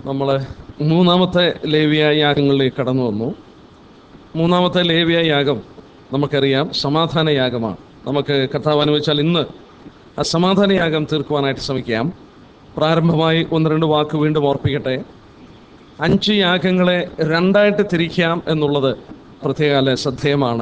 നമ്മൾ മൂന്നാമത്തെ ലേവിയ യാഗങ്ങളിലേക്ക് കടന്നു വന്നു മൂന്നാമത്തെ ലേവിയ യാഗം നമുക്കറിയാം സമാധാന യാഗമാണ് നമുക്ക് കർത്താവ് അനുവദിച്ചാൽ ഇന്ന് ആ സമാധാന യാഗം തീർക്കുവാനായിട്ട് ശ്രമിക്കാം പ്രാരംഭമായി ഒന്ന് രണ്ട് വാക്ക് വീണ്ടും ഓർപ്പിക്കട്ടെ അഞ്ച് യാഗങ്ങളെ രണ്ടായിട്ട് തിരിക്കാം എന്നുള്ളത് പ്രത്യേക ശ്രദ്ധേയമാണ്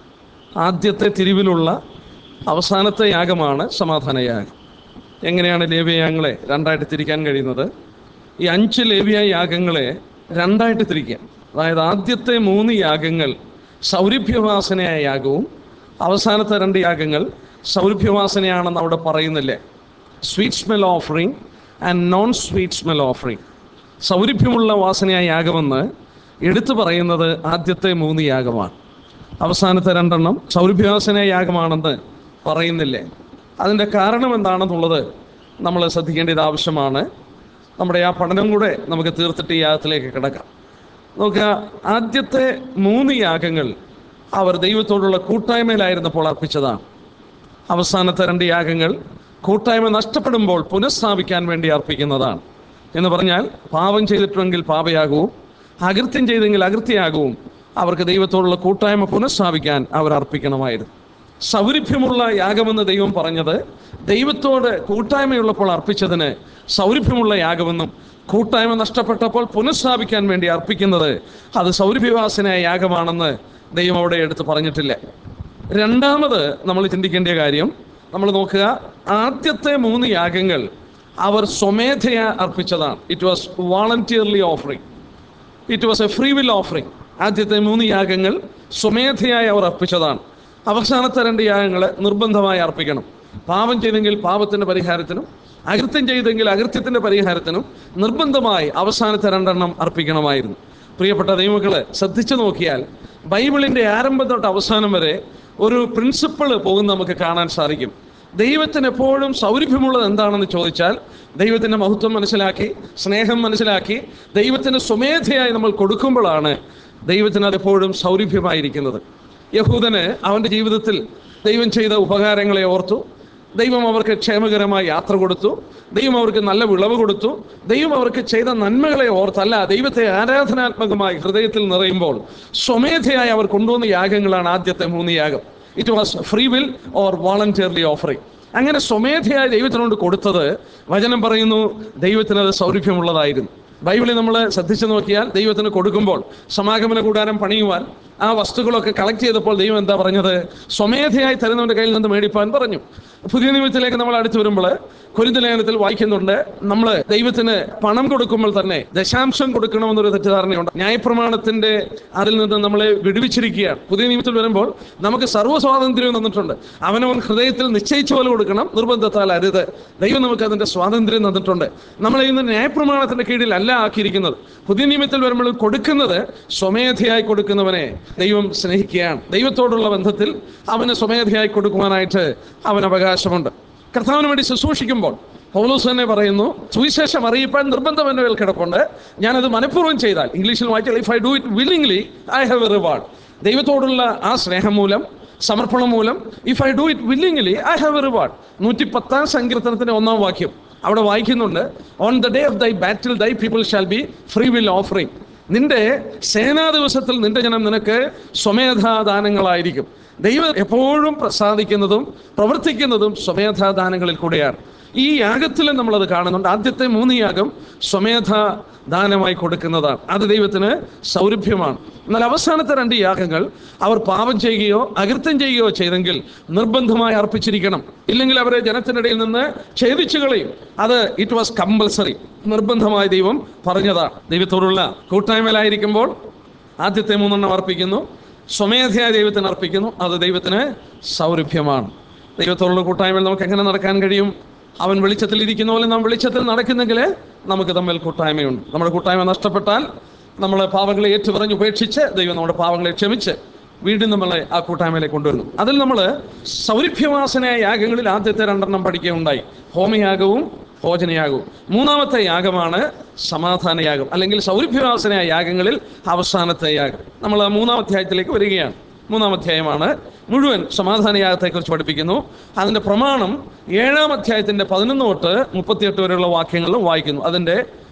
ആദ്യത്തെ തിരിവിലുള്ള അവസാനത്തെ യാഗമാണ് സമാധാന യാഗം എങ്ങനെയാണ് ലേവ്യ യാഗങ്ങളെ രണ്ടായിട്ട് തിരിക്കാൻ കഴിയുന്നത് ഈ അഞ്ച് ലേവ്യ യാഗങ്ങളെ രണ്ടായിട്ട് തിരിക്കാം അതായത് ആദ്യത്തെ മൂന്ന് യാഗങ്ങൾ സൗരഭ്യവാസനയായ യാഗവും അവസാനത്തെ രണ്ട് യാഗങ്ങൾ സൗരഭ്യവാസനയാണെന്ന് അവിടെ പറയുന്നില്ലേ sweet smell offering and non sweet smell offering സൗരഭ്യമുള്ള വാസനയായ യാഗമെന്ന് എടുത്തു പറയുന്നത് ആദ്യത്തെ മൂന്ന് യാഗമാണ് അവസാനത്തെ രണ്ടെണ്ണം സൗരഭ്യവാസനയായ യാഗമാണെന്ന് പറയുന്നില്ലേ അതിൻ്റെ കാരണം എന്താണെന്നുള്ളത് നമ്മൾ ശ്രദ്ധിക്കേണ്ടത് ആവശ്യമാണ് നമ്മുടെ ആ പഠനം കൂടെ നമുക്ക് തീർത്തിട്ട് ഈ യാഗത്തിലേക്ക് കിടക്കാം നോക്കുക ആദ്യത്തെ മൂന്ന് യാഗങ്ങൾ അവർ ദൈവത്തോടുള്ള കൂട്ടായ്മയിലായിരുന്നപ്പോൾ അർപ്പിച്ചതാണ് അവസാനത്തെ രണ്ട് യാഗങ്ങൾ കൂട്ടായ്മ നഷ്ടപ്പെടുമ്പോൾ പുനഃസ്ഥാപിക്കാൻ വേണ്ടി അർപ്പിക്കുന്നതാണ് എന്ന് പറഞ്ഞാൽ പാപം ചെയ്തിട്ടുണ്ടെങ്കിൽ പാപയാകവും അകൃത്യം ചെയ്തെങ്കിൽ അകൃത്യയാകവും അവർക്ക് ദൈവത്തോടുള്ള കൂട്ടായ്മ പുനഃസ്ഥാപിക്കാൻ അവർ അർപ്പിക്കണമായിരുന്നു സൗരഭ്യമുള്ള യാഗമെന്ന് ദൈവം പറഞ്ഞത് ദൈവത്തോട് കൂട്ടായ്മയുള്ളപ്പോൾ അർപ്പിച്ചതിന് സൗരഭ്യമുള്ള യാഗമെന്നും കൂട്ടായ്മ നഷ്ടപ്പെട്ടപ്പോൾ പുനഃസ്ഥാപിക്കാൻ വേണ്ടി അർപ്പിക്കുന്നത് അത് സൗരഭ്യവാസനായ യാഗമാണെന്ന് ദൈവം അവിടെ എടുത്ത് പറഞ്ഞിട്ടില്ല രണ്ടാമത് നമ്മൾ ചിന്തിക്കേണ്ട കാര്യം നമ്മൾ നോക്കുക ആദ്യത്തെ മൂന്ന് യാഗങ്ങൾ അവർ സ്വമേധയ അർപ്പിച്ചതാണ് it was voluntarily offering it was a free will offering ആദ്യത്തെ മൂന്ന് യാഗങ്ങൾ സ്വമേധയായി അവർ അർപ്പിച്ചതാണ് അവസാനത്തെ രണ്ട് യാഗങ്ങൾ നിർബന്ധമായി അർപ്പിക്കണം പാപം ചെയ്തെങ്കിൽ പാപത്തിൻ്റെ പരിഹാരത്തിനും അകൃത്യം ചെയ്തെങ്കിൽ അകൃത്യത്തിൻ്റെ പരിഹാരത്തിനും നിർബന്ധമായി അവസാനത്തെ രണ്ടെണ്ണം അർപ്പിക്കണമായിരുന്നു പ്രിയപ്പെട്ട ദൈവങ്ങളെ ശ്രദ്ധിച്ചു നോക്കിയാൽ ബൈബിളിൻ്റെ ആരംഭം തൊട്ട് അവസാനം വരെ ഒരു പ്രിൻസിപ്പിൾ പോകുന്ന നമുക്ക് കാണാൻ സാധിക്കും ദൈവത്തിന് എപ്പോഴും സൗരഭ്യമുള്ളത് എന്താണെന്ന് ചോദിച്ചാൽ ദൈവത്തിൻ്റെ മഹത്വം മനസ്സിലാക്കി സ്നേഹം മനസ്സിലാക്കി ദൈവത്തിന് സ്വമേധയായി നമ്മൾ കൊടുക്കുമ്പോഴാണ് ദൈവത്തിന് അതെപ്പോഴും സൗരഭ്യമായിരിക്കുന്നത് യഹൂദന് അവൻ്റെ ജീവിതത്തിൽ ദൈവം ചെയ്ത ഉപകാരങ്ങളെ ഓർത്തു ദൈവം അവർക്ക് ക്ഷേമകരമായ യാത്ര കൊടുത്തു ദൈവം അവർക്ക് നല്ല വിളവ് കൊടുത്തു ദൈവം അവർക്ക് ചെയ്ത നന്മകളെ ഓർത്തല്ല ദൈവത്തെ ആരാധനാത്മകമായി ഹൃദയത്തിൽ നിറയുമ്പോൾ സ്വമേധയായി അവർ കൊണ്ടുവന്ന യാഗങ്ങളാണ് ആദ്യത്തെ മൂന്ന് യാഗം it was free will or voluntarily offering അങ്ങനെ സ്വമേധയായി ദൈവത്തിനോട് കൊടുത്തത് വചനം പറയുന്നു ദൈവത്തിന് അത് സൗരഭ്യമുള്ളതായിരുന്നു ബൈബിളിൽ നമ്മൾ ശ്രദ്ധിച്ചു നോക്കിയാൽ ദൈവത്തിന് കൊടുക്കുമ്പോൾ സമാഗമന കൂടാരം പണിയുവാൻ ആ വസ്തുക്കളൊക്കെ കളക്ട് ചെയ്തപ്പോൾ ദൈവം എന്താ പറഞ്ഞത് സ്വമേധയായി തരുന്നവൻ്റെ കയ്യിൽ നിന്ന് മേടിപ്പാൻ പറഞ്ഞു പുതിയ നിയമത്തിലേക്ക് നമ്മൾ അടുത്ത് വരുമ്പോൾ കുരുന്ന ലേഖനത്തിൽ വായിക്കുന്നുണ്ട് നമ്മൾ ദൈവത്തിന് പണം കൊടുക്കുമ്പോൾ തന്നെ ദശാംശം കൊടുക്കണമെന്നൊരു തെറ്റിദ്ധാരണയുണ്ട് ന്യായപ്രമാണത്തിന്റെ അതിൽ നിന്ന് നമ്മളെ വിടുവിച്ചിരിക്കുകയാണ് പുതിയ നിയമത്തിൽ വരുമ്പോൾ നമുക്ക് സർവ്വ സ്വാതന്ത്ര്യം തന്നിട്ടുണ്ട് അവനവൻ ഹൃദയത്തിൽ നിശ്ചയിച്ച പോലെ കൊടുക്കണം നിർബന്ധത്താൽ അരുത് ദൈവം നമുക്ക് അതിന്റെ സ്വാതന്ത്ര്യം തന്നിട്ടുണ്ട് നമ്മളെ ഇന്ന് ന്യായപ്രമാണത്തിന്റെ കീഴിൽ അല്ല ആക്കിയിരിക്കുന്നത് പുതിയ നിയമത്തിൽ വരുമ്പോൾ കൊടുക്കുന്നത് സ്വമേധയായി കൊടുക്കുന്നവനെ ദൈവം സ്നേഹിക്കുകയാണ് ദൈവത്തോടുള്ള ബന്ധത്തിൽ അവന് സ്വമേധയായി കൊടുക്കുവാനായിട്ട് അവൻ അവകാശമുണ്ട് കർത്താവിന് വേണ്ടി ശുശ്രൂഷിക്കുമ്പോൾ പൗലോസ് തന്നെ പറയുന്നു സുവിശേഷം അറിയിപ്പാൻ നിർബന്ധം എൻ്റെ മേൽ കിടപ്പുണ്ട് ഞാനത് മനഃപൂർവ്വം ചെയ്താൽ ഇംഗ്ലീഷിൽ വായിച്ചാൽ if I do it willingly I have a reward ദൈവത്തോടുള്ള ആ സ്നേഹം മൂലം സമർപ്പണം മൂലം if I do it willingly I have a reward നൂറ്റി പത്താം സങ്കീർത്തനത്തിന്റെ ഒന്നാം വാക്യം അവിടെ വായിക്കുന്നുണ്ട് on the day of thy battle thy people shall be free will offering നിന്റെ സേനാ ദിവസത്തിൽ നിന്റെ ജനം നിനക്ക് സ്വമേധാദാനങ്ങളായിരിക്കും ദൈവം എപ്പോഴും പ്രസാദിക്കുന്നതും പ്രവർത്തിക്കുന്നതും സ്വമേധാദാനങ്ങളിൽ കൂടെയാണ് ഈ യാഗത്തിൽ നമ്മളത് കാണുന്നുണ്ട് ആദ്യത്തെ മൂന്ന് യാഗം സ്വമേധ ദാനമായി കൊടുക്കുന്നതാണ് അത് ദൈവത്തിന് സൗരഭ്യമാണ് എന്നാൽ അവസാനത്തെ രണ്ട് യാഗങ്ങൾ അവർ പാപം ചെയ്യുകയോ അകൃത്യം ചെയ്യുകയോ ചെയ്തെങ്കിൽ നിർബന്ധമായി അർപ്പിച്ചിരിക്കണം ഇല്ലെങ്കിൽ അവരെ ജനത്തിനിടയിൽ നിന്ന് ഛേദിച്ചു കളയും അത് ഇറ്റ് വാസ് കമ്പൽസറി നിർബന്ധമായി ദൈവം പറഞ്ഞതാണ് ദൈവത്തോടുള്ള കൂട്ടായ്മയിലായിരിക്കുമ്പോൾ ആദ്യത്തെ മൂന്നെണ്ണം അർപ്പിക്കുന്നു സ്വമേധയായ ദൈവത്തിന് അർപ്പിക്കുന്നു അത് ദൈവത്തിന് സൗരഭ്യമാണ് ദൈവത്തോടുള്ള കൂട്ടായ്മയിൽ നമുക്ക് എങ്ങനെ നടക്കാൻ കഴിയും അവൻ വെളിച്ചത്തിൽ ഇരിക്കുന്ന പോലെ നാം വെളിച്ചത്തിൽ നടക്കുന്നെങ്കിൽ നമുക്ക് തമ്മിൽ കൂട്ടായ്മയുണ്ട് നമ്മുടെ കൂട്ടായ്മ നഷ്ടപ്പെട്ടാൽ നമ്മൾ പാവങ്ങളെ ഏറ്റുപറഞ്ഞ് ഉപേക്ഷിച്ച് ദൈവം നമ്മുടെ പാവങ്ങളെ ക്ഷമിച്ച് വീണ്ടും നമ്മളെ ആ കൂട്ടായ്മയിലേക്ക് കൊണ്ടുവരുന്നു അതിൽ നമ്മൾ സൗരഭ്യവാസനയായ യാഗങ്ങളിൽ ആദ്യത്തെ രണ്ടെണ്ണം പഠിക്കുകയുണ്ടായി ഹോമയാഗവും ഭോജനയാഗവും മൂന്നാമത്തെ യാഗമാണ് സമാധാന യാഗം അല്ലെങ്കിൽ സൗരഭ്യവാസനയായ യാഗങ്ങളിൽ അവസാനത്തെ യാഗം നമ്മൾ ആ മൂന്നാം അധ്യായത്തിലേക്ക് വരികയാണ് മൂന്നാം അധ്യായമാണ് മുഴുവൻ സമാധാന യാഗത്തെക്കുറിച്ച് പഠിപ്പിക്കുന്നു അതിൻ്റെ പ്രമാണം ഏഴാം അധ്യായത്തിൻ്റെ പതിനൊന്ന് തൊട്ട് മുപ്പത്തിയെട്ട് വരെയുള്ള വാക്യങ്ങളിൽ വായിക്കുന്നു അതിൻ്റെ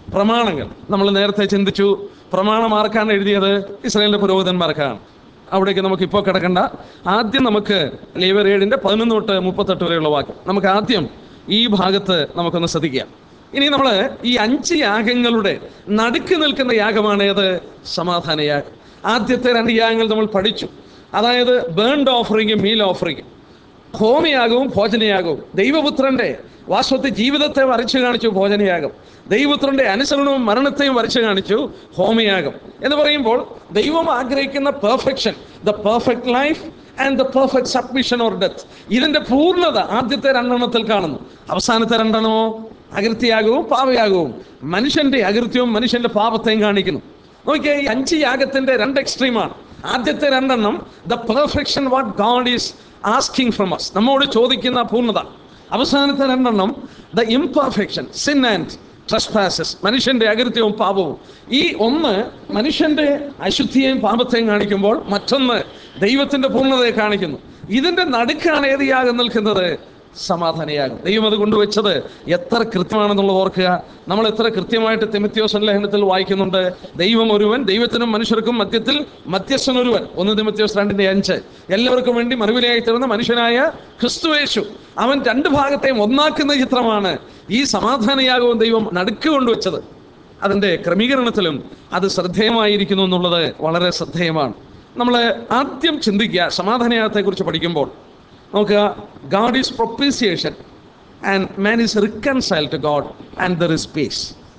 പ്രമാണങ്ങൾ നമ്മൾ നേരത്തെ ചിന്തിച്ചു പ്രമാണം ആർക്കാണ് എഴുതിയത് ഇസ്രായേലിന്റെ പുരോഹിതന്മാർക്കാണ് അവിടേക്ക് നമുക്ക് ഇപ്പോൾ കിടക്കണ്ട ആദ്യം നമുക്ക് ലേവർ ഏഴിന്റെ പതിനൊന്ന് തൊട്ട് മുപ്പത്തെട്ട് വരെയുള്ള വാക്യം നമുക്ക് ആദ്യം ഈ ഭാഗത്ത് നമുക്കൊന്ന് ശ്രദ്ധിക്കാം ഇനി നമ്മൾ ഈ അഞ്ച് യാഗങ്ങളുടെ നടുക്ക് നിൽക്കുന്ന യാഗമാണ് ഏത് സമാധാന യാഗം ആദ്യത്തെ രണ്ട് യാഗങ്ങൾ നമ്മൾ പഠിച്ചു അതായത് ബേൺഡ് ഓഫറിങ്ങും മീൽ ഓഫറിങ്ങും ഹോമയാഗവും ഭോജനയാഗവും ദൈവപുത്രന്റെ വാസ്തവത്തിൽ ജീവിതത്തെ വരച്ചു കാണിച്ചു ഭോജനയാഗം ദൈവപുത്രന്റെ അനുസരണവും മരണത്തെയും വരച്ചു കാണിച്ചു ഹോമയാഗം എന്ന് പറയുമ്പോൾ ദൈവം ആഗ്രഹിക്കുന്ന perfection the perfect life and the perfect submission or death ഇതിന്റെ പൂർണ്ണത ആദ്യത്തെ രണ്ടെണ്ണത്തിൽ കാണുന്നു അവസാനത്തെ രണ്ടെണ്ണമോ അകൃത്യയാഗവും പാപയാഗവും മനുഷ്യന്റെ അകൃത്യവും മനുഷ്യന്റെ പാപത്തെയും കാണിക്കുന്നു നോക്കിയേ ഈ അഞ്ച് യാഗത്തിന്റെ രണ്ട് എക്സ്ട്രീമാണ് ആദ്യത്തെ രണ്ടെണ്ണം the perfection what God is asking from us നമ്മോട് ചോദിക്കുന്ന പൂർണ്ണത അവസാനത്തെ രണ്ടെണ്ണം the imperfection sin and trespasses മനുഷ്യന്റെ അകൃത്യവും പാപവും ഈ ഒന്ന് മനുഷ്യന്റെ അശുദ്ധിയെയും പാപത്തെയും കാണിക്കുമ്പോൾ മറ്റൊന്ന് ദൈവത്തിന്റെ പൂർണ്ണതയെ കാണിക്കുന്നു ഇതിന്റെ നടുക്കാണ് ഏത് യാഗം നിൽക്കുന്നത് സമാധാനയാകും ദൈവം അത് കൊണ്ടുവച്ചത് എത്ര കൃത്യമാണെന്നുള്ളത് ഓർക്കുക നമ്മൾ എത്ര കൃത്യമായിട്ട് തിമത്യോസ് ലേഖനത്തിൽ വായിക്കുന്നുണ്ട് ദൈവം ഒരുവൻ ദൈവത്തിനും മനുഷ്യർക്കും മധ്യത്തിൽ മധ്യസ്ഥൻ ഒരുവൻ ഒന്ന് തിമത്യോസ് രണ്ടിന്റെ അഞ്ച് എല്ലാവർക്കും വേണ്ടി മറുവിലയായി തീർന്ന മനുഷ്യനായ ക്രിസ്തുവേശു അവൻ രണ്ട് ഭാഗത്തെയും ഒന്നാക്കുന്ന ചിത്രമാണ് ഈ സമാധാനയാകവും ദൈവം നടുക്ക് കൊണ്ടുവച്ചത് അതിൻ്റെ ക്രമീകരണത്തിലും അത് ശ്രദ്ധേയമായിരിക്കുന്നു എന്നുള്ളത് വളരെ ശ്രദ്ധേയമാണ് നമ്മൾ ആദ്യം ചിന്തിക്കുക സമാധാനയാഗത്തെക്കുറിച്ച് പഠിക്കുമ്പോൾ നോക്കുക God is propitiation and man is reconcile to God and there is peace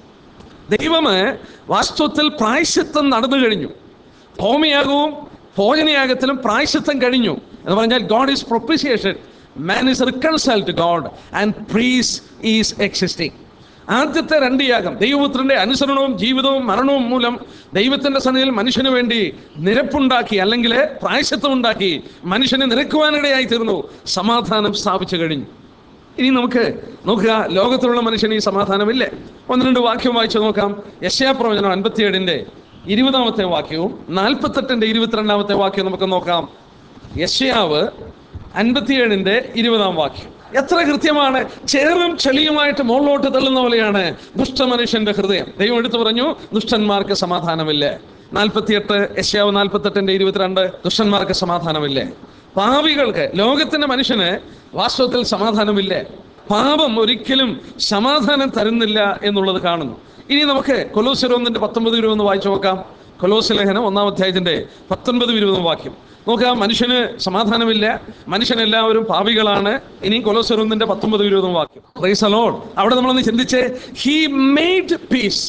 ദൈവമ് വാസ്തവത്തിൽ പ്രായശ്ചിത്തം നടന്നു കഴിഞ്ഞു ഹോമയാഗവും ഭോജനയാഗത്തിലും പ്രായശ്ചിത്തം കഴിഞ്ഞു എന്ന് പറഞ്ഞാൽ God is propitiation man is reconcile to God and peace is existing ആദ്യത്തെ രണ്ട് യാഗം ദൈവപുത്രന്റെ അനുസരണവും ജീവിതവും മരണവും മൂലം ദൈവത്തിന്റെ സന്നിധിയിൽ മനുഷ്യന് വേണ്ടി നിരപ്പുണ്ടാക്കി അല്ലെങ്കിൽ പ്രായശത്വം ഉണ്ടാക്കി മനുഷ്യനെ നിരക്കുവാനിടയായി തീർന്നു സമാധാനം സ്ഥാപിച്ചു കഴിഞ്ഞു ഇനി നമുക്ക് നോക്കുക ലോകത്തിലുള്ള മനുഷ്യന് ഈ സമാധാനമില്ലേ ഒന്ന് രണ്ട് വാക്യം വായിച്ചു നോക്കാം യശയാപ്രവചനം അൻപത്തിയേഴിന്റെ ഇരുപതാമത്തെ വാക്യവും നാൽപ്പത്തെട്ടിന്റെ ഇരുപത്തിരണ്ടാമത്തെ വാക്യവും നമുക്ക് നോക്കാം യശയാവ് അൻപത്തിയേഴിന്റെ ഇരുപതാം വാക്യം എത്ര കൃത്യമാണ് ചേറും ചെളിയുമായിട്ട് മുകളിലോട്ട് തള്ളുന്ന പോലെയാണ് ദുഷ്ടമനുഷ്യന്റെ ഹൃദയം ദൈവം എടുത്തു പറഞ്ഞു ദുഷ്ടന്മാർക്ക് സമാധാനമില്ലേ നാൽപ്പത്തിയെട്ട് യശ്യാവ് നാൽപ്പത്തെട്ടിന്റെ ഇരുപത്തിരണ്ട് ദുഷ്ടന്മാർക്ക് സമാധാനമില്ലേ പാപികൾക്ക് ലോകത്തിന്റെ മനുഷ്യന് വാസ്തവത്തിൽ സമാധാനമില്ലേ പാപം ഒരിക്കലും സമാധാനം തരുന്നില്ല എന്നുള്ളത് കാണുന്നു ഇനി നമുക്ക് കൊലോസിറോന്നിന്റെ പത്തൊമ്പത് ഇരുപത് വായിച്ചു നോക്കാം കൊലോസ് ലേഖനം ഒന്നാം അധ്യായത്തിന്റെ പത്തൊൻപതും ഇരുപതും വാക്യം നോക്കുക മനുഷ്യന് സമാധാനമില്ല മനുഷ്യനെല്ലാവരും പാപികളാണ് ഇനി കൊലോസെറുന്നിന്റെ പത്തൊമ്പത് ഇരുപതും വാക്യം പ്രൈസ് അലോൺ അവിടെ നമ്മളൊന്ന് ചിന്തിച്ച് ഹി മെയ്ഡ് പീസ്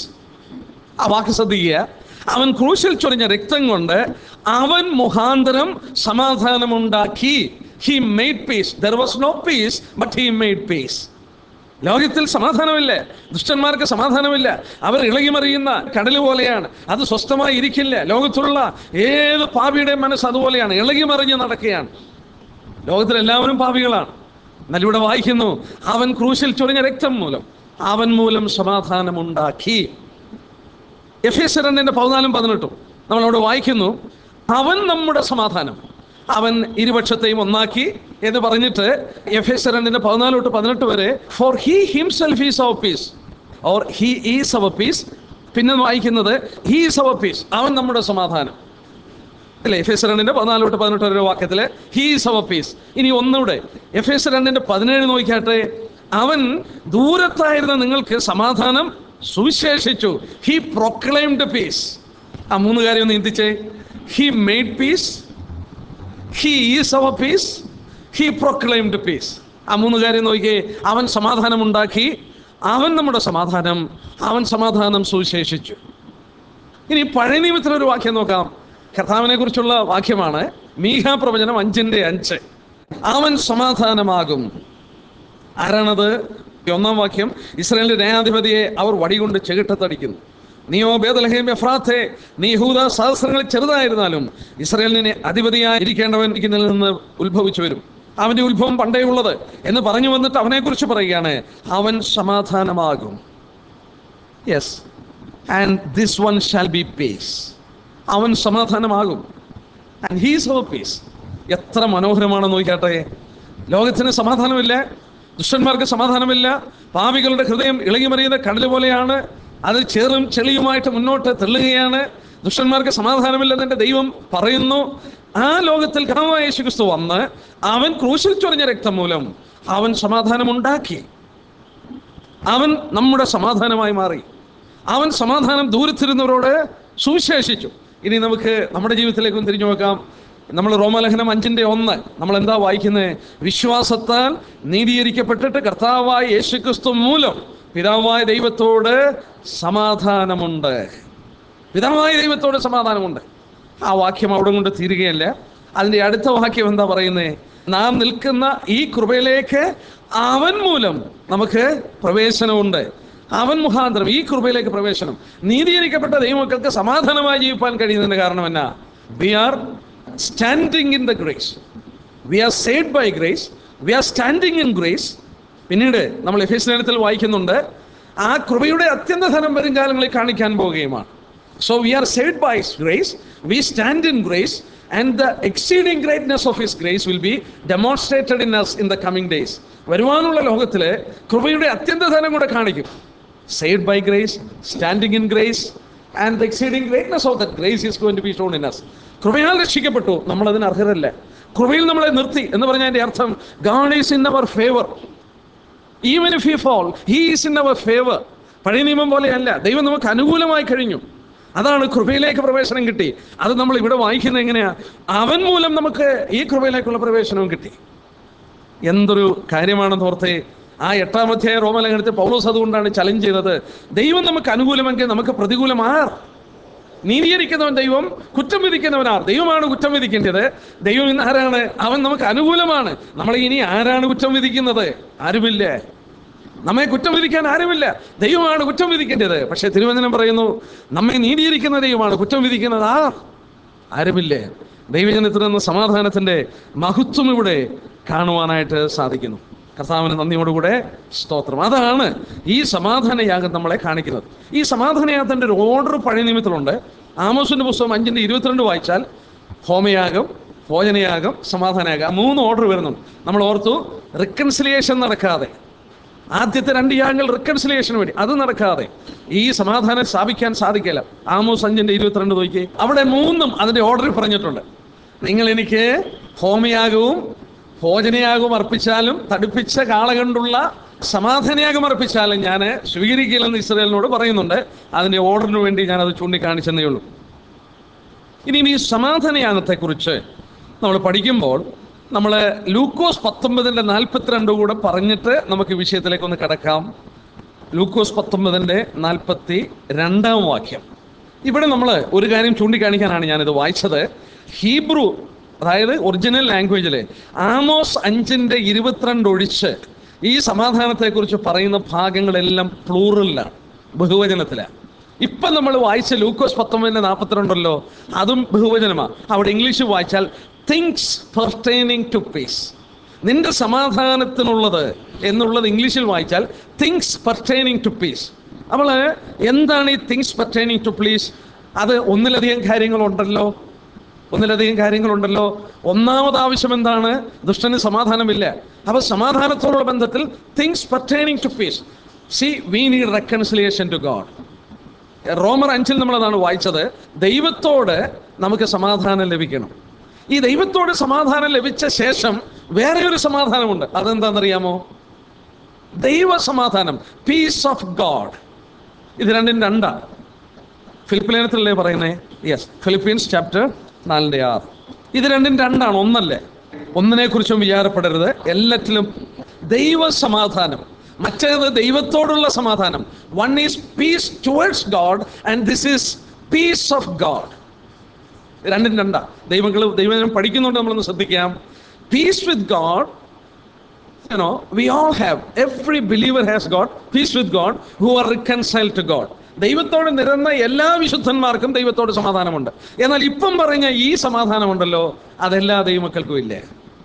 ആ വാക്ക് ശ്രദ്ധിക്കുക അവൻ ക്രൂശിൽ ചൊരിഞ്ഞ രക്തം കൊണ്ട് അവൻ മുഖാന്തരം സമാധാനമുണ്ടാക്കി he made peace there was no peace but he made peace ലോകത്തിൽ സമാധാനമില്ല ദുഷ്ടന്മാർക്ക് സമാധാനമില്ല അവർ ഇളകിമറിയുന്ന കടൽ പോലെയാണ് അത് സ്വസ്ഥമായി ഇരിക്കില്ല ലോകത്തുള്ള ഏത് പാപിയുടെയും മനസ്സ് അതുപോലെയാണ് ഇളകിമറിഞ്ഞ് നടക്കുകയാണ് ലോകത്തിൽ എല്ലാവരും പാപികളാണ് എന്നാൽ ഇവിടെ വായിക്കുന്നു അവൻ ക്രൂശിൽ ചൊരിഞ്ഞ രക്തം മൂലം അവൻ മൂലം സമാധാനമുണ്ടാക്കി എഫ് എസ് രണ്ടിന്റെ പതിനാലും പതിനെട്ടും നമ്മളവിടെ വായിക്കുന്നു അവൻ നമ്മുടെ സമാധാനം അവൻ ഇരുപക്ഷത്തെയും ഒന്നാക്കി എന്ന് പറഞ്ഞിട്ട് എഫ് എസ് രണ്ടിന്റെ പതിനാല് തൊട്ട് പതിനെട്ട് വരെ for he himself is our peace or he is our peace പിന്നെ വായിക്കുന്നത് ഹി ഈസ് അവർ പീസ് അവൻ നമ്മുടെ സമാധാനം അല്ലേ എഫ് എസ് രണ്ടിന്റെ പതിനാല് തൊട്ട് പതിനെട്ട് വരെ വാക്യത്തില് ഹി ഈസ് അവർ പീസ് ഇനി ഒന്നുകൂടെ എഫ് എസ് രണ്ടിന്റെ പതിനേഴ് നോക്കിയാട്ടെ അവൻ ദൂരത്തായിരുന്ന നിങ്ങൾക്ക് സമാധാനം സുവിശേഷിച്ചു ഹി പ്രൊക്ലൈംഡ് പീസ് ആ മൂന്ന് കാര്യം ഒന്ന് ചിന്തിച്ചേ he made peace he is our peace he proclaimed peace ആ മൂന്ന് കാര്യം നോക്കിയേ അവൻ സമാധാനം ഉണ്ടാക്കി അവൻ നമ്മുടെ സമാധാനം അവൻ സമാധാനം സുവിശേഷിച്ചു ഇനി പഴയ നിയമത്തിലെ ഒരു വാക്യം നോക്കാം കർത്താവിനെ കുറിച്ചുള്ള വാക്യമാണ് മീഹ പ്രവചനം അഞ്ചിന്റെ അഞ്ച് അവൻ സമാധാനമാകും ആരാണത് ഒന്നാം വാക്യം ഇസ്രായേലിന്റെ ന്യായാധിപതിയെ അവർ വടികൊണ്ട് ചെകിട്ടത്തടിക്കുന്നു നീയോ ബേദലഹേം എഫ്രാത്തെ നീ യഹൂദ സഹസ്രങ്ങളിൽ ചെറുതായിരുന്നാലും ഇസ്രായേലിനെ അധിപതിയായി ഇരിക്കേണ്ടവൻ ഇതിൽ നിന്ന് ഉത്ഭവിച്ചു വരും അവന്റെ ഉത്ഭവം പണ്ടേ ഉള്ളത് എന്ന് പറഞ്ഞു വന്നിട്ട് അവനെക്കുറിച്ച് പറയുകയാണ് അവൻ സമാധാനമാകും yes and this one shall be peace അവൻ സമാധാനമാകും ആൻഡ് ഹീസ് അവർ പീസ് എത്ര മനോഹരമാണെന്ന് നോക്കിയാട്ടെ ലോകത്തിന് സമാധാനമില്ല ദുഷ്ടന്മാർക്ക് സമാധാനമില്ല പാപികളുടെ ഹൃദയം ഇളകിമറിയുന്ന കടൽ പോലെയാണ് അത് ചേറും ചെളിയുമായിട്ട് മുന്നോട്ട് തെള്ളുകയാണ് ദുഷ്ടന്മാർക്ക് സമാധാനമില്ലെന്ന് എൻ്റെ ദൈവം പറയുന്നു ആ ലോകത്തിൽ കർമ്മമായ യേശുക്രിസ്തു വന്ന് അവൻ ക്രൂശിൽ ചൊരിഞ്ഞ രക്തം മൂലം അവൻ സമാധാനമുണ്ടാക്കി അവൻ നമ്മുടെ സമാധാനമായി മാറി അവൻ സമാധാനം ദൂരത്തിരുന്നവരോട് സുവിശേഷിച്ചു ഇനി നമുക്ക് നമ്മുടെ ജീവിതത്തിലേക്ക് ഒന്ന് തിരിഞ്ഞു നോക്കാം നമ്മൾ റോമലേഖനം അഞ്ചിന്റെ ഒന്ന് നമ്മൾ എന്താ വായിക്കുന്നത് വിശ്വാസത്താൽ നീതീകരിക്കപ്പെട്ടിട്ട് കർത്താവായ യേശുക്രിസ്തു മൂലം പിതാവായ ദൈവത്തോട് സമാധാനമുണ്ട് പിതാവായ ദൈവത്തോട് സമാധാനമുണ്ട് ആ വാക്യം അവിടെ കൊണ്ട് തീരുകയല്ല അതിൻ്റെ അടുത്ത വാക്യം എന്താ പറയുന്നത് നാം നിൽക്കുന്ന ഈ കൃപയിലേക്ക് അവൻ മൂലം നമുക്ക് പ്രവേശനമുണ്ട് അവൻ മുഖാന്തരം ഈ കൃപയിലേക്ക് പ്രവേശനം നീതീകരിക്കപ്പെട്ട ദൈവമക്കൾക്ക് സമാധാനമായി ജീവിപ്പാൻ കഴിയുന്നതിന്റെ കാരണം എന്നാ we are standing in the grace we are saved by grace we are standing in grace പിന്നീട് നമ്മൾ എഫേസ് ലേഖനത്തിൽ വായിക്കുന്നുണ്ട് ആ കൃപയുടെ അത്യന്ത ധനം വരും കാലങ്ങളിൽ കാണിക്കാൻ പോവുകയുമാണ് so we are saved by grace we stand in grace and the exceeding greatness of his grace will be demonstrated in us in the coming days വരുവാനുള്ള ലോകത്തിൽ കൃപയുടെ അത്യന്ത ധനം കൂടെ കാണിക്കും saved by grace standing in grace and the exceeding greatness of that grace is going to be shown in us കൃപയാൽ രക്ഷിക്കപ്പെട്ടു നമ്മൾ അതിന് അർഹരല്ല കൃപയിൽ നമ്മളെ നിർത്തി എന്ന് പറഞ്ഞാൽ അതിന്റെ അർത്ഥം God is in our favour even if you fall he is in our favour പഴയ നിയമം പോലെയല്ല ദൈവം നമുക്ക് അനുകൂലമായി കഴിഞ്ഞു അതാണ് കൃപയിലേക്ക് പ്രവേശനം കിട്ടി അത് നമ്മൾ ഇവിടെ വായിക്കുന്നത് എങ്ങനെയാ അവൻ മൂലം നമുക്ക് ഈ കൃപയിലേക്കുള്ള പ്രവേശനവും കിട്ടി എന്തൊരു കാര്യമാണെന്ന് ഓർത്തേ ആ എട്ടാം അധ്യായ റോമലേഖനത്തിൽ പൗലോസ് അതുകൊണ്ടാണ് ചലഞ്ച് ചെയ്തത് ദൈവം നമുക്ക് അനുകൂലമെങ്കിൽ നമുക്ക് പ്രതികൂലമാർ നീതീകരിക്കുന്നവൻ ദൈവം കുറ്റം വിധിക്കുന്നവനാർ ദൈവമാണ് കുറ്റം വിധിക്കേണ്ടത് ദൈവം ഇന്ന് ആരാണ് അവൻ നമുക്ക് അനുകൂലമാണ് നമ്മളെ ഇനി ആരാണ് കുറ്റം വിധിക്കുന്നത് ആരുമില്ല നമ്മെ കുറ്റം വിധിക്കാൻ ആരുമില്ല ദൈവമാണ് കുറ്റം വിധിക്കേണ്ടത് പക്ഷേ തിരുവചനം പറയുന്നു നമ്മെ നീതീകരിക്കുന്ന ദൈവമാണ് കുറ്റം വിധിക്കുന്നത് ആർ ആരുമില്ലേ ദൈവജനത്തിൽ നിന്ന് സമാധാനത്തിന്റെ മഹത്വം ഇവിടെ കാണുവാനായിട്ട് സാധിക്കുന്നു കർത്താവിന് നന്ദിയോടുകൂടെ സ്തോത്രം അതാണ് ഈ സമാധാനയാഗം നമ്മളെ കാണിക്കുന്നത് ഈ സമാധാനയാഗത്തിന്റെ ഒരു ഓർഡർ പഴയ നിയമത്തിലുണ്ട് ആമോസിന്റെ പുസ്തകം അഞ്ചിന്റെ ഇരുപത്തിരണ്ട് വായിച്ചാൽ ഹോമയാഗം ഭോജനയാഗം സമാധാനയാഗം ആ മൂന്ന് ഓർഡർ വരുന്നുണ്ട് നമ്മൾ ഓർത്തു റിക്കൺസിലിയേഷൻ നടക്കാതെ ആദ്യത്തെ രണ്ട് യാഗങ്ങൾ റിക്കൺസിലിയേഷന് വേണ്ടി അത് നടക്കാതെ ഈ സമാധാനം സ്ഥാപിക്കാൻ സാധിക്കില്ല ആമോസ് അഞ്ചിന്റെ ഇരുപത്തിരണ്ട് നോക്കി അവിടെ മൂന്നും അതിന്റെ ഓർഡറിൽ പറഞ്ഞിട്ടുണ്ട് നിങ്ങൾ എനിക്ക് ഹോമയാഗവും ഭോജനയാഗവും അർപ്പിച്ചാലും തടുപ്പിച്ച കാള കൊണ്ടുള്ള സമാധാനയാഗം അർപ്പിച്ചാലും ഞാൻ സ്വീകരിക്കില്ലെന്ന് ഇസ്രയേലിനോട് പറയുന്നുണ്ട് അതിന്റെ ഓർഡറിന് വേണ്ടി ഞാൻ അത് ചൂണ്ടിക്കാണിച്ചെന്നേ ഉള്ളൂ ഇനി ഈ സമാധാനയാഗത്തെക്കുറിച്ച് നമ്മൾ പഠിക്കുമ്പോൾ നമ്മൾ ലൂക്കോസ് പത്തൊമ്പതിൻ്റെ നാൽപ്പത്തിരണ്ട് കൂടെ പറഞ്ഞിട്ട് നമുക്ക് ഈ വിഷയത്തിലേക്ക് ഒന്ന് കിടക്കാം ലൂക്കോസ് പത്തൊമ്പതിൻ്റെ നാൽപ്പത്തി രണ്ടാം വാക്യം ഇവിടെ നമ്മൾ ഒരു കാര്യം ചൂണ്ടിക്കാണിക്കാനാണ് ഞാനിത് വായിച്ചത് ഹീബ്രു അതായത് ഒറിജിനൽ ലാംഗ്വേജിൽ ആമോസ് അഞ്ചിൻ്റെ ഇരുപത്തിരണ്ട് ഒഴിച്ച് ഈ സമാധാനത്തെക്കുറിച്ച് പറയുന്ന ഭാഗങ്ങളെല്ലാം പ്ലൂറലിലാണ് ബഹുവചനത്തിലാണ് ഇപ്പം നമ്മൾ വായിച്ച ലൂക്കോസ് പത്തൊമ്പതിൻ്റെ നാൽപ്പത്തിരണ്ടല്ലോ അതും ബഹുവചനമാണ് അവിടെ ഇംഗ്ലീഷ് വായിച്ചാൽ തിങ്സ് പെർട്ടൈനിങ് ടു പീസ് നിന്റെ സമാധാനത്തിനുള്ളത് എന്നുള്ളത് ഇംഗ്ലീഷിൽ വായിച്ചാൽ തിങ്സ് പെർട്ടൈനിങ് ടു പീസ് അപ്പോൾ എന്താണ് ഈ തിങ്സ് പെർട്ടൈനിങ് ടു പ്ലീസ് അത് ഒന്നിലധികം കാര്യങ്ങളുണ്ടല്ലോ ഒന്നിലധികം കാര്യങ്ങളുണ്ടല്ലോ ഒന്നാമത് ആവശ്യം എന്താണ് ദുഷ്ടന് സമാധാനമില്ല അപ്പൊ സമാധാനത്തോടുള്ള ബന്ധത്തിൽ things pertaining to peace see we need reconciliation to God റോമർ അഞ്ചിൽ നമ്മൾ അതാണ് വായിച്ചത് ദൈവത്തോട് നമുക്ക് സമാധാനം ലഭിക്കണം ഈ ദൈവത്തോട് സമാധാനം ലഭിച്ച ശേഷം വേറെ ഒരു സമാധാനമുണ്ട് അതെന്താണെന്നറിയാമോ ദൈവ സമാധാനം പീസ് ഓഫ് ഗോഡ് ഇത് രണ്ടും രണ്ടാണ് ഫിലിപ്പിലേനത്തിലല്ലേ പറയുന്നേ യെസ് ഫിലിപ്പീൻസ് ചാപ്റ്റർ നാലിൻ്റെ ആറ് ഇത് രണ്ടും രണ്ടാണ് ഒന്നല്ലേ ഒന്നിനെ കുറിച്ചും വിചാരപ്പെടരുത് എല്ലാറ്റിലും ദൈവ സമാധാനം മറ്റേത് ദൈവത്തോടുള്ള സമാധാനം one is peace towards God and this is peace of God രണ്ടും രണ്ടാ ദൈവങ്ങൾ ദൈവം പഠിക്കുന്നുണ്ട് നമ്മളൊന്ന് ശ്രദ്ധിക്കാം peace with God you know, we all have, every believer has got peace with God who are reconciled to God. ദൈവത്തോട് നിരന്ന എല്ലാ വിശുദ്ധന്മാർക്കും ദൈവത്തോട് സമാധാനമുണ്ട് എന്നാൽ ഇപ്പം പറഞ്ഞ ഈ സമാധാനമുണ്ടല്ലോ അതെല്ലാ ദൈവമക്കൾക്കും ഇല്ലേ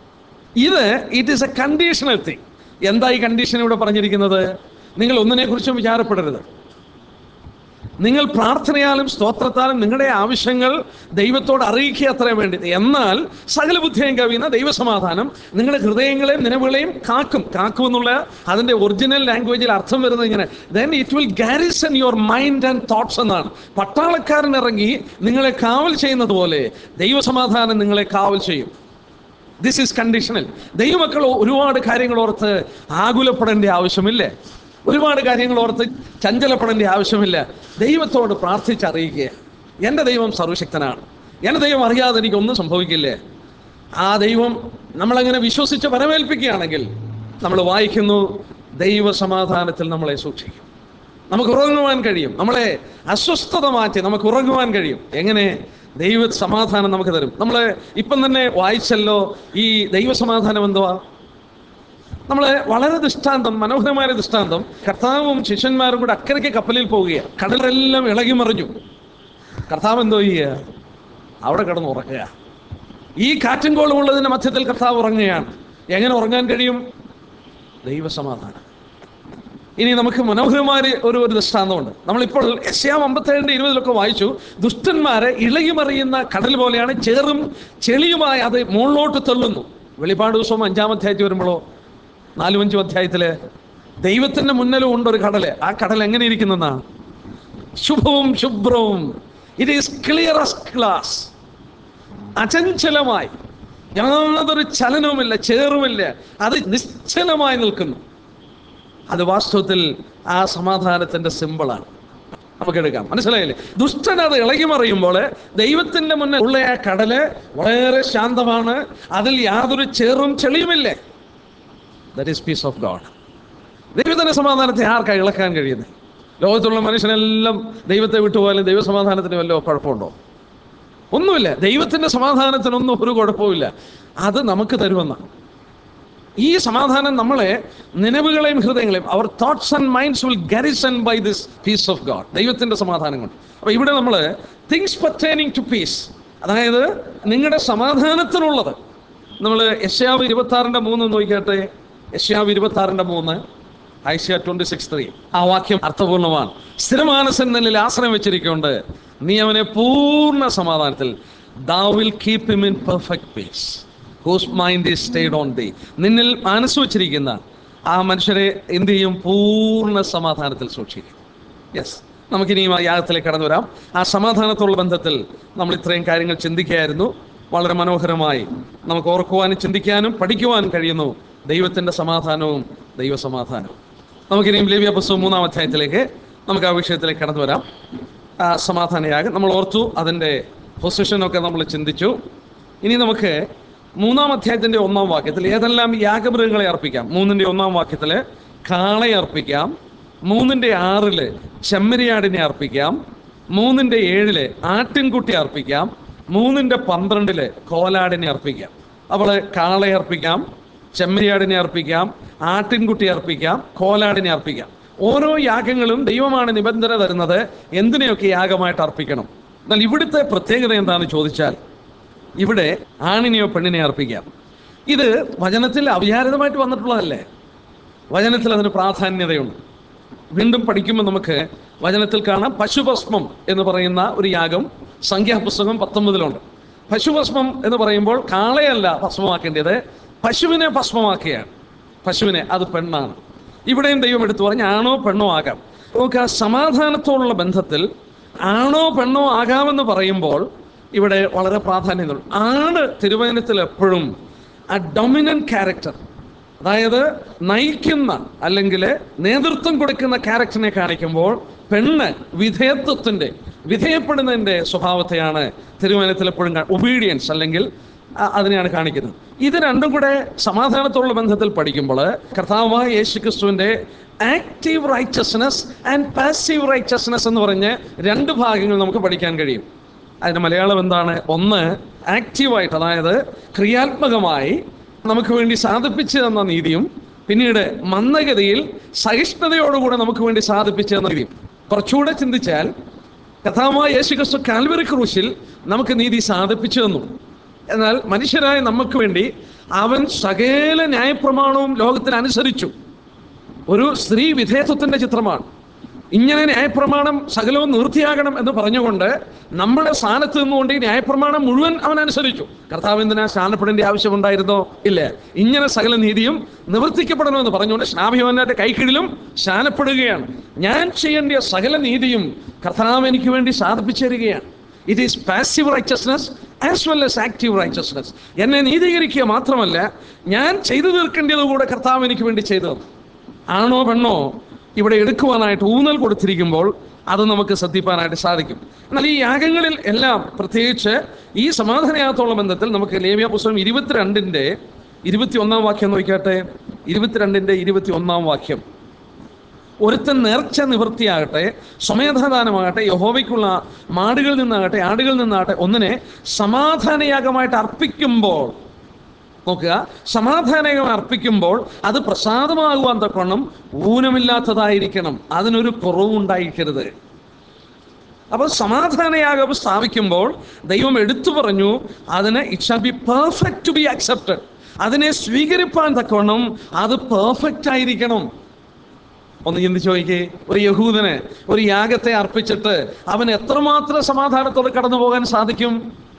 ഇത് it is a conditional thing എന്താ ഈ കണ്ടീഷൻ ഇവിടെ പറഞ്ഞിരിക്കുന്നത് നിങ്ങൾ ഒന്നിനെ കുറിച്ചും വിചാരപ്പെടരുത് നിങ്ങൾ പ്രാർത്ഥനയാലും സ്തോത്രത്താലും നിങ്ങളുടെ ആവശ്യങ്ങൾ ദൈവത്തോട് അറിയിക്കുക അത്രയും വേണ്ടി എന്നാൽ സകല ബുദ്ധിയും കവിയുന്ന ദൈവസമാധാനം നിങ്ങളുടെ ഹൃദയങ്ങളെയും നിലവുകളെയും കാക്കും കാക്കും എന്നുള്ള അതിൻ്റെ ഒറിജിനൽ ലാംഗ്വേജിൽ അർത്ഥം വരുന്നത് ഇങ്ങനെ then it will garrison your mind and thoughts എന്നാണ് പട്ടാളക്കാരൻ ഇറങ്ങി നിങ്ങളെ കാവൽ ചെയ്യുന്നത് പോലെ ദൈവസമാധാനം നിങ്ങളെ കാവൽ ചെയ്യും ദിസ് ഈസ് കണ്ടീഷണൽ ദൈവമക്കൾ ഒരുപാട് കാര്യങ്ങൾ ഓർത്ത് ആകുലപ്പെടേണ്ട ആവശ്യമില്ല ഒരുപാട് കാര്യങ്ങൾ ഓർത്ത് ചഞ്ചലപ്പെടേണ്ട ആവശ്യമില്ല ദൈവത്തോട് പ്രാർത്ഥിച്ചറിയിക്കുക എൻ്റെ ദൈവം സർവശക്തനാണ് എൻ്റെ ദൈവം അറിയാതെ എനിക്കൊന്നും സംഭവിക്കില്ലേ ആ ദൈവം നമ്മളങ്ങനെ വിശ്വസിച്ച് വരവേൽപ്പിക്കുകയാണെങ്കിൽ നമ്മൾ വായിക്കുന്നു ദൈവസമാധാനത്തിൽ നമ്മളെ സൂക്ഷിക്കും നമുക്ക് ഉറങ്ങുവാൻ കഴിയും നമ്മളെ അസ്വസ്ഥത മാറ്റി നമുക്ക് ഉറങ്ങുവാൻ കഴിയും എങ്ങനെ ദൈവ സമാധാനം നമുക്ക് തരും നമ്മൾ ഇപ്പം തന്നെ വായിച്ചല്ലോ ഈ ദൈവസമാധാനം എന്തുവാ നമ്മൾ വളരെ ദൃഷ്ടാന്തം മനോഹരമായ ദൃഷ്ടാന്തം കർത്താവും ശിഷ്യന്മാരും കൂടെ അക്കരയ്ക്ക് കപ്പലിൽ പോവുകയാണ് കടലെല്ലാം ഇളകി മറിഞ്ഞു കർത്താവ് എന്തോ ചെയ്യുക അവിടെ കിടന്ന് ഉറങ്ങുക ഈ കാറ്റും കോളും ഉള്ളതിന്റെ മധ്യത്തിൽ കർത്താവ് ഉറങ്ങുകയാണ് എങ്ങനെ ഉറങ്ങാൻ കഴിയും ദൈവസമാധാനം ഇനി നമുക്ക് മനോഹരമായ ഒരു ഒരു ദൃഷ്ടാന്തമുണ്ട് നമ്മളിപ്പോൾ എസ്യാം അമ്പത്തേഴിൻ്റെ ഇരുപതിലൊക്കെ വായിച്ചു ദുഷ്ടന്മാരെ ഇളകിമറിയുന്ന കടൽ പോലെയാണ് ചേറും ചെളിയുമായി അത് മുകളിലോട്ട് തള്ളുന്നു വെളിപ്പാട് ദിവസവും അഞ്ചാം അധ്യായത്തിൽ വരുമ്പോഴോ നാലും അഞ്ചും അധ്യായത്തില് ദൈവത്തിന്റെ മുന്നിലും ഉണ്ട് ഒരു കടല് ആ കടൽ എങ്ങനെ ഇരിക്കുന്നെന്നാ ശുഭവും ശുഭ്രവും ഇറ്റ് ഈസ് ക്ലിയർ ഗ്ലാസ് അചഞ്ചലമായി യാതൊരു ചലനവുമില്ല ചേറുമില്ല അത് നിശ്ചലമായി നിൽക്കുന്നു അത് വാസ്തവത്തിൽ ആ സമാധാനത്തിന്റെ സിമ്പിളാണ് നമുക്കെടുക്കാം മനസ്സിലായില്ലേ ദുഷ്ടൻ അത് ഇളകി മറിയുമ്പോൾ ദൈവത്തിന്റെ മുന്നിൽ ഉള്ള ആ കടല് വളരെ ശാന്തമാണ് അതിൽ യാതൊരു ചേറും ചെളിയുമില്ലേ that is peace of God ദൈവത്തിന്റെ സമാധാനത്തെ ആർക്കാ ഇളക്കാൻ കഴിയുന്നത് ലോകത്തുള്ള മനുഷ്യനെല്ലാം ദൈവത്തെ വിട്ടുപോയാലും ദൈവസമാധാനത്തിന് വല്ല കുഴപ്പമുണ്ടോ ഒന്നുമില്ല ദൈവത്തിന്റെ സമാധാനത്തിനൊന്നും ഒരു കുഴപ്പമില്ല അത് നമുക്ക് തരുമെന്നാണ് ഈ സമാധാനം നമ്മളെ നിലവുകളെയും ഹൃദയങ്ങളെയും our thoughts and minds will garrison by this peace of God ദൈവത്തിന്റെ സമാധാനം കൊണ്ട് അപ്പൊ ഇവിടെ നമ്മൾ തിങ്സ് പെർട്ടൈനിങ് ടു പീസ് അതായത് നിങ്ങളുടെ സമാധാനത്തിനുള്ളത് നമ്മൾ യശ്യാവ് ഇരുപത്തി ആറിന്റെ മൂന്ന് നോക്കിയാട്ടെ യശ്യാവ് ഇരുപത്തി ആറിന്റെ മൂന്ന് ഐഷ്യ ട്വന്റി സിക്സ് ത്രീ ആ വാക്യം അർത്ഥപൂർണ്ണമാണ് സ്ഥിരമാനസൻ നിന്നിൽ ആശ്രയം വെച്ചിരിക്കൊണ്ട് നീ അവനെ പൂർണ്ണ സമാധാനത്തിൽ thou will keep him in perfect peace whose mind is stayed on thee നിന്നിൽ മനസ്സ് വച്ചിരിക്കുന്ന ആ മനുഷ്യരെ എന്ത് ചെയ്യും പൂർണ്ണ സമാധാനത്തിൽ സൂക്ഷിക്കും യെസ് നമുക്കിനി ആ യാഗത്തിലേക്ക് കടന്നു വരാം ആ സമാധാനത്തോടുള്ള ബന്ധത്തിൽ നമ്മൾ ഇത്രയും കാര്യങ്ങൾ ചിന്തിക്കുകയായിരുന്നു വളരെ മനോഹരമായി നമുക്ക് ഓർക്കുവാനും ചിന്തിക്കാനും പഠിക്കുവാനും കഴിയുന്നു ദൈവത്തിൻ്റെ സമാധാനവും ദൈവസമാധാനവും നമുക്കിനിയും ലേവ്യ പുസ്തകം മൂന്നാം അധ്യായത്തിലേക്ക് നമുക്ക് ആ വിഷയത്തിലേക്ക് കടന്നു വരാം ആ സമാധാനയാഗം നമ്മൾ ഓർത്തു അതിൻ്റെ പൊസിഷനൊക്കെ നമ്മൾ ചിന്തിച്ചു ഇനി നമുക്ക് മൂന്നാം അധ്യായത്തിന്റെ ഒന്നാം വാക്യത്തിൽ ഏതെല്ലാം യാഗമൃഗങ്ങളെ അർപ്പിക്കാം മൂന്നിന്റെ ഒന്നാം വാക്യത്തില് കാളയെ അർപ്പിക്കാം മൂന്നിന്റെ ആറില് ചെമ്മരിയാടിനെ അർപ്പിക്കാം മൂന്നിന്റെ ഏഴില് ആട്ടിൻകുട്ടി അർപ്പിക്കാം മൂന്നിന്റെ പന്ത്രണ്ടില് കോലാടിനെ അർപ്പിക്കാം അപ്പോൾ കാളയെ അർപ്പിക്കാം ചെമ്മരിയാടിനെ അർപ്പിക്കാം ആട്ടിൻകുട്ടി അർപ്പിക്കാം കോലാടിനെ അർപ്പിക്കാം ഓരോ യാഗങ്ങളും ദൈവമാണ് നിബന്ധന തരുന്നത് എന്തിനെയൊക്കെ യാഗമായിട്ട് അർപ്പിക്കണം എന്നാൽ ഇവിടുത്തെ പ്രത്യേകത എന്താണെന്ന് ചോദിച്ചാൽ ഇവിടെ ആണിനെയോ പെണ്ണിനെയോ അർപ്പിക്കാം ഇത് വചനത്തിൽ അവിചാരിതമായിട്ട് വന്നിട്ടുള്ളതല്ലേ വചനത്തിൽ അതിന് പ്രാധാന്യതയുണ്ട് വീണ്ടും പഠിക്കുമ്പോൾ നമുക്ക് വചനത്തിൽ കാണാം പശുഭസ്മം എന്ന് പറയുന്ന ഒരു യാഗം സംഖ്യാപുസ്തകം പത്തൊമ്പതിലുണ്ട് പശുഭസ്മം എന്ന് പറയുമ്പോൾ കാളയല്ല ഭസ്മമാക്കേണ്ടത് പശുവിനെ ഭസ്മമാക്കുകയാണ് പശുവിനെ അത് പെണ്ണാണ് ഇവിടെയും ദൈവം എടുത്തു പറഞ്ഞ് ആണോ പെണ്ണോ ആകാം നമുക്ക് ആ സമാധാനത്തോടുള്ള ബന്ധത്തിൽ ആണോ പെണ്ണോ ആകാമെന്ന് പറയുമ്പോൾ ഇവിടെ വളരെ പ്രാധാന്യമുണ്ട് ആണ് തിരുവചനത്തിൽ എപ്പോഴും ആ ഡൊമിനന്റ് ക്യാരക്ടർ അതായത് നയിക്കുന്ന അല്ലെങ്കിൽ നേതൃത്വം കൊടുക്കുന്ന ക്യാരക്ടറിനെ കാണിക്കുമ്പോൾ പെണ്ണ് വിധേയത്വത്തിന്റെ വിധേയപ്പെടുന്നതിന്റെ സ്വഭാവത്തെയാണ് തിരുവനന്തപുരത്തിൽ എപ്പോഴും ഒബീഡിയൻസ് അല്ലെങ്കിൽ അ- അതിനെയാണ് കാണിക്കുന്നത് ഇത് രണ്ടും കൂടെ സമാധാനത്തോടുള്ള ബന്ധത്തിൽ പഠിക്കുമ്പോൾ കർത്താവായ യേശു ക്രിസ്തുവിന്റെ active righteousness and passive righteousness എന്ന് പറഞ്ഞ് രണ്ട് ഭാഗങ്ങൾ നമുക്ക് പഠിക്കാൻ കഴിയും അതിന്റെ മലയാളം എന്താണ് ഒന്ന് ആക്റ്റീവായിട്ട് അതായത് ക്രിയാത്മകമായി നമുക്ക് വേണ്ടി സാധിപ്പിച്ചു തന്ന നീതിയും പിന്നീട് മന്ദഗതിയിൽ സഹിഷ്ണുതയോടുകൂടെ നമുക്ക് വേണ്ടി സാധിപ്പിച്ചു തന്ന നീതിയും കുറച്ചുകൂടെ ചിന്തിച്ചാൽ കഥാമായ യേശു ക്രിസ്തു കാൽവറി ക്രൂശിൽ നമുക്ക് നീതി സാധിപ്പിച്ചു തന്നു എന്നാൽ മനുഷ്യരായ നമുക്ക് വേണ്ടി അവൻ സകല ന്യായപ്രമാണവും ലോകത്തിന് അനുസരിച്ചു ഒരു സ്ത്രീ വിധേയത്വത്തിന്റെ ചിത്രമാണ് ഇങ്ങനെ ന്യായപ്രമാണം സകലവും നിവൃത്തിയാകണം എന്ന് പറഞ്ഞുകൊണ്ട് നമ്മുടെ സ്ഥാനത്ത് നിന്നുകൊണ്ട് ഈ ന്യായപ്രമാണം മുഴുവൻ അവൻ അനുസരിച്ചു കർത്താവ് എന്തിനാ സ്നാനപ്പെടേണ്ട ആവശ്യമുണ്ടായിരുന്നോ ഇല്ല ഇങ്ങനെ സകല നീതിയും നിവർത്തിക്കപ്പെടണമെന്ന് പറഞ്ഞുകൊണ്ട് സ്നാഭിമാനായിട്ട് കൈക്കീഴിലും സ്നാനപ്പെടുകയാണ് ഞാൻ ചെയ്യേണ്ട സകല നീതിയും കർത്താവ് എനിക്ക് വേണ്ടി സാധിപ്പിച്ചു തരികയാണ് it is passive righteousness as well as active righteousness എന്നെ നീതീകരിക്കുക മാത്രമല്ല ഞാൻ ചെയ്തു തീർക്കേണ്ടത് കൂടെ കർത്താവ് എനിക്ക് വേണ്ടി ചെയ്തു തന്നു ആണോ പെണ്ണോ ഇവിടെ എടുക്കുവാനായിട്ട് ഊന്നൽ കൊടുത്തിരിക്കുമ്പോൾ അത് നമുക്ക് ശ്രദ്ധിപ്പാനായിട്ട് സാധിക്കും എന്നാൽ ഈ യാഗങ്ങളിൽ എല്ലാം പ്രത്യേകിച്ച് ഈ സമാധാനയാഗത്തോളം ബന്ധത്തിൽ നമുക്ക് ലേവ്യ പുസ്തകം ഇരുപത്തിരണ്ടിൻ്റെ ഇരുപത്തി ഒന്നാം വാക്യം നോക്കിയാട്ടെ ഇരുപത്തിരണ്ടിൻ്റെ ഇരുപത്തി ഒന്നാം വാക്യം ഒരുത്തൻ നേർച്ച നിവൃത്തിയാകട്ടെ സ്വമേധാദാനമാകട്ടെ യഹോവയ്ക്കുള്ള മാടുകളിൽ നിന്നാകട്ടെ ആടുകളിൽ നിന്നാകട്ടെ ഒന്നിനെ സമാധാനയാഗമായിട്ട് അർപ്പിക്കുമ്പോൾ നോക്കുക സമാധാനകം അർപ്പിക്കുമ്പോൾ അത് പ്രസാദമാകുവാൻ തക്കവണ്ണം ഊനമില്ലാത്തതായിരിക്കണം അതിനൊരു കുറവുണ്ടായിരിക്കരുത് അപ്പോൾ സമാധാനയാഗം സ്ഥാപിക്കുമ്പോൾ ദൈവം എടുത്തു പറഞ്ഞു അതിന് it shall be perfect to be accepted അതിനെ സ്വീകരിപ്പാൻ തക്കവണ്ണം അത് പെർഫെക്റ്റ് ആയിരിക്കണം ഒന്ന് ചിന്തിച്ചു നോക്കിയേ ഒരു യഹൂദന് ഒരു യാഗത്തെ അർപ്പിച്ചിട്ട് അവൻ എത്രമാത്രം സമാധാനത്തോടെ കടന്നു പോകാൻ സാധിക്കും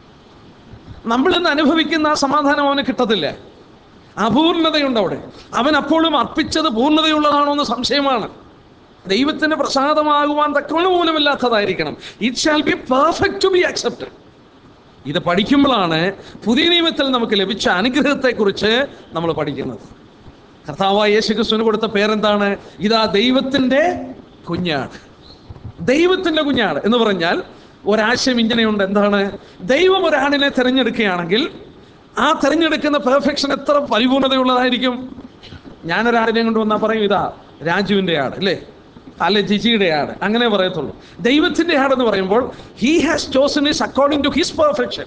നമ്മൾ ഇന്ന് അനുഭവിക്കുന്ന ആ സമാധാനം അവന് കിട്ടത്തില്ല അപൂർണതയുണ്ട് അവിടെ അവൻ അപ്പോഴും അർപ്പിച്ചത് പൂർണ്ണതയുള്ളതാണോ എന്ന് സംശയമാണ് ദൈവത്തിന് പ്രസാദമാകുവാൻ തക്കവണ്ണം മൂലമില്ലാത്തതായിരിക്കണം it shall be perfect to be accepted ഇത് പഠിക്കുമ്പോഴാണ് പുതിയ നിയമത്തിൽ നമുക്ക് ലഭിച്ച അനുഗ്രഹത്തെക്കുറിച്ച് നമ്മൾ പഠിക്കുന്നത് കർത്താവായ യേശു ക്രിസ്തുവിന് കൊടുത്ത പേരെന്താണ് ഇതാ ദൈവത്തിൻ്റെ കുഞ്ഞാട് ദൈവത്തിൻ്റെ കുഞ്ഞാട് എന്ന് പറഞ്ഞാൽ ഒരാശയം ഇങ്ങനെയുണ്ട് എന്താണ് ദൈവം ഒരാണിനെ തിരഞ്ഞെടുക്കുകയാണെങ്കിൽ ആ തിരഞ്ഞെടുക്കുന്ന പെർഫെക്ഷൻ എത്ര പരിപൂർണതയുള്ളതായിരിക്കും ഞാനൊരാടിനെ കൊണ്ട് വന്നാൽ പറയും ഇതാ രാജുവിൻ്റെ ആട് അല്ലേ അല്ലെ ജിജിയുടെ ആട് അങ്ങനെ പറയത്തുള്ളൂ ദൈവത്തിൻ്റെ ആടെന്ന് പറയുമ്പോൾ he has chosen is according to his perfection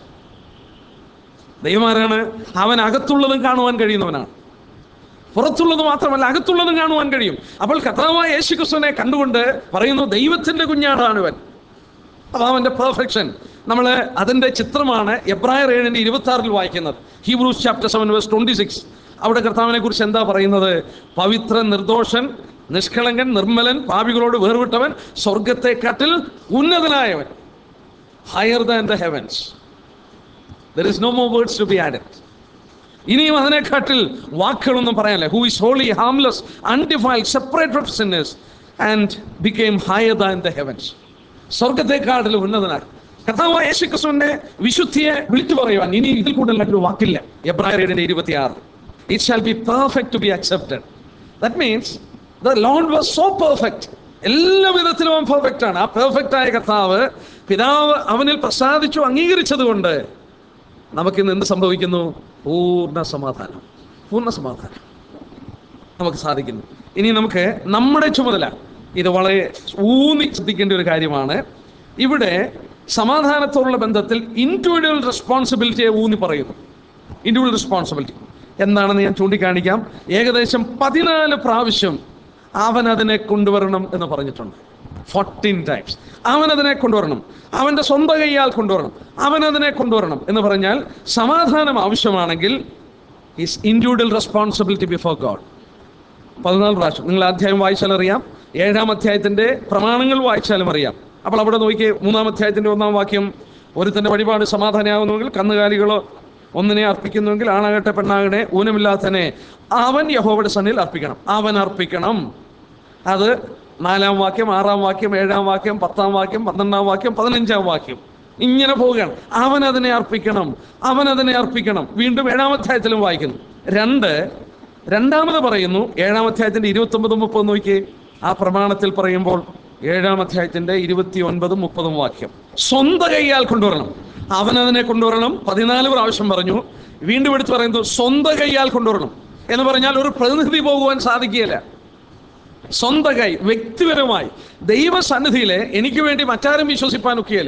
ദൈവമാരാണ് അവൻ അകത്തുള്ളതും കാണുവാൻ കഴിയുന്നവനാണ് പുറത്തുള്ളത് മാത്രമല്ല അകത്തുള്ളതും കാണുവാൻ കഴിയും അപ്പോൾ കഥാവായ യേശു ക്രിസ്തുവിനെ കണ്ടുകൊണ്ട് പറയുന്നു ദൈവത്തിന്റെ കുഞ്ഞാടാണ് ഇവൻ അതാ അവന്റെ പെർഫെക്ഷൻ നമ്മൾ അതിന്റെ ചിത്രമാണ് എബ്രായർ ഏഴിന്റെ ഇരുപത്തി ആറിൽ വായിക്കുന്നത് Hebrews chapter seven verse twenty six അവിടെ കർത്താവിനെ കുറിച്ച് എന്താ പറയുന്നത് പവിത്ര നിർദോഷൻ നിഷ്കളങ്കൻ നിർമ്മലൻ പാപികളോട് വേർവിട്ടവൻ സ്വർഗത്തെക്കാട്ടിൽ ഉന്നതനായവൻ higher than the heavens there is no more words to be added ഇനിയും അതിനെക്കാട്ടിൽ വാക്കുകളൊന്നും പറയാനില്ല who is holy harmless undefiled separated sinners and became higher than the heavens സ്വർഗത്തെക്കാട്ടിൽ ഉന്നതനാണ് കർത്താവായ യേശു ക്രിസ്തുവിന്റെ വിശുദ്ധിയെ വിളിച്ചു പറയുവാൻ ഇനി ഇതിൽ കൂടുതലായിട്ട് ഒരു വാക്കില്ല എബ്രാഹിയുടെ ഇരുപത്തി ആറ് it shall be perfect to be accepted that means the lamb was so perfect എല്ലാ വിധത്തിലും അവൻ പെർഫെക്റ്റ് ആണ് ആ പെർഫെക്റ്റ് ആയ കർത്താവ് പിതാവ് അവനിൽ പ്രസാദിച്ചു അംഗീകരിച്ചത് കൊണ്ട് നമുക്കിന്ന് എന്ത് സംഭവിക്കുന്നു പൂർണ്ണ സമാധാനം പൂർണ്ണ സമാധാനം നമുക്ക് സാധിക്കുന്നു ഇനി നമുക്ക് നമ്മുടെ ചുമതല ഇത് വളരെ ഊന്നി ശ്രദ്ധിക്കേണ്ട ഒരു കാര്യമാണ് ഇവിടെ സമാധാനത്തോടുള്ള ബന്ധത്തിൽ ഇൻഡിവിജ്വൽ റെസ്പോൺസിബിലിറ്റിയെ ഊന്നി പറയുന്നു ഇൻഡിവിജ്വൽ റെസ്പോൺസിബിലിറ്റി എന്താണെന്ന് ഞാൻ ചൂണ്ടിക്കാണിക്കാം ഏകദേശം പതിനാല് പ്രാവശ്യം അവൻ അതിനെ കൊണ്ടുവരണം എന്ന് പറഞ്ഞിട്ടുണ്ട് ഫോർട്ടീൻ ടൈംസ് അവൻ അതിനെ കൊണ്ടുവരണം അവൻ്റെ സ്വന്തം കൈയാൽ കൊണ്ടുവരണം അവൻ അതിനെ കൊണ്ടുവരണം എന്ന് പറഞ്ഞാൽ സമാധാനം ആവശ്യമാണെങ്കിൽ is individual responsibility before God പതിനാല് പ്രാവശ്യം നിങ്ങൾ അധ്യായം വായിച്ചാൽ അറിയാം ഏഴാം അധ്യായത്തിന്റെ പ്രമാണങ്ങൾ വായിച്ചാലും അറിയാം അപ്പോൾ അവിടെ നോക്കിയേ മൂന്നാം അധ്യായത്തിന്റെ ഒന്നാം വാക്യം ഒരുത്തന്റെ വഴിപാട് സമാധാനമാകുന്നുവെങ്കിൽ കന്നുകാലികളോ ഒന്നിനെ അർപ്പിക്കുന്നുവെങ്കിൽ ആണാകട്ടെ പെണ്ണാകട്ടെ ഊനമില്ലാത്തനെ അവൻ യഹോവയുടെ സന്നിൽ അർപ്പിക്കണം അവൻ അർപ്പിക്കണം അത് നാലാം വാക്യം ആറാം വാക്യം ഏഴാം വാക്യം പത്താം വാക്യം പന്ത്രണ്ടാം വാക്യം പതിനഞ്ചാം വാക്യം ഇങ്ങനെ പോവുകയാണ് അവൻ അതിനെ അർപ്പിക്കണം അവൻ അതിനെ അർപ്പിക്കണം വീണ്ടും ഏഴാം അധ്യായത്തിലും വായിക്കുന്നു രണ്ട് രണ്ടാമത് പറയുന്നു ഏഴാം അധ്യായത്തിന്റെ ഇരുപത്തി ഒമ്പതും മുപ്പതും നോക്കിയേ ആ പ്രമാണത്തിൽ പറയുമ്പോൾ ഏഴാം അധ്യായത്തിന്റെ ഇരുപത്തി ഒൻപതും മുപ്പതും വാക്യം സ്വന്തം കൈയാൽ കൊണ്ടുവരണം അവൻ അതിനെ കൊണ്ടുവരണം പതിനാല് പ്രാവശ്യം പറഞ്ഞു വീണ്ടും എടുത്ത് പറയുന്നു സ്വന്തം കൈയാൽ കൊണ്ടുവരണം എന്ന് പറഞ്ഞാൽ ഒരു പ്രതിനിധി പോകുവാൻ സാധിക്കുകയില്ല സ്വന്തം കൈ വ്യക്തിപരമായി ദൈവസന്നിധിയിലെ എനിക്ക് വേണ്ടി മറ്റാരും വിശ്വസിപ്പാൻ ഒക്കെയല്ല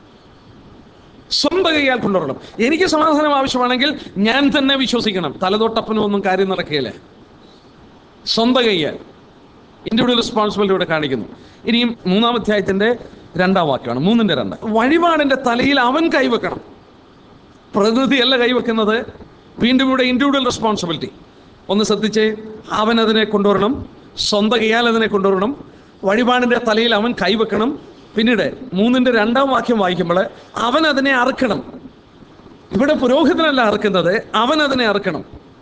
സ്വന്തം കൈയാൽ കൊണ്ടുവരണം എനിക്ക് സമാധാനം ആവശ്യമാണെങ്കിൽ ഞാൻ തന്നെ വിശ്വസിക്കണം തലതൊട്ടപ്പനും ഒന്നും കാര്യം നടക്കുകയില്ല സ്വന്തം കൈയാൽ ഇൻഡിവിജ്വൽ റെസ്പോൺസിബിലിറ്റി ഇവിടെ കാണിക്കുന്നു ഇനിയും മൂന്നാം അധ്യായത്തിന്റെ രണ്ടാം വാക്യമാണ് മൂന്നിന്റെ രണ്ട് വഴിപാടിന്റെ തലയിൽ അവൻ കൈവെക്കണം പ്രതിനിധിയല്ല കൈവെക്കുന്നത് വീണ്ടും ഇവിടെ ഇൻഡിവിജ്വൽ റെസ്പോൺസിബിലിറ്റി ഒന്ന് ശ്രദ്ധിച്ചേ അവൻ അതിനെ കൊണ്ടുവരണം സ്വന്തം കൈയാൽ അതിനെ കൊണ്ടുവരണം വഴിപാടിൻ്റെ തലയിൽ അവൻ കൈവെക്കണം പിന്നീട് മൂന്നിൻ്റെ രണ്ടാം വാക്യം വായിക്കുമ്പോൾ അവൻ അതിനെ അറുക്കണം ഇവിടെ പുരോഹിതനല്ല അറുക്കുന്നത് അവൻ അതിനെ അറുക്കണം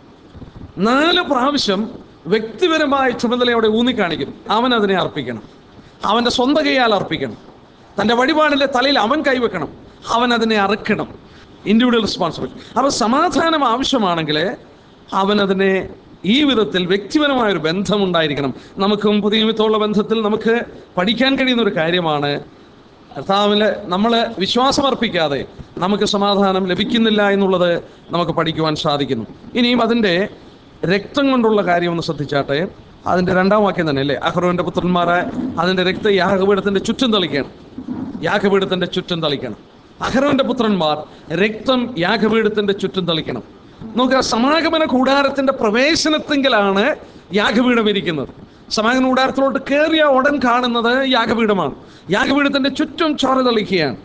നാല് പ്രാവശ്യം വ്യക്തിപരമായ ചുമതലയോടെ ഊന്നിക്കാണിക്കും അവൻ അതിനെ അർപ്പിക്കണം അവൻ്റെ സ്വന്തം കൈയാൽ അർപ്പിക്കണം തൻ്റെ വഴിപാടിൻ്റെ തലയിൽ അവൻ കൈവെക്കണം അവൻ അതിനെ അറുക്കണം ഇൻഡിവിജ്വൽ റെസ്പോൺസിബിലിറ്റി അപ്പോൾ സമാധാനം ആവശ്യമാണെങ്കിൽ അവൻ അതിനെ ഈ വിധത്തിൽ വ്യക്തിപരമായ ഒരു ബന്ധമുണ്ടായിരിക്കണം നമുക്കും പുതിയ നിമിത്തമുള്ള ബന്ധത്തിൽ നമുക്ക് പഠിക്കാൻ കഴിയുന്ന ഒരു കാര്യമാണ് കർത്താവിൽ നമ്മൾ വിശ്വാസമർപ്പിക്കാതെ നമുക്ക് സമാധാനം ലഭിക്കുന്നില്ല എന്നുള്ളത് നമുക്ക് പഠിക്കുവാൻ സാധിക്കുന്നു ഇനിയും അതിൻ്റെ രക്തം കൊണ്ടുള്ള കാര്യം ഒന്ന് ശ്രദ്ധിച്ചാട്ടെ അതിൻ്റെ രണ്ടാം വാക്യം തന്നെ അല്ലേ അഹ്റോന്റെ പുത്രന്മാരെ അതിൻ്റെ രക്തം യാഗപീഠത്തിൻ്റെ ചുറ്റും തളിക്കണം യാഗപീഠത്തിൻ്റെ ചുറ്റും തളിക്കണം അഹ്റോന്റെ പുത്രന്മാർ രക്തം യാഗപീഠത്തിൻ്റെ ചുറ്റും തളിക്കണം നോക്കുക സമാഗമന കൂടാരത്തിൻ്റെ പ്രവേശനത്തെങ്കിലാണ് യാഗപീഠം ഇരിക്കുന്നത് സമാഗമന കൂടാരത്തിലോട്ട് കയറിയ ഉടൻ കാണുന്നത് യാഗപീഠമാണ് യാഗപീഠത്തിൻ്റെ ചുറ്റും ചോര തളിക്കുകയാണ്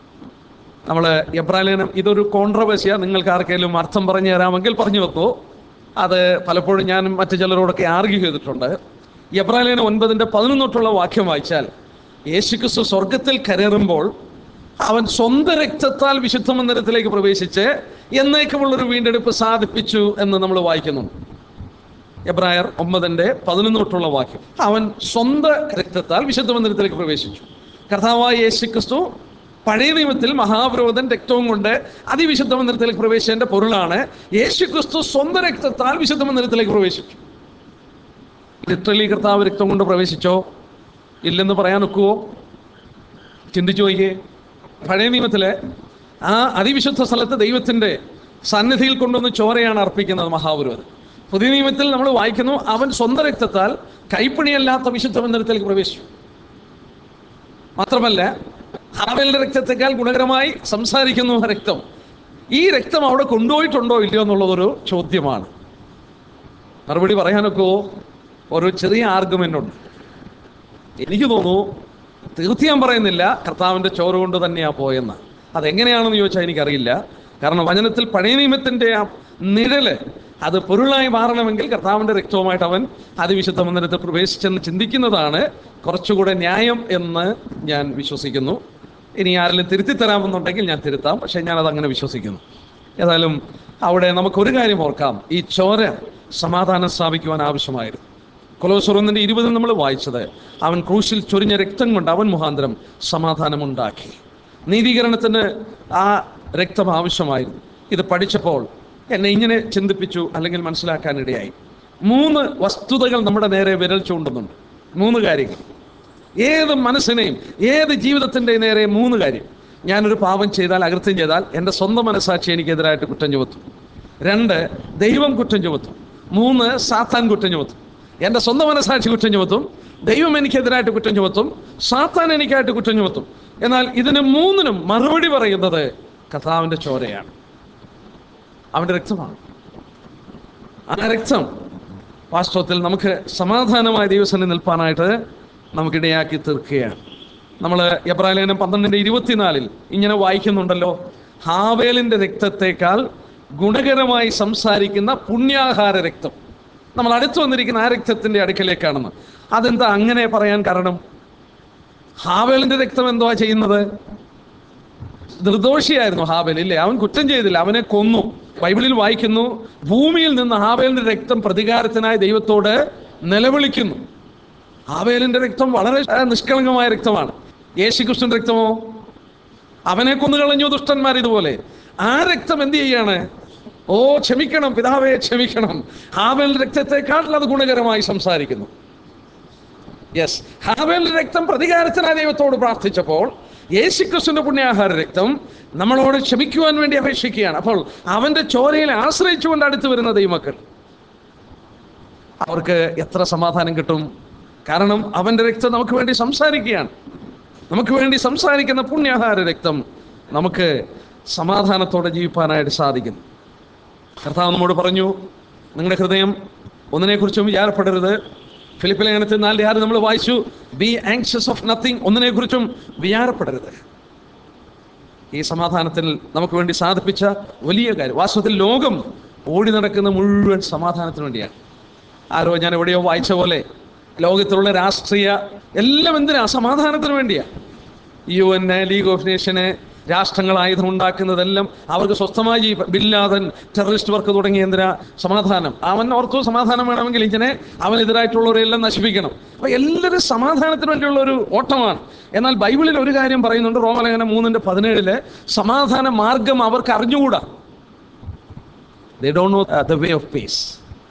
നമ്മൾ എബ്രാലേനം ഇതൊരു കോൺട്രവേഴ്സിയാണ് നിങ്ങൾക്ക് ആർക്കെങ്കിലും അർത്ഥം പറഞ്ഞു തരാമെങ്കിൽ പറഞ്ഞു വെക്കൂ അത് പലപ്പോഴും ഞാൻ മറ്റു ചിലരോടൊക്കെ ആർഗ്യൂ ചെയ്തിട്ടുണ്ട് എബ്രാലേനം ഒൻപതിൻ്റെ പതിനൊന്നൊട്ടുള്ള വാക്യം വായിച്ചാൽ യേശുക്രിസ്തു സ്വർഗത്തിൽ കരേറുമ്പോൾ അവൻ സ്വന്തം രക്തത്താൽ വിശുദ്ധ മന്ദിരത്തിലേക്ക് പ്രവേശിച്ച് എന്നേക്കുമുള്ളൊരു വീണ്ടെടുപ്പ് സാധിപ്പിച്ചു എന്ന് നമ്മൾ വായിക്കുന്നു എബ്രായർ ഒമ്പതിൻ്റെ പതിനൊന്ന് തൊട്ടുള്ള വാക്യം അവൻ സ്വന്തം രക്തത്താൽ വിശുദ്ധ മന്ദിരത്തിലേക്ക് പ്രവേശിച്ചു കർത്താവായ യേശു ക്രിസ്തു പഴയ നിയമത്തിൽ മഹാപുരോധൻ രക്തവും കൊണ്ട് അതിവിശുദ്ധ മന്ദിരത്തിലേക്ക് പ്രവേശിച്ചതിന്റെ പൊരുളാണ് യേശു ക്രിസ്തു സ്വന്തം രക്തത്താൽ വിശുദ്ധ മന്ദിരത്തിലേക്ക് പ്രവേശിച്ചു ലിറ്ററലി കർത്താവ് രക്തം കൊണ്ട് പ്രവേശിച്ചോ ഇല്ലെന്ന് പറയാൻ ഒക്കുവോ ചിന്തിച്ചു നോക്കിയേ പഴയ നിയമത്തിലെ ആ അതിവിശുദ്ധ സ്ഥലത്ത് ദൈവത്തിൻ്റെ സന്നിധിയിൽ കൊണ്ടുവന്ന് ചോരയാണ് അർപ്പിക്കുന്നത് മഹാപുരോധൻ പുതിയ നിയമത്തിൽ നമ്മൾ വായിക്കുന്നു അവൻ സ്വന്തം രക്തത്താൽ കൈപ്പിണിയല്ലാത്ത വിശുദ്ധ മന്ദിരത്തിലേക്ക് പ്രവേശിച്ചു മാത്രമല്ല ഹാവേലിന്റെ രക്തത്തെക്കാൾ ഗുണകരമായി സംസാരിക്കുന്നു ആ രക്തം ഈ രക്തം അവിടെ കൊണ്ടുപോയിട്ടുണ്ടോ ഇല്ലയോ എന്നുള്ളതൊരു ചോദ്യമാണ് മറുപടി പറയാനൊക്കെ ഒരു ചെറിയ ആർഗ്യുമെന്റ് ഉണ്ട് എനിക്ക് തോന്നുന്നു തീർച്ചയായും പറയുന്നില്ല കർത്താവിൻ്റെ ചോറ് കൊണ്ട് തന്നെയാണ് പോയെന്ന് അതെങ്ങനെയാണെന്ന് ചോദിച്ചാൽ എനിക്കറിയില്ല കാരണം വചനത്തിൽ പഴയ നിയമത്തിൻ്റെ ആ നിഴല് അത് പൊരുളായി മാറണമെങ്കിൽ കർത്താവിൻ്റെ രക്തവുമായിട്ട് അവൻ അതിവിശുദ്ധ മന്ദിരത്തിൽ പ്രവേശിച്ചെന്ന് ചിന്തിക്കുന്നതാണ് കുറച്ചുകൂടെ ന്യായം എന്ന് ഞാൻ വിശ്വസിക്കുന്നു ഇനി ആരെങ്കിലും തിരുത്തി തരാമെന്നുണ്ടെങ്കിൽ ഞാൻ തിരുത്താം പക്ഷേ ഞാനത് അങ്ങനെ വിശ്വസിക്കുന്നു ഏതായാലും അവിടെ നമുക്കൊരു കാര്യം ഓർക്കാം ഈ ചോര സമാധാനം സ്ഥാപിക്കുവാൻ ആവശ്യമായിരുന്നു കൊലോസുറന്നിൻ്റെ ഇരുപതിൽ നമ്മൾ വായിച്ചത് അവൻ ക്രൂശിൽ ചൊരിഞ്ഞ രക്തം കൊണ്ട് അവൻ മുഖാന്തരം സമാധാനമുണ്ടാക്കി നീതീകരണത്തിന് ആ രക്തം ആവശ്യമായിരുന്നു ഇത് പഠിച്ചപ്പോൾ എന്നെ ഇങ്ങനെ ചിന്തിപ്പിച്ചു അല്ലെങ്കിൽ മനസ്സിലാക്കാനിടയായി മൂന്ന് വസ്തുതകൾ നമ്മുടെ നേരെ വിരൽ ചൂണ്ടുന്നുണ്ട് മൂന്ന് കാര്യങ്ങൾ ഏത് മനസ്സിനെയും ഏത് ജീവിതത്തിൻ്റെ നേരെ മൂന്ന് കാര്യം ഞാനൊരു പാപം ചെയ്താൽ അകൃത്യം ചെയ്താൽ എൻ്റെ സ്വന്തം മനസ്സാക്ഷി എനിക്കെതിരായിട്ട് കുറ്റം ചുമത്തും രണ്ട് ദൈവം കുറ്റം ചുമത്തും മൂന്ന് സാത്താൻ കുറ്റം ചുമത്തും എൻ്റെ സ്വന്തം മനസ്സാക്ഷി കുറ്റം ചുമത്തും ദൈവം എനിക്കെതിരായിട്ട് കുറ്റം ചുമത്തും സാത്താൻ എനിക്കായിട്ട് കുറ്റം ചുമത്തും എന്നാൽ ഇതിന് മൂന്നിനും മറുപടി പറയുന്നത് കർത്താവിൻ്റെ ചോരയാണ് അവൻ്റെ രക്തമാണ് ആ രക്തം വാസ്തവത്തിൽ നമുക്ക് സമാധാനമായ ദിവസം നിൽപ്പാനായിട്ട് നമുക്കിടയാക്കി തീർക്കുകയാണ് നമ്മൾ എബ്രാലേനം പന്ത്രണ്ടിൻ്റെ ഇരുപത്തിനാലിൽ ഇങ്ങനെ വായിക്കുന്നുണ്ടല്ലോ ഹാവേലിൻ്റെ രക്തത്തേക്കാൾ ഗുണകരമായി സംസാരിക്കുന്ന പുണ്യാഹാര രക്തം നമ്മൾ അടുത്ത് വന്നിരിക്കുന്ന ആ രക്തത്തിൻ്റെ അടുക്കലേക്കാണെന്ന് അതെന്താ അങ്ങനെ പറയാൻ കാരണം ഹാവേലിൻ്റെ രക്തം എന്തുവാ ചെയ്യുന്നത് നിർദോഷിയായിരുന്നു ഹാബേൽ ഇല്ലേ അവൻ കുറ്റം ചെയ്തില്ല അവനെ കൊന്നു ബൈബിളിൽ വായിക്കുന്നു ഭൂമിയിൽ നിന്ന് ഹാബേലിന്റെ രക്തം പ്രതികാരത്തിനായി ദൈവത്തോട് നിലവിളിക്കുന്നു ഹാബേലിന്റെ രക്തം വളരെ നിഷ്കളങ്കമായ രക്തമാണ് യേശുക്രിസ്തുവിന്റെ രക്തമോ അവനെ കൊന്നുകളഞ്ഞു ദുഷ്ടന്മാർ ഇതുപോലെ ആ രക്തം എന്ത് ചെയ്യാണ് ഓ ക്ഷമിക്കണം പിതാവേ ക്ഷമിക്കണം ഹാബേലിന്റെ രക്തത്തെക്കാട്ടിൽ അത് ഗുണകരമായി സംസാരിക്കുന്നു യെസ് ഹാബേലിന്റെ രക്തം പ്രതികാരത്തിനായി ദൈവത്തോട് പ്രാർത്ഥിച്ചപ്പോൾ യേശുക്രിസ്തുവിന്റെ പുണ്യാഹാര രക്തം നമ്മളോട് ക്ഷമിക്കുവാൻ വേണ്ടി അപേക്ഷിക്കുകയാണ് അപ്പോൾ അവന്റെ ചോരയിൽ ആശ്രയിച്ചുകൊണ്ട് അടുത്ത് വരുന്ന ദൈവമക്കൾ അവർക്ക് എത്ര സമാധാനം കിട്ടും കാരണം അവന്റെ രക്തം നമുക്ക് വേണ്ടി സംസാരിക്കുകയാണ് നമുക്ക് വേണ്ടി സംസാരിക്കുന്ന പുണ്യാഹാര രക്തം നമുക്ക് സമാധാനത്തോടെ ജീവിപ്പാനായിട്ട് സാധിക്കുന്നു കർത്താവ് നമ്മോട് പറഞ്ഞു നിങ്ങളുടെ ഹൃദയം ഒന്നിനെക്കുറിച്ചും വിചാരപ്പെടരുത് ഫിലിപ്പിലെ ലേഖനത്തിൽ നാല് ആറ് നമ്മൾ വായിച്ചു ബി ആങ്ഷ്യസ് ഓഫ് നത്തിങ് ഒന്നിനെക്കുറിച്ചും വിചാരപ്പെടരുത് ഈ സമാധാനത്തിൽ നമുക്ക് വേണ്ടി സാധിപ്പിച്ച വലിയ കാര്യം വാസ്തവത്തിൽ ലോകം ഓടി നടക്കുന്ന മുഴുവൻ സമാധാനത്തിന് വേണ്ടിയാണ് ആരോ ഞാൻ എവിടെയോ വായിച്ച പോലെ ലോകത്തിലുള്ള രാഷ്ട്രീയ എല്ലാം എന്തിനാ സമാധാനത്തിന് വേണ്ടിയാ U N league of nation രാഷ്ട്രങ്ങൾ ആയുധം ഉണ്ടാക്കുന്നതെല്ലാം അവർക്ക് സ്വസ്ഥമായി ജീവി- ബില്ലാദൻ ടെററിസ്റ്റ് വർക്ക് തുടങ്ങിയ എന്തിനാ സമാധാനം അവൻ ഓർത്തു സമാധാനം വേണമെങ്കിൽ ഇങ്ങനെ അവനെതിരായിട്ടുള്ളവരെല്ലാം നശിപ്പിക്കണം അപ്പൊ എല്ലാവരും സമാധാനത്തിന് വേണ്ടിയുള്ള ഒരു ഓട്ടമാണ് എന്നാൽ ബൈബിളിൽ ഒരു കാര്യം പറയുന്നുണ്ട് റോമലേഖനം മൂന്നിന്റെ പതിനേഴില് സമാധാന മാർഗം അവർക്ക് അറിഞ്ഞുകൂടാ they don't know the way of peace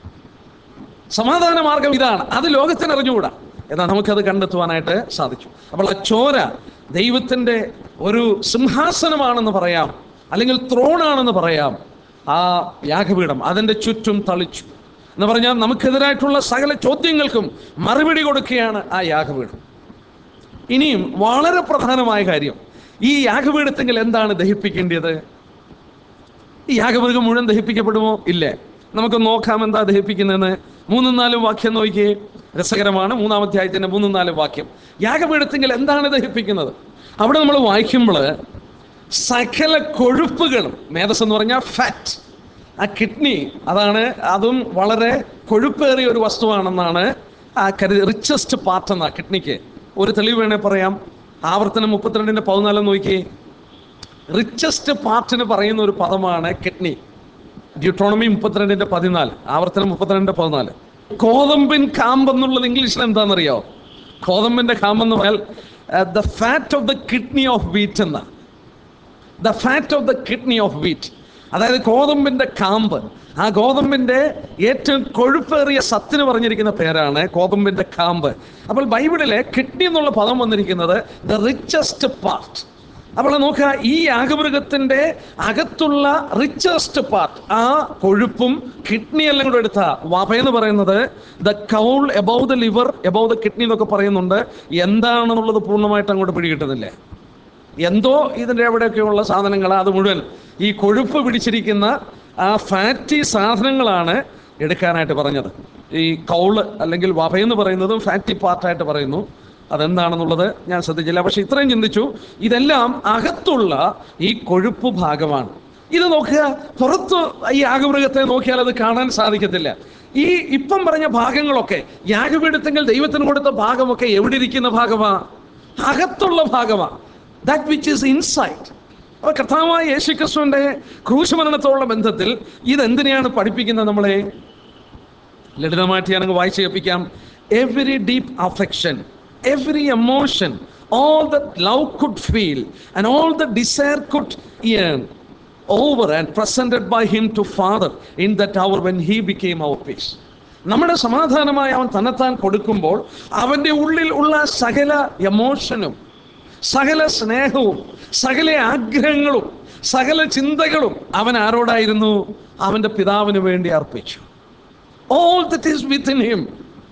സമാധാന മാർഗം ഇതാണ് അത് ലോകത്തിന് അറിഞ്ഞുകൂടാ എന്നാൽ നമുക്കത് കണ്ടെത്തുവാനായിട്ട് സാധിച്ചു അപ്പോൾ ആ ചോര ദൈവത്തിൻ്റെ ഒരു സിംഹാസനമാണെന്ന് പറയാം അല്ലെങ്കിൽ ത്രോണാണെന്ന് പറയാം ആ യാഗപീഠം അതിൻ്റെ ചുറ്റും തളിച്ചു എന്ന് പറഞ്ഞാൽ നമുക്കെതിരായിട്ടുള്ള സകല ചോദ്യങ്ങൾക്കും മറുപടി കൊടുക്കുകയാണ് ആ യാഗപീഠം ഇനിയും വളരെ പ്രധാനമായ കാര്യം ഈ യാഗപീഠത്തെങ്കിൽ എന്താണ് ദഹിപ്പിക്കേണ്ടത് ഈ യാഗമൃഗം മുഴുവൻ ദഹിപ്പിക്കപ്പെടുമോ ഇല്ലേ നമുക്ക് നോക്കാം എന്താ ദഹിപ്പിക്കുന്നതെന്ന് മൂന്നും നാലും വാക്യം നോക്കിയേ രസകരമാണ് മൂന്നാം അധ്യായത്തിന്റെ മൂന്നും നാലും വാക്യം യാഗപീഠത്തെങ്കിൽ എന്താണ് ദഹിപ്പിക്കുന്നത് അവിടെ നമ്മൾ വായിക്കുമ്പോൾ സകല കൊഴുപ്പുകളും മേധസ് എന്ന് പറഞ്ഞാൽ ഫാറ്റ് ആ കിഡ്നി അതാണ് അതും വളരെ കൊഴുപ്പേറിയ ഒരു വസ്തുവാണെന്നാണ് ആ കരുതി റിച്ചസ്റ്റ് പാർട്ട് എന്നാ കിഡ്നിക്ക് ഒരു തെളിവ് വേണേ പറയാം ആവർത്തനം മുപ്പത്തിരണ്ടിന്റെ പതിനാലും നോക്കിയേ റിച്ചസ്റ്റ് പാർട്ടിന് പറയുന്ന ഒരു പദമാണ് കിഡ്നി ഡ്യൂട്രോണമി മുപ്പത്തിരണ്ടിന്റെ പതിനാല് ആവർത്തനം മുപ്പത്തിരണ്ടിന്റെ പതിനാല് കോതമ്പിൻ കാമ്പ് എന്നുള്ളത് ഇംഗ്ലീഷിൽ എന്താണെന്നറിയോ കോതമ്പിന്റെ കാമ്പ് എന്ന് പറഞ്ഞാൽ the fat of the kidney of wheat എന്ന the fat of the kidney of wheat അതായത് ഗോതമ്പിന്റെ കാമ്പ് ആ ഗോതമ്പിന്റെ ഏറ്റവും കൊഴുപ്പേറിയ സത്തിന് പറഞ്ഞിരിക്കുന്ന പേരാണ് ഗോതമ്പിന്റെ കാമ്പ് അപ്പോൾ ബൈബിളിലെ കിഡ്നി എന്നുള്ള പദം വന്നിരിക്കുന്നത് ദ റിച്ചസ്റ്റ് പാർട്ട് അപ്പോൾ നോക്കുക ഈ യാഗമൃഗത്തിന്റെ അകത്തുള്ള റിച്ചസ്റ്റ് പാർട്ട് ആ കൊഴുപ്പും കിഡ്നി എല്ലാം കൂടെ എടുത്ത വപ എന്ന് പറയുന്നത് the caul above the liver above the kidney എന്നൊക്കെ പറയുന്നുണ്ട് എന്താണെന്നുള്ളത് പൂർണ്ണമായിട്ട് അങ്ങോട്ട് പിടികിട്ടുന്നില്ല എന്തോ ഇതിൻ്റെ എവിടെയൊക്കെയുള്ള സാധനങ്ങൾ അത് മുഴുവൻ ഈ കൊഴുപ്പ് പിടിച്ചിരിക്കുന്ന ആ ഫാറ്റി സാധനങ്ങളാണ് എടുക്കാനായിട്ട് പറഞ്ഞത് ഈ കൗള് അല്ലെങ്കിൽ വഭയെന്ന് പറയുന്നതും ഫാറ്റി പാർട്ടായിട്ട് പറയുന്നു അതെന്താണെന്നുള്ളത് ഞാൻ ശ്രദ്ധിച്ചില്ല പക്ഷെ ഇത്രയും ചിന്തിച്ചു ഇതെല്ലാം അകത്തുള്ള ഈ കൊഴുപ്പ് ഭാഗമാണ് ഇത് നോക്കുക പുറത്ത് ഈ യാഗമൃഗത്തെ നോക്കിയാൽ അത് കാണാൻ സാധിക്കത്തില്ല ഈ ഇപ്പം പറഞ്ഞ ഭാഗങ്ങളൊക്കെ യാഗപീഠത്തെങ്കിൽ ദൈവത്തിന് കൊടുത്ത ഭാഗമൊക്കെ എവിടെ ഇരിക്കുന്ന ഭാഗമാ അകത്തുള്ള ഭാഗമാ ദാറ്റ് വിച്ച് ഇസ് ഇൻസൈറ്റ് അപ്പൊ കർത്താവായ യേശു ക്രിസ്തുവിന്റെ ക്രൂശമരണത്തോടുള്ള ബന്ധത്തിൽ ഇതെന്തിനെയാണ് പഠിപ്പിക്കുന്നത് നമ്മളെ ലളിതമായിട്ട് ഞാനങ്ങ് വായിച്ച് കേൾപ്പിക്കാം every deep affection every emotion all the love could feel and all the desire could yearn over and presented by him to father in that hour when he became our peace നമ്മുടെ സമാധാനമായി അവൻ തന്നെത്താൻ കൊടുക്കുമ്പോൾ അവൻ്റെ ഉള്ളിൽ ഉള്ള സകല എമോഷനും സകല സ്നേഹവും സകല ആഗ്രഹങ്ങളും സകല ചിന്തകളും അവൻ ആരോടായിരുന്നു അവൻ്റെ പിതാവിന് വേണ്ടി അർപ്പിച്ചു all that is within him,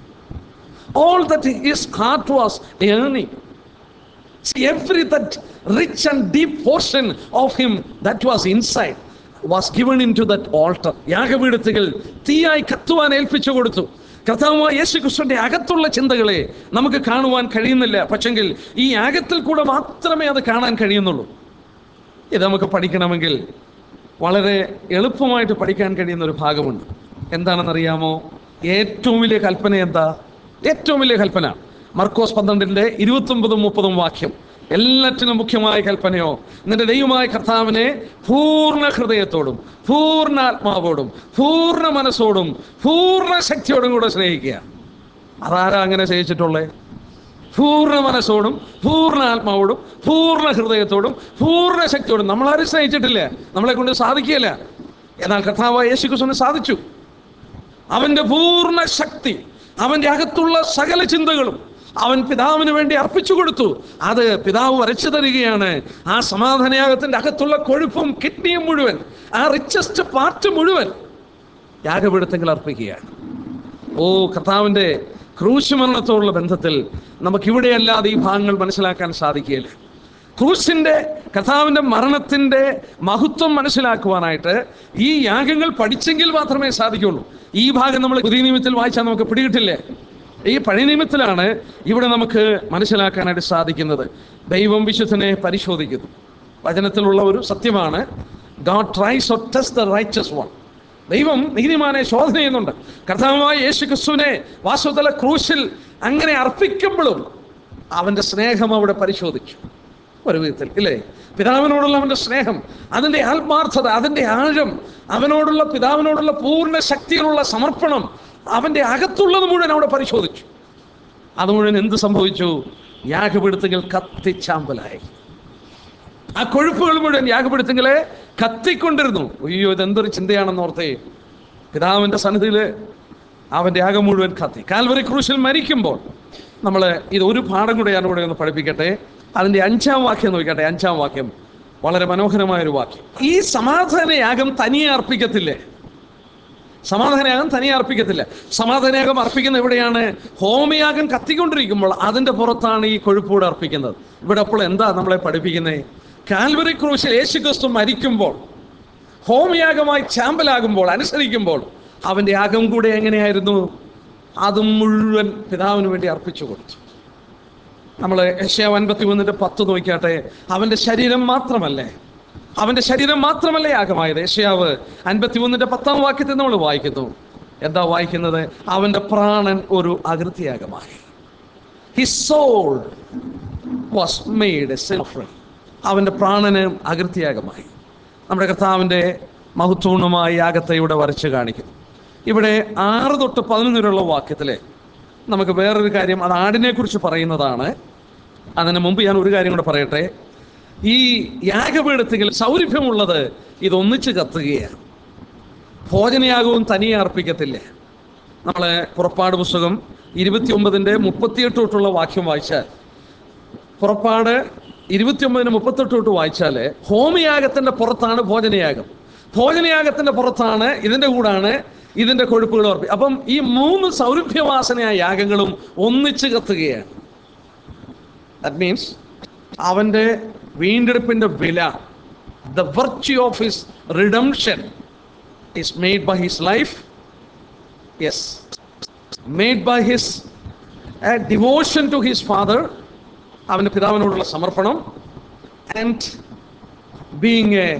all that his heart was yearning. See, every that rich and deep portion of him that was inside was given into that altar. യാഗപീഠത്തുകൾ തീയായി കത്തുവാൻ ഏൽപ്പിച്ചു കൊടുത്തു കർത്താവായ യേശു ക്രിസ്തുവിന്റെ അകത്തുള്ള ചിന്തകളെ നമുക്ക് കാണുവാൻ കഴിയുന്നില്ല പക്ഷെങ്കിൽ ഈ യാഗത്തിൽ കൂടെ മാത്രമേ അത് കാണാൻ കഴിയുന്നുള്ളൂ ഇത് നമുക്ക് പഠിക്കണമെങ്കിൽ വളരെ എളുപ്പമായിട്ട് പഠിക്കാൻ കഴിയുന്ന ഒരു ഭാഗമുണ്ട് എന്താണെന്നറിയാമോ ഏറ്റവും വലിയ കൽപ്പന എന്താ ഏറ്റവും വലിയ കൽപ്പന മർക്കോസ് പന്ത്രണ്ടിന്റെ ഇരുപത്തൊമ്പതും മുപ്പതും വാക്യം എല്ലാറ്റിനും മുഖ്യമായ കൽപ്പനയോ നിന്റെ ദൈവമായ കർത്താവിനെ പൂർണ്ണ ഹൃദയത്തോടും പൂർണ്ണ ആത്മാവോടും പൂർണ്ണ മനസ്സോടും പൂർണ്ണ ശക്തിയോടും കൂടെ സ്നേഹിക്കുക അതാരാ അങ്ങനെ സ്നേഹിച്ചിട്ടുള്ളേ പൂർണ്ണ മനസ്സോടും പൂർണ്ണ ആത്മാവോടും പൂർണ്ണ ഹൃദയത്തോടും പൂർണ്ണ ശക്തിയോടും നമ്മളാരും സ്നേഹിച്ചിട്ടില്ല നമ്മളെ കൊണ്ട് സാധിക്കുകയില്ല എന്നാൽ കർത്താവായ യേശു ക്രിസ്തുവിന് സാധിച്ചു അവന്റെ പൂർണ്ണ ശക്തി അവന്റെ അകത്തുള്ള സകല ചിന്തകളും അവൻ പിതാവിന് വേണ്ടി അർപ്പിച്ചു കൊടുത്തു അത് പിതാവ് വരച്ചു തരികയാണ് ആ സമാധാനയാഗത്തിന്റെ അകത്തുള്ള കൊഴുപ്പും കിഡ്നിയും മുഴുവൻ ആ റിച്ചസ്റ്റ് പാർട്ട് മുഴുവൻ യാഗപീഠത്തെങ്കിൽ അർപ്പിക്കുകയാണ് ഓ കർത്താവിൻ്റെ ക്രൂശ് മരണത്തോടുള്ള ബന്ധത്തിൽ നമുക്കിവിടെ അല്ലാതെ ഈ ഭാഗങ്ങൾ മനസ്സിലാക്കാൻ സാധിക്കുകയില്ല ക്രൂശിന്റെ കർത്താവിൻ്റെ മരണത്തിൻ്റെ മഹത്വം മനസ്സിലാക്കുവാനായിട്ട് ഈ യാഗങ്ങൾ പഠിച്ചെങ്കിൽ മാത്രമേ സാധിക്കുള്ളൂ ഈ ഭാഗം നമ്മൾ പുതിയ നിയമത്തിൽ വായിച്ചാൽ നമുക്ക് പിടികിട്ടില്ലേ ഈ പഴയ നിയമത്തിലാണ് ഇവിടെ നമുക്ക് മനസ്സിലാക്കാനായിട്ട് സാധിക്കുന്നത് ദൈവം വിശുദ്ധനെ പരിശോധിക്കുന്നു വചനത്തിലുള്ള ഒരു സത്യമാണ് God tries or test the righteous one ദൈവം നീതിമാനെ ശോധന ചെയ്യുന്നുണ്ട് കർത്താവായ യേശു ക്രിസ്തുവിനെ വാസ്തുതല ക്രൂശിൽ അങ്ങനെ അർപ്പിക്കുമ്പോഴും അവന്റെ സ്നേഹം അവിടെ പരിശോധിച്ചു ഒരു വിധത്തിൽ ഇല്ലേ പിതാവിനോടുള്ള അവന്റെ സ്നേഹം അതിന്റെ ആത്മാർത്ഥത അതിന്റെ ആഴം അവനോടുള്ള പിതാവിനോടുള്ള പൂർണ്ണ ശക്തിയിലുള്ള സമർപ്പണം അവന്റെ അകത്തുള്ളത് മുഴുവൻ അവിടെ പരിശോധിച്ചു അത് മുഴുവൻ എന്ത് സംഭവിച്ചു യാഗപീഠത്തുകൾ കത്തിച്ചാമ്പലായി ആ കൊഴുപ്പുകൾ മുഴുവൻ യാഗപീഠത്തുകളെ കത്തിക്കൊണ്ടിരുന്നു അയ്യോ ഇതെന്തൊരു ചിന്തയാണെന്ന് ഓർത്തേ പിതാവിന്റെ സന്നിധിയിൽ അവന്റെ യാഗം മുഴുവൻ കത്തി കാൽവറി ക്രൂശിൽ മരിക്കുമ്പോൾ നമ്മൾ ഇത് ഒരു പാഠം കൂടെ ഞാൻ ഇവിടെ ഒന്ന് പഠിപ്പിക്കട്ടെ അതിന്റെ അഞ്ചാം വാക്യം നോക്കട്ടെ അഞ്ചാം വാക്യം വളരെ മനോഹരമായ ഒരു വാക്യം ഈ സമാധാന യാഗം തനിയെ അർപ്പിക്കത്തില്ലേ സമാധാനയാഗം തനിയെ അർപ്പിക്കത്തില്ല സമാധാനയാഗം അർപ്പിക്കുന്ന എവിടെയാണ് ഹോമയാഗം കത്തിക്കൊണ്ടിരിക്കുമ്പോൾ അതിന്റെ പുറത്താണ് ഈ കൊഴുപ്പൂടെ അർപ്പിക്കുന്നത് ഇവിടെ അപ്പോൾ എന്താ നമ്മളെ പഠിപ്പിക്കുന്നത് കാൽവറി ക്രൂശിൽ യേശു ക്രിസ്തു മരിക്കുമ്പോൾ ഹോമയാഗമായി ചാമ്പലാകുമ്പോൾ അനുസരിക്കുമ്പോൾ അവന്റെ യാഗം കൂടെ എങ്ങനെയായിരുന്നു അത് മുഴുവൻ പിതാവിന് വേണ്ടി അർപ്പിച്ചു കൊടുത്തു നമ്മൾ യശയാവ് അൻപത്തി മൂന്നിന്റെ പത്ത് നോക്കിയാട്ടെ അവന്റെ ശരീരം മാത്രമല്ലേ അവന്റെ ശരീരം മാത്രമല്ലേ യാഗമായത് യശയാവ് അൻപത്തി മൂന്നിന്റെ പത്താം വാക്യത്തിൽ നമ്മൾ വായിക്കുന്നു എന്താ വായിക്കുന്നത് അവന്റെ പ്രാണൻ ഒരു അകൃത്യയാഗമായി his soul was made a അവന്റെ പ്രാണന് അകൃത്യയാഗമായി നമ്മുടെ കർത്താവിന്റെ മഹത്വപൂർണമായ യാഗത്തെ ഇവിടെ വരച്ച് കാണിക്കുന്നു ഇവിടെ ആറ് തൊട്ട് പതിനൊന്ന് വരെയുള്ള വാക്യത്തിലെ നമുക്ക് വേറൊരു കാര്യം അത് ആടിനെ കുറിച്ച് പറയുന്നതാണ് അതിന് മുമ്പ് ഞാൻ ഒരു കാര്യം കൂടെ പറയട്ടെ ഈ യാഗപീഠത്തിൽ സൗരഭ്യമുള്ളത് ഇതൊന്നിച്ച് കത്തുകയാണ് ഭോജനയാഗവും തനിയെ അർപ്പിക്കത്തില്ല നമ്മൾ പുറപ്പാട് പുസ്തകം ഇരുപത്തി ഒമ്പതിൻ്റെ മുപ്പത്തിയെട്ട് തൊട്ടുള്ള വാക്യം വായിച്ചാൽ പുറപ്പാട് ഇരുപത്തിയൊമ്പതിന് മുപ്പത്തെട്ട് തൊട്ട് വായിച്ചാൽ ഹോമയാഗത്തിന്റെ പുറത്താണ് ഭോജനയാഗം ഭോജനയാഗത്തിന്റെ പുറത്താണ് ഇതിന്റെ കൂടാണ് ഇതിന്റെ കൊഴുപ്പുകൾ അർപ്പി അപ്പം ഈ മൂന്ന് സൗരഭ്യവാസനയായ യാഗങ്ങളും ഒന്നിച്ച് കത്തുകയാണ് ദാറ്റ് മീൻസ് അവന്റെ വീണ്ടെടുപ്പിന്റെ വില the virtue of his redemption is made by his life yes made by his uh, devotion to his father അവൻ്റെ പിതാവിനോടുള്ള സമർപ്പണം and being a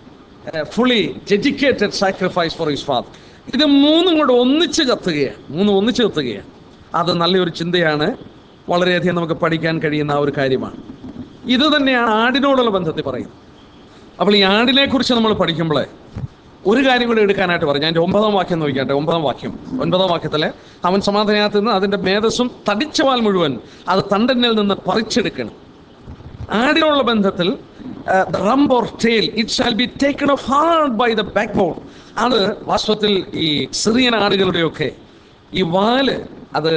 fully dedicated sacrifice for his father ഇത് മൂന്നും കൂടെ ഒന്നിച്ച് കത്തുകയാണ് മൂന്നും ഒന്നിച്ച് കത്തുകയാണ് അത് നല്ലൊരു ചിന്തയാണ് വളരെയധികം നമുക്ക് പഠിക്കാൻ കഴിയുന്ന ആ ഒരു കാര്യമാണ് ഇത് തന്നെയാണ് ആടിനോടുള്ള ബന്ധത്തിൽ പറയുന്നത് അപ്പോൾ ഈ ആടിനെ കുറിച്ച് നമ്മൾ പഠിക്കുമ്പോൾ ഒരു കാര്യം കൂടെ എടുക്കാനായിട്ട് പറഞ്ഞു ഞാൻ ഒമ്പതാം വാക്യം നോക്കിയാട്ടെ ഒമ്പതാം വാക്യം ഒൻപതാം വാക്യത്തില് അവൻ സമാധാനത്തിൽ നിന്ന് അതിന്റെ മേധസ്സും തടിച്ച വാൽ മുഴുവൻ അത് തണ്ടനിൽ നിന്ന് പറിച്ചെടുക്കണം ആടിനുള്ള ബന്ധത്തിൽ rump or tail it shall be taken off hard by the back bone അത് വാസ്തവത്തിൽ ഈ സിറിയൻ ആടുകളുടെയൊക്കെ ഈ വാല് അത്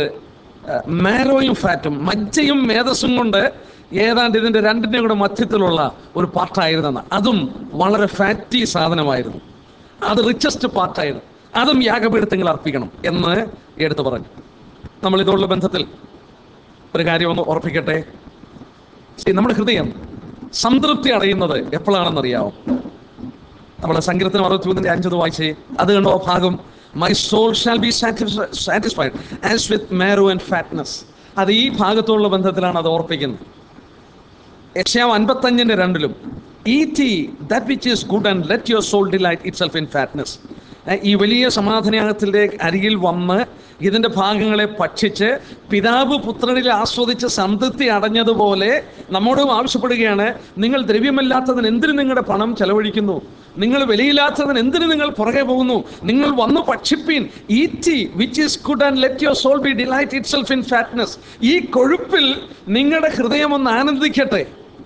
മാരോയും ഫാറ്റും മജ്ജയും മേധസ്സും കൊണ്ട് ഏതാണ്ട് ഇതിന്റെ രണ്ടിന്റെയും കൂടെ മധ്യത്തിലുള്ള ഒരു പാർട്ടായിരുന്നെന്ന് അതും വളരെ ഫാറ്റി സാധനമായിരുന്നു അത് റിച്ചസ്റ്റ് പാർട്ടായിരുന്നു അതും യാഗപീഠത്തിൽ അർപ്പിക്കണം എന്ന് എടുത്തു പറഞ്ഞു നമ്മൾ ഇതോടുള്ള ബന്ധത്തിൽ ഒരു കാര്യം ഒന്ന് ഉറപ്പിക്കട്ടെ See, നമ്മുടെ ഹൃദയം സംതൃപ്തി അടയുന്നത് എപ്പോഴാണെന്നറിയാമോ നമ്മുടെ സങ്കീർത്തനം അറുപത്തി മൂന്നിന്റെ അഞ്ചത് വായിച്ചേ അത് കണ്ടോ ആ ഭാഗം my soul shall be satisfied as with marrow and fatness അത് ഈ ഭാഗത്തുള്ള ബന്ധത്തിലാണ് അത് ഓർപ്പിക്കുന്നത് യക്ഷയാവ് അൻപത്തഞ്ചിന്റെ രണ്ടിലും eat that which is good and let your soul delight itself in fatness ഈ വലിയ സമാധാനയാഗത്തിൻ്റെ അരികിൽ വന്ന് ഇതിൻ്റെ ഭാഗങ്ങളെ ഭക്ഷിച്ച് പിതാവ് പുത്രനിൽ ആസ്വദിച്ച് സംതൃപ്തി അടഞ്ഞതുപോലെ നമ്മോടും ആവശ്യപ്പെടുകയാണ് നിങ്ങൾ ദ്രവ്യമല്ലാത്തതിന് എന്തിനു നിങ്ങളുടെ പണം ചെലവഴിക്കുന്നു നിങ്ങൾ വിലയില്ലാത്തതിന് എന്തിനു നിങ്ങൾ പുറകെ പോകുന്നു നിങ്ങൾ വന്ന് ഭക്ഷിപ്പീൻ eat ye which is good and let your soul be delight itself in fatness ഈ കൊഴുപ്പിൽ നിങ്ങളുടെ ഹൃദയം ഒന്ന് ആനന്ദിക്കട്ടെ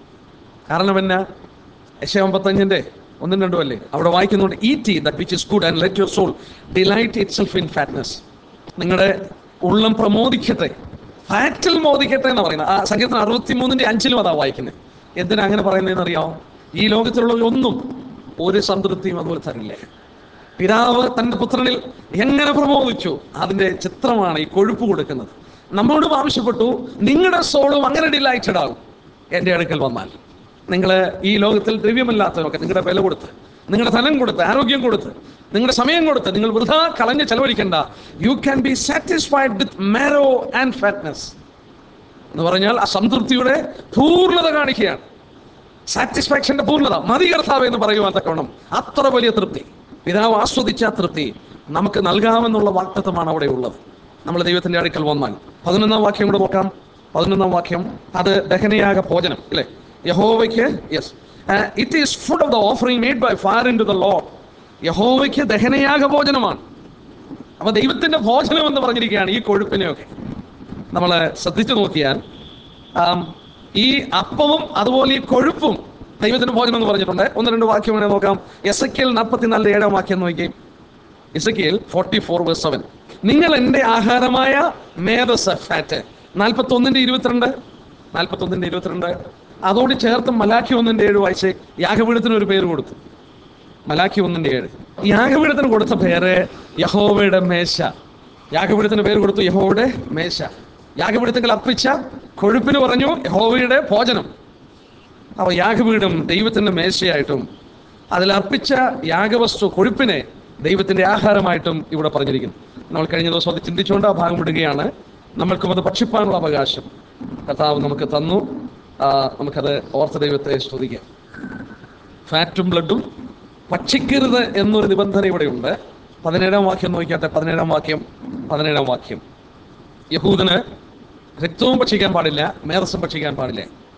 കാരണം എന്നാ യശ അമ്പത്തഞ്ചിന്റെ ഒന്നും രണ്ടും അല്ലേ അവിടെ വായിക്കുന്നുണ്ട് eat ye that which is good and let your soul delight itself in fatness നിങ്ങളുടെ ഉള്ളം പ്രമോദിക്കട്ടെ ഫാറ്റിൽ മോദിക്കട്ടെ എന്ന് പറയുന്നത് ആ സംഗീതത്തിന് അറുപത്തി മൂന്നിന്റെ അഞ്ചിലും അതാ വായിക്കുന്നത് എന്തിനാ അങ്ങനെ പറയുന്നതെന്ന് അറിയാമോ ഈ ലോകത്തിലുള്ള ഒന്നും ഒരു സംതൃപ്തിയും അതുപോലെ തരില്ല പിതാവ് തന്റെ പുത്രനിൽ എങ്ങനെ പ്രമോദിച്ചു അതിന്റെ ചിത്രമാണ് ഈ കൊഴുപ്പ് കൊടുക്കുന്നത് നമ്മോടും ആവശ്യപ്പെട്ടു നിങ്ങളുടെ സോളും അങ്ങനെ ഡിലൈറ്റഡ് ആകും എൻ്റെ അടുക്കൽ വന്നാൽ നിങ്ങൾ ഈ ലോകത്തിൽ ദ്രവ്യമല്ലാത്തവരൊക്കെ നിങ്ങളുടെ വില കൊടുത്ത് നിങ്ങളുടെ ധനം കൊടുത്ത് ആരോഗ്യം കൊടുത്ത് നിങ്ങളുടെ സമയം കൊടുത്ത് നിങ്ങൾ വൃഥാ കളഞ്ഞ് ചെലവഴിക്കേണ്ട you can be satisfied with marrow and fatness എന്ന് പറഞ്ഞാൽ ആ സംതൃപ്തിയുടെ പൂർണ്ണത കാണിക്കുകയാണ് സാറ്റിസ്ഫാക്ഷന്റെ പൂർണ്ണത മതി കർത്താവ് എന്ന് പറയുവാൻ തക്കവണ്ണം അത്ര വലിയ തൃപ്തി പിതാവ് ആസ്വദിച്ച ആ തൃപ്തി നമുക്ക് നൽകാമെന്നുള്ള വാക്തത്വമാണ് അവിടെ ഉള്ളത് നമ്മൾ ദൈവത്തിന്റെ അടുക്കൽ വന്നാൽ പതിനൊന്നാം വാക്യം കൂടെ നോക്കാം പതിനൊന്നാം വാക്യം അത് ദഹനയാഗ ഭോജനം അല്ലേ യഹോവയ്ക്ക് yes it is food of the offering made by fire into the lord യഹോവയ്ക്ക് ദഹനയാഗ ഭോജനമാണ് അപ്പൊ ദൈവത്തിന്റെ ഭോജനം എന്ന് പറഞ്ഞിരിക്കുകയാണ് ഈ കൊഴുപ്പിനെയൊക്കെ നമ്മൾ ശ്രദ്ധിച്ചു നോക്കിയാൽ ആം, ഈ അപ്പവും അതുപോലെ ഈ കൊഴുപ്പും ദൈവത്തിന്റെ ഭോജനം എന്ന് പറഞ്ഞിട്ടുണ്ട് ഒന്ന് രണ്ട് വാക്യം വേണേ നോക്കാം എസ് എ നാൽപ്പത്തിനാലിന്റെ ഏഴാം വാക്യം നോക്കി Ezekiel forty four verse seven നിങ്ങൾ എൻ്റെ ആഹാരമായ മേധസ് ഫാറ്റ് നാൽപ്പത്തി ഒന്നിന്റെ ഇരുപത്തിരണ്ട് നാൽപ്പത്തി ഒന്നിന്റെ ഇരുപത്തിരണ്ട് അതോട് ചേർത്ത് മലാഖി ഒന്നിന്റെ ഏഴ് വായിച്ച് യാഗപീഠത്തിന് ഒരു പേര് കൊടുത്തു മലാഖി ഒന്നിന്റെ ഏഴ് യാഗപീഠത്തിന് കൊടുത്ത പേര് യഹോവയുടെ മേശ യാഗപീഠത്തിന് പേര് കൊടുത്തു യഹോവയുടെ മേശ യാഗപീഠത്തിൽ അർപ്പിച്ച കൊഴുപ്പിന് പറഞ്ഞു യഹോവയുടെ ഭോജനം അപ്പോൾ യാഗപീഠം ദൈവത്തിന്റെ മേശയായിട്ടും അതിൽ അർപ്പിച്ച യാഗവസ്തു കൊഴുപ്പിനെ ദൈവത്തിന്റെ ആഹാരമായിട്ടും ഇവിടെ പറഞ്ഞിരിക്കുന്നു നമ്മൾ കഴിഞ്ഞ ദിവസം അത് ചിന്തിച്ചുകൊണ്ട് ആ ഭാഗം വിടുകയാണ് നമ്മൾക്കും അത് ഭക്ഷിപ്പാനുള്ള അവകാശം കർത്താവ് നമുക്ക് തന്നു ആ, നമുക്കത് ഓർത്ത ദൈവത്തെ സ്തുതിക്കാം ഫാറ്റും ബ്ലഡും ഭക്ഷിക്കരുത് എന്നൊരു നിബന്ധന ഇവിടെയുണ്ട് പതിനേഴാം വാക്യം നോക്കിയാട്ടെ പതിനേഴാം വാക്യം പതിനേഴാം വാക്യം യഹൂദന് രക്തവും ഭക്ഷിക്കാൻ പാടില്ല മേധസ്സും ഭക്ഷിക്കാൻ പാടില്ല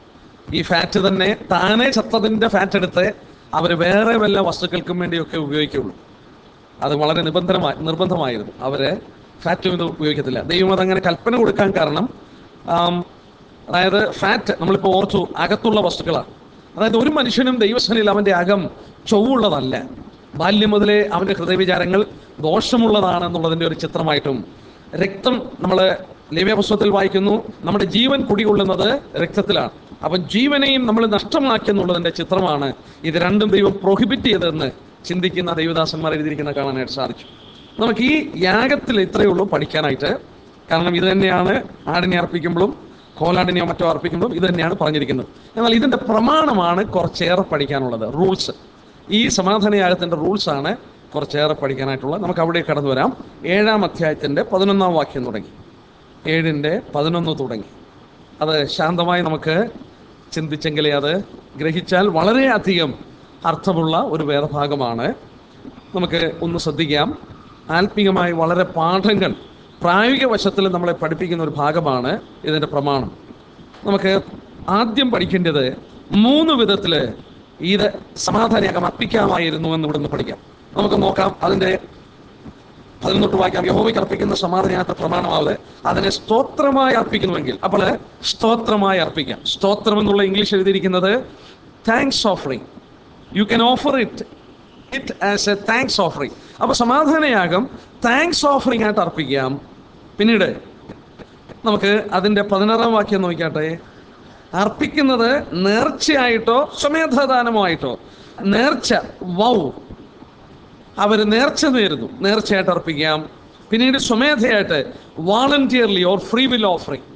ഈ ഫാറ്റ് തന്നെ താനെ ചത്തതിന്റെ ഫാറ്റ് എടുത്ത് അവർ വേറെ വല്ല വസ്തുക്കൾക്കും വേണ്ടിയൊക്കെ ഉപയോഗിക്കുള്ളൂ അത് വളരെ നിബന്ധനമായി നിർബന്ധമായിരുന്നു അവര് ഫാറ്റും ഇത് ഉപയോഗിക്കത്തില്ല ദൈവം അതങ്ങനെ കൽപ്പന കൊടുക്കാൻ കാരണം ആം, അതായത് ഫാറ്റ് നമ്മളിപ്പോൾ ഓർത്തു അകത്തുള്ള വസ്തുക്കളാണ് അതായത് ഒരു മനുഷ്യനും ദൈവസ്ഥനിൽ അവന്റെ അകം ചൊവ്വുള്ളതല്ല ബാല്യം മുതലേ അവന്റെ ഹൃദയവിചാരങ്ങൾ ദോഷമുള്ളതാണെന്നുള്ളതിന്റെ ഒരു ചിത്രമായിട്ടും രക്തം നമ്മൾ ലേവ്യപുസ്തകത്തിൽ വായിക്കുന്നു നമ്മുടെ ജീവൻ കുടികൊള്ളുന്നത് രക്തത്തിലാണ് അപ്പം ജീവനെയും നമ്മൾ നഷ്ടമാക്കി എന്നുള്ളതിന്റെ ചിത്രമാണ് ഇത് രണ്ടും ദൈവം പ്രൊഹിബിറ്റ് ചെയ്തതെന്ന് ചിന്തിക്കുന്ന ദൈവദാസന്മാർ എഴുതിയിരിക്കുന്ന കാണാനായിട്ട് സാധിച്ചു നമുക്ക് ഈ യാഗത്തിൽ ഇത്രയേ ഉള്ളൂ പഠിക്കാനായിട്ട് കാരണം ഇത് തന്നെയാണ് ആടിനെ അർപ്പിക്കുമ്പോഴും കോലാടിനെയോ മറ്റോ അർപ്പിക്കുമ്പോഴും ഇത് തന്നെയാണ് പറഞ്ഞിരിക്കുന്നത് എന്നാൽ ഇതിന്റെ പ്രമാണമാണ് കുറച്ചേറെ പഠിക്കാനുള്ളത് റൂൾസ് ഈ സമാധാന യാഗത്തിന്റെ റൂൾസ് ആണ് കുറച്ചേറെ പഠിക്കാനായിട്ടുള്ളത് നമുക്ക് അവിടെ കടന്നു വരാം ഏഴാം അധ്യായത്തിന്റെ പതിനൊന്നാം വാക്യം തുടങ്ങി ഏഴിന്റെ പതിനൊന്ന് തുടങ്ങി അത് ശാന്തമായി നമുക്ക് ചിന്തിച്ചെങ്കിലേ അത് ഗ്രഹിച്ചാൽ വളരെയധികം അർത്ഥമുള്ള ഒരു വേദഭാഗമാണ് നമുക്ക് ഒന്ന് ശ്രദ്ധിക്കാം ആത്മീയമായി വളരെ പാഠങ്ങൾ പ്രായോഗിക വശത്തിൽ നമ്മളെ പഠിപ്പിക്കുന്ന ഒരു ഭാഗമാണ് ഇതിൻ്റെ പ്രമാണം നമുക്ക് ആദ്യം പഠിക്കേണ്ടത് മൂന്ന് വിധത്തിൽ ഇത് സമാധാനയാകം അർപ്പിക്കാമായിരുന്നു എന്ന് ഇവിടുന്ന് പഠിക്കാം നമുക്ക് നോക്കാം അതിൻ്റെ പതിനൊട്ട് വായിക്കാം യഹോവയ്ക്ക് അർപ്പിക്കുന്ന സമാധാനയാത്ര പ്രമാണമാവത് അതിനെ സ്തോത്രമായി അർപ്പിക്കുന്നുവെങ്കിൽ അപ്പോൾ സ്തോത്രമായി അർപ്പിക്കാം സ്തോത്രം എന്നുള്ള ഇംഗ്ലീഷ് എഴുതിയിരിക്കുന്നത് thanks offering you can offer it it as a thanks offering അപ്പൊ സമാധാനയാഗം താങ്ക്സ് ഓഫറിംഗ് ആയിട്ട് അർപ്പിക്കാം പിന്നീട് നമുക്ക് അതിന്റെ പതിനാറാം വാക്യം നോക്കിയാട്ടെ അർപ്പിക്കുന്നത് നേർച്ചയായിട്ടോ സ്വമേധദാനമായിട്ടോ നേർച്ച വൗ അവർ നേർച്ച നേരുന്നു നേർച്ചയായിട്ട് അർപ്പിക്കാം പിന്നീട് സ്വമേധയായിട്ട് voluntarily or free will offering